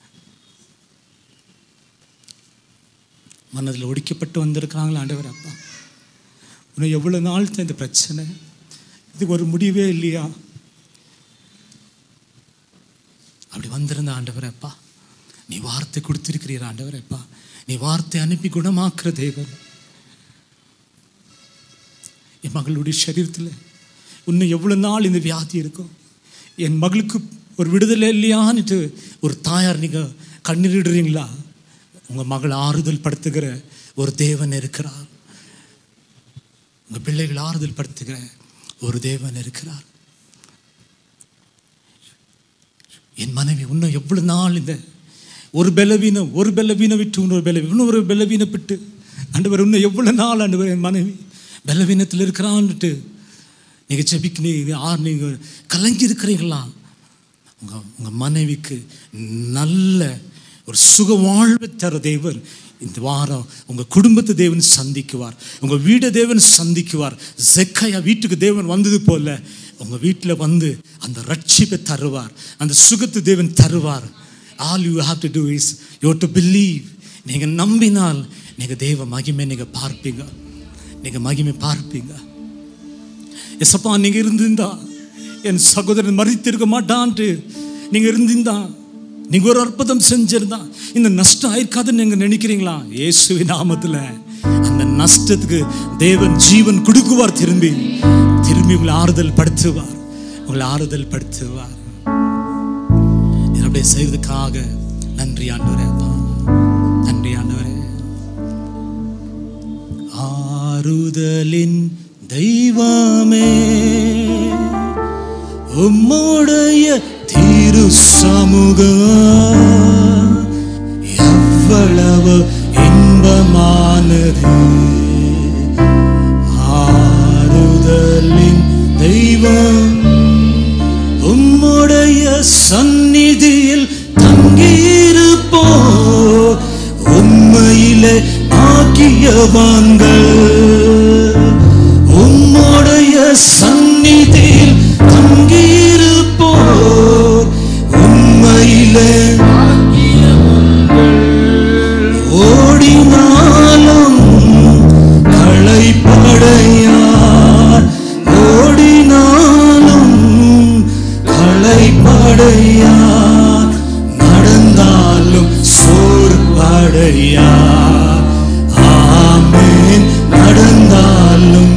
மனதில் ஒடிக்கப்பட்டு வந்திருக்கிறாங்களா ஆண்டவர் அப்பா இன்னும் எவ்வளோ நாள் தான் இந்த பிரச்சனை இதுக்கு ஒரு முடிவே இல்லையா அப்படி வந்திருந்த ஆண்டவரப்பா நீ வார்த்தை கொடுத்திருக்கிறீர் ஆண்டவரப்பா நீ வார்த்தை அனுப்பி குணமாக்குற தேவன் என் மகளுடைய சரீரத்தில் இன்னும் எவ்வளோ நாள் இந்த வியாதி இருக்கும் என் மகளுக்கு ஒரு விடுதலை இல்லையான்னுட்டு ஒரு தாயார் நீங்கள் கண்ணீரிடுறீங்களா உங்கள் மகள் ஆறுதல் படுத்துகிற ஒரு தேவன் இருக்கிறார் உங்கள் பிள்ளைகள் ஆறுதல் படுத்துகிற ஒரு தேவன் இருக்கிறார் என் மனைவி இன்னும் எவ்வளவு நாள் இந்த ஒரு பலவீனம் ஒரு பலவீனம் விட்டு இன்னொரு பலவீனம் இன்னொரு பலவீனப்பட்டு ஆண்டவர் இன்னும் எவ்வளவு நாள் ஆண்டவர் என் மனைவி பலவீனத்தில் இருக்கிறான்னுட்டு நீங்கள் செபிக்கு நீங்கள் ஆர் நீங்கள் கலங்கி இருக்கிறீங்களா உங்கள் உங்கள் மனைவிக்கு நல்ல ஒரு சுக வாழ்வை தர தேவன் இந்த வாரம் உங்கள் குடும்பத்தை தேவன் சந்திக்குவார் உங்கள் வீடை தேவன் சந்திக்குவார் ஜெக்கையா வீட்டுக்கு தேவன் வந்தது போல உங்கள் வீட்டில் வந்து அந்த ரட்சிப்பை தருவார் அந்த சுகத்தை தேவன் தருவார் all you have to do is you to believe நீங்கள் நம்பினால் நீங்கள் தேவ மகிமை நீங்கள் பார்ப்பீங்க நீங்கள் மகிமை பார்ப்பீங்க எசப்பா நீங்க இருந்திருந்தா என் சகோதரன் மறித்திருக்க மாட்டான்ட்டு நீங்க இருந்திருந்தா நீங்க ஒரு அற்புதம் செஞ்சிருந்தா இந்த நஷ்டம் ஆயிருக்காதுன்னு நீங்க நினைக்கிறீங்களா இயேசுவின் நாமத்துல அந்த நஷ்டத்துக்கு தேவன் ஜீவன் கொடுக்குவார் திரும்பி திரும்பி உங்களை ஆறுதல் படுத்துவார் உங்களை ஆறுதல் படுத்துவார் இது அப்படியே செய்வதற்காக நன்றி ஆண்டவரே அப்பா. நன்றி ஆண்டவரே ஆறுதலின் தெய்வமே உம்முடைய திரு சமூகம் எவ்வளவு இன்பமானது ஆறுதலின் தெய்வம் உம்முடைய சந்நிதியில் தங்கியிருப்போ உண்மையிலே ஆக்கியவான்கள் உம்முடைய சந்நிதியில் தங்கியிருப்போர் உண்மையிலே ஓடினாலும் களைப்படையார் ஓடினாலும் களைப்படையார் நடந்தாலும் சோர்வடையார் ஆமென் நடந்தாலும்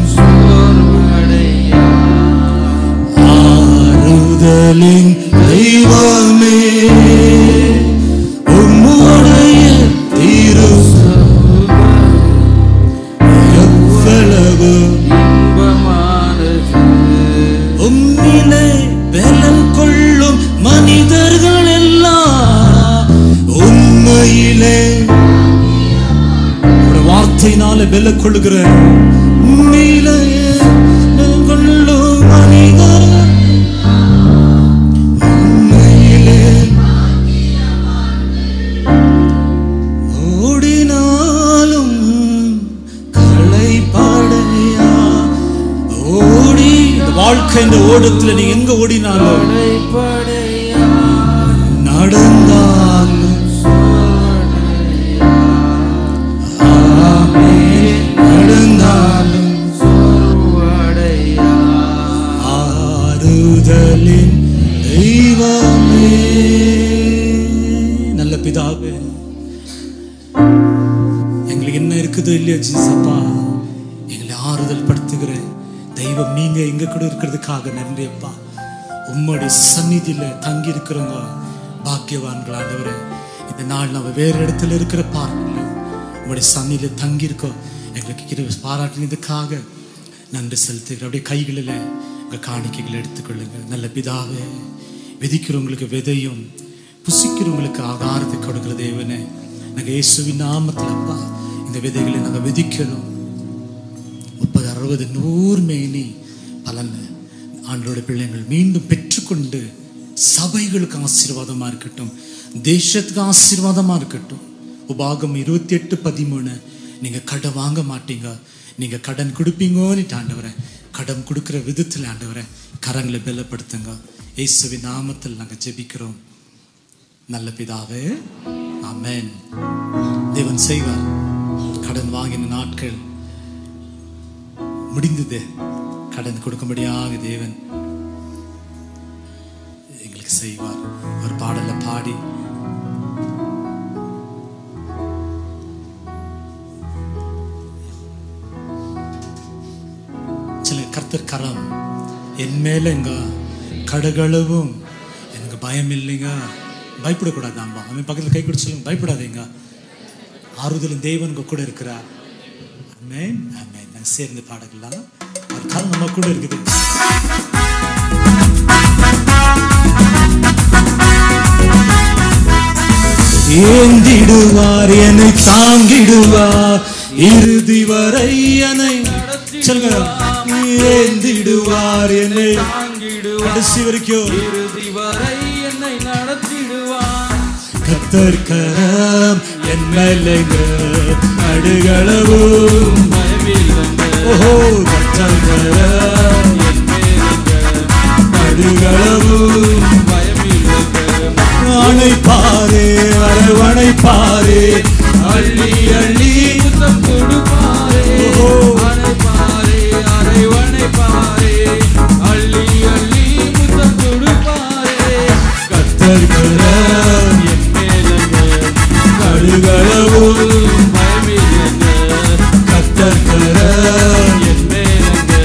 ஆறுதலின் தெய்வமே உம்முடைய திரு எவ்வளவு உம்மிலே பலன் கொள்ளும் மனிதர்கள் எல்லாம் உண்மையிலே ஒரு வார்த்தையினால வெல்ல கொள்ளுகிற உண்மையிலே பலன் கொள்ளும் மனிதர்கள் உண்மையிலே இந்த ஓடத்துல நீ எங்க ஓடினாலும் படைப்படையா நடந்தாலும் ஆமென். நடந்தாலும் சோர்வடையா ஆறுதலின் தெய்வமே நல்ல பிதாவே எங்களுக்கு என்ன இருக்குதோ இல்லையோ ஜீசப்பா எங்களை ஆறுதல் படுத்துகிற தெய்வம் நீங்க எங்க கூட இருக்கிறதுக்காக நன்றி அப்பா உம்முடைய சந்நிதியில தங்கி இருக்கிறவங்க பாக்கியவான்கள் ஆண்டவரே இந்த நாள் நம்ம வேறு இடத்துல இருக்கிற பார்க்கல உங்களுடைய சந்நிதியில தங்கி இருக்கோம் எங்களுக்கு கிருபை பாராட்டினதுக்காக நன்றி செலுத்துகிறேன் அப்படியே கைகளில் உங்கள் காணிக்கைகளை எடுத்துக்கொள்ளுங்க நல்ல பிதாவே விதிக்கிறவங்களுக்கு விதையும் புசிக்கிறவங்களுக்கு ஆகாரத்தை கொடுக்கிற தேவனே நாங்கள் இயேசுவின் நாமத்தில் அப்பா இந்த விதைகளை நாங்கள் விதிக்கணும் முப்பது அறுபது நூறு மேனி பலன் ஆண்டோட பிள்ளைங்கள் மீண்டும் பெற்றுக்கொண்டு சபைகளுக்கு ஆசீர்வாதமா இருக்கட்டும் தேசத்துக்கு ஆசீர்வாதமா இருக்கட்டும் உபாகம் இருபத்தி எட்டு பதிமூணு நீங்க கடன் வாங்க மாட்டீங்க நீங்க கடன் கொடுப்பீங்கன்னு ஆண்டவரை கடன் கொடுக்கிற விதத்தில் ஆண்டவரை கரங்களை பலப்படுத்துங்க இயேசுவின் நாமத்தில் நாங்கள் ஜெபிக்கிறோம் நல்ல பிதாவே ஆமென் தேவன் செய்வார் கடன் வாங்கின நாட்கள் முடிந்தது கடன் கொடுக்கும்படியாக தேவன் எங்களுக்கு செய்வார் ஒரு பாடல பாடி சில கர்த்தர் கரம் என் மேலங்க கடுகளவும் எனக்கு பயம் இல்லைங்க பயப்படக்கூடாது ஆம்பா அவன் பக்கத்தில் கை கொடுத்து சொல்லுங்க பயப்படாதீங்க ஆறுதலும் தேவன் உங்க கூட இருக்கிறார் ஆமென் ஆமென் நாங்கள் சேர்ந்து பாடலாம் ஒரு கரம் நம்ம கூட இருக்குது ஏந்திடுவார் என்னை தாங்கிடுவார் இறுதி வரை என்னை சொல்லுங்க ஏந்திடுவார் என்னை தாங்கிடுவார் கடைசி வரைக்கும் இறுதி வரை என்னை நடத்திடுவான் கத்தர் கரம் என் மேலங்க அடுகளவும் பயமில்லைங்க ஓஹோ கத்தர் கரம் என் மேலுங்க அடுகளவும் பயமில்லைங்க அணைப்பாரே அரவணைப்பாரே அள்ளி அள்ளி முத்தம் கொடுப்பாரே ஓஹோ. அணைப்பாரே அரைவணைப்பாரே அள்ளி அள்ளி முத்தம் கொடுப்பாரே கத்தர் கரம் என் மேலுங்க அடுகளவும் பயமில்லைங்க கத்தர் கரம் என் மேலுங்க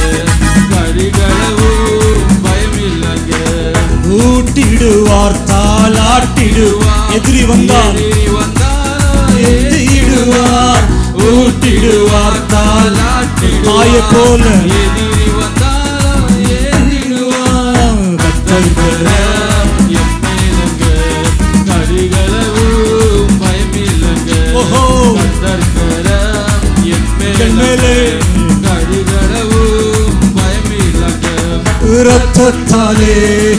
கடுகளவும் பயமில்லைங்க ஊட்டிடுவார் தாளாட்டிடுவார் எதிரி வந்தால் எதிரி வந்தால் எதிரிடுவார் ஊட்டிடுவார் தாள் தாயை போல எதிரி வந்தால் ஏறிடுவார் கத்தர் கரம் என் மேலுங்க கடுகளவும் பயமில்லைங்க ஓஹோ. கத்தர்கரம் என் என் மேலே மேலே கடுகளவும் பயமில்லைங்க இரத்தத்தாலே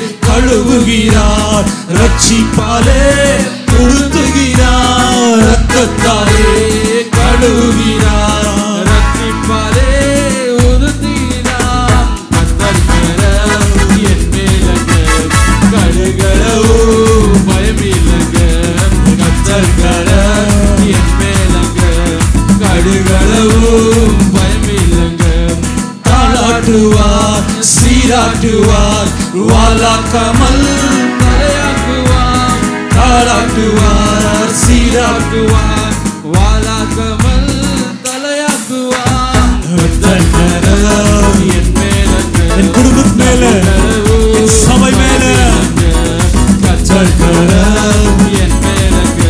கழுவுகிறார் ரட்சிப்பாலே உடுத்துகிறார் இரத்தத்தாலே கழுவுகிறார் ரட்சிப்பாரே உறுதினாம் கத்தர்கரம் என் மேலங்க கடுகளவும் பயமில்லைங்க கத்தர்கரம் என் மேலங்க கடுகளவும் பயமில்லைங்க தாளாட்டுவார் சீராட்டுவார் வாலாக்காமல் தலையாக்குவான் தாளாட்டுவார் சீராட்டுவார் தாக்குவான் வாழாக்காமல் தலையாக்குவான் கத்தர் என் மேலங்க என் குடும்பத்து மேல என் சபை மேல கத்தர் கரம் என் மேலங்க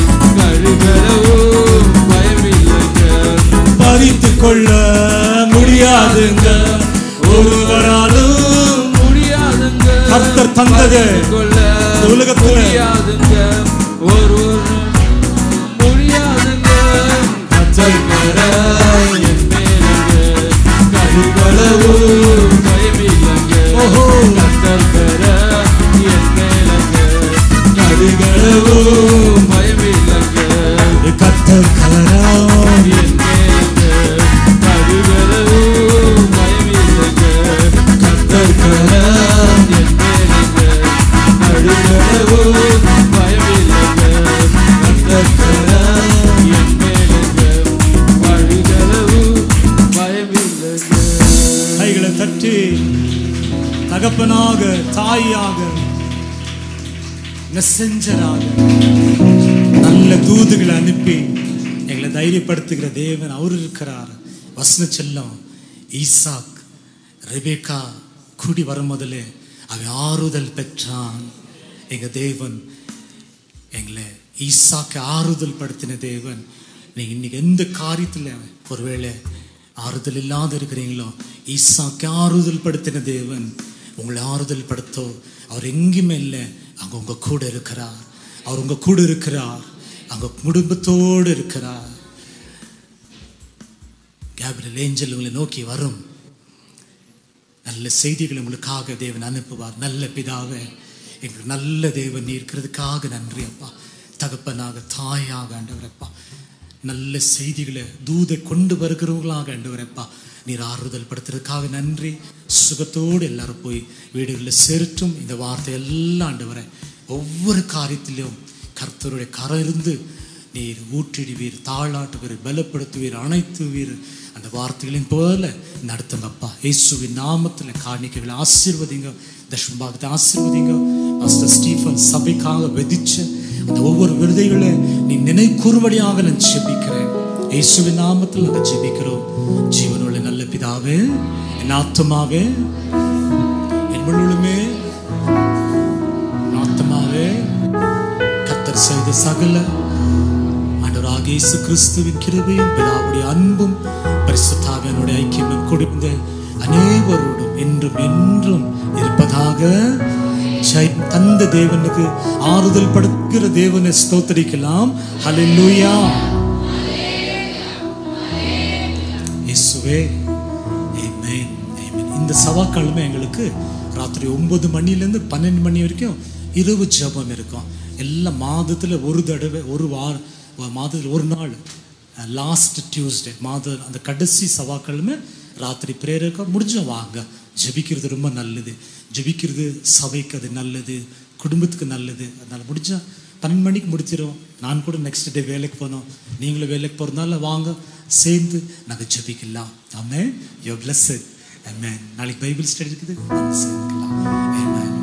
கழுகளவும் பயமில்லைங்க பறித்து கொள்ள முடியாதுங்க ஒருவராலும் முடியாதுங்க கர்த்தர் தந்தது கொள்ள இந்த உலகத்துல முடியாதுங்க ஒருவர் முடியாதுங்க மெசஞ்சராக நல்ல தூதுகளை அனுப்பி எங்களை தைரியப்படுத்துகிற தேவன் அவர் இருக்கிறார் வசன செல்லம் ஈசாக் ரெபேக்கா கூடி வரும் முதலே அவன் ஆறுதல் பெற்றான் எங்க தேவன் எங்களை ஈசாக்கு ஆறுதல் படுத்தின தேவன் நீங்க இன்னைக்கு எந்த காரியத்துல ஒருவேளை ஆறுதல் இல்லாத இருக்கிறீங்களோ ஈசாக்கு ஆறுதல் படுத்தின தேவன் உங்களை ஆறுதல் படுத்தோ அவர் எங்கேயுமே இல்லை அங்க உங்க கூட இருக்கிறார் அவர் உங்க கூட இருக்கிறார் அங்க குடும்பத்தோடு இருக்கிறார் கேபிரல் ஏஞ்சல் உங்களை நோக்கி வரும் நல்ல செய்திகளை உங்களுக்காக தேவன் அனுப்புவார் நல்ல பிதாவே எங்களுக்கு நல்ல தேவன் நீ இருக்கிறதுக்காக நன்றி அப்பா தகப்பனாக தாயாக ஆண்டவரப்பா நல்ல செய்திகளை தூதை கொண்டு வருகிறவங்களாக ஆண்டவரப்பா நீர் ஆறுதல் படுத்துறதுக்காக நன்றி சுகத்தோடு எல்லாரும் போய் வீடுகளில் செருட்டும் இந்த வார்த்தை எல்லாம் ஆண்டவரை ஒவ்வொரு காரியத்திலும் கர்த்தருடைய கரம் இருந்து நீர் ஊற்றிடுவீர் தாளாட்டுவீர் பலப்படுத்துவீர் அணைத்துவீர் அந்த வார்த்தைகளின் போல நடத்துங்கப்பா இயேசுவின் நாமத்தில் காணிக்கைகளை ஆசீர்வதிங்க தஷ்மபாகத்தை ஆசீர்வதிங்க பாஸ்டர் ஸ்டீஃபன் சபைக்காக வெதிச்ச அந்த ஒவ்வொரு விருதைகளை நீ நினை கூறுபடியாக நான் ஜெபிக்கிறேன் இயேசுவின் நாமத்தில் நாங்கள் ஜெபிக்கிறோம் ஜீவனுள்ள நல்ல பிதாவே என் ஆத்துமாவே என் முழுமே என் ஆத்துமாவே கத்தர் செய்த சகல ஆண்டவராக இயேசு கிறிஸ்துவின் கிருபையும் பிதாவுடைய அன்பும் பரிசுத்தாவியனுடைய ஐக்கியமும் கொடுத்த அநேகரோடும் என்றும் என்றும் இருப்பதாக ஜெயம் தந்த தேவனுக்கு ஆறுதல் படுத்துகிற தேவனை ஸ்தோத்தரிக்கலாம் ஹalleluya இயேசுவே ஆமென் ஆமென் இந்த செவ்வாய்க்கிழமை எங்களுக்கு ராத்திரி ஒன்பது மணிலேருந்து பன்னெண்டு மணி வரைக்கும் இரவு ஜெபம் இருக்கும் எல்லா மாதத்தில் ஒரு தடவை ஒரு வாரம் மாதத்தில் ஒரு நாள் லாஸ்ட் டியூஸ்டே மாத அந்த கடைசி செவ்வாய்க்கிழமை ராத்திரி பிரேயர் இருக்கும் முடிஞ்ச வாங்க ஜெபிக்கிறது ரொம்ப நல்லது ஜெபிக்கிறது சபைக்கு அது நல்லது குடும்பத்துக்கு நல்லது அதனால் முடிஞ்சா பன்னெண்டு மணிக்கு முடிச்சிடும் நான் கூட நெக்ஸ்ட் டே வேலைக்கு போனோம் நீங்களும் வேலைக்கு போகிறதுனால வாங்க சேர்ந்து நாங்கள் ஜெபிக்கலாம் ஆமே யோ பிளஸ் ஆமே நாளைக்கு பைபிள் ஸ்டடி இருக்குது வந்து சேர்ந்துக்கலாம் ஆமென்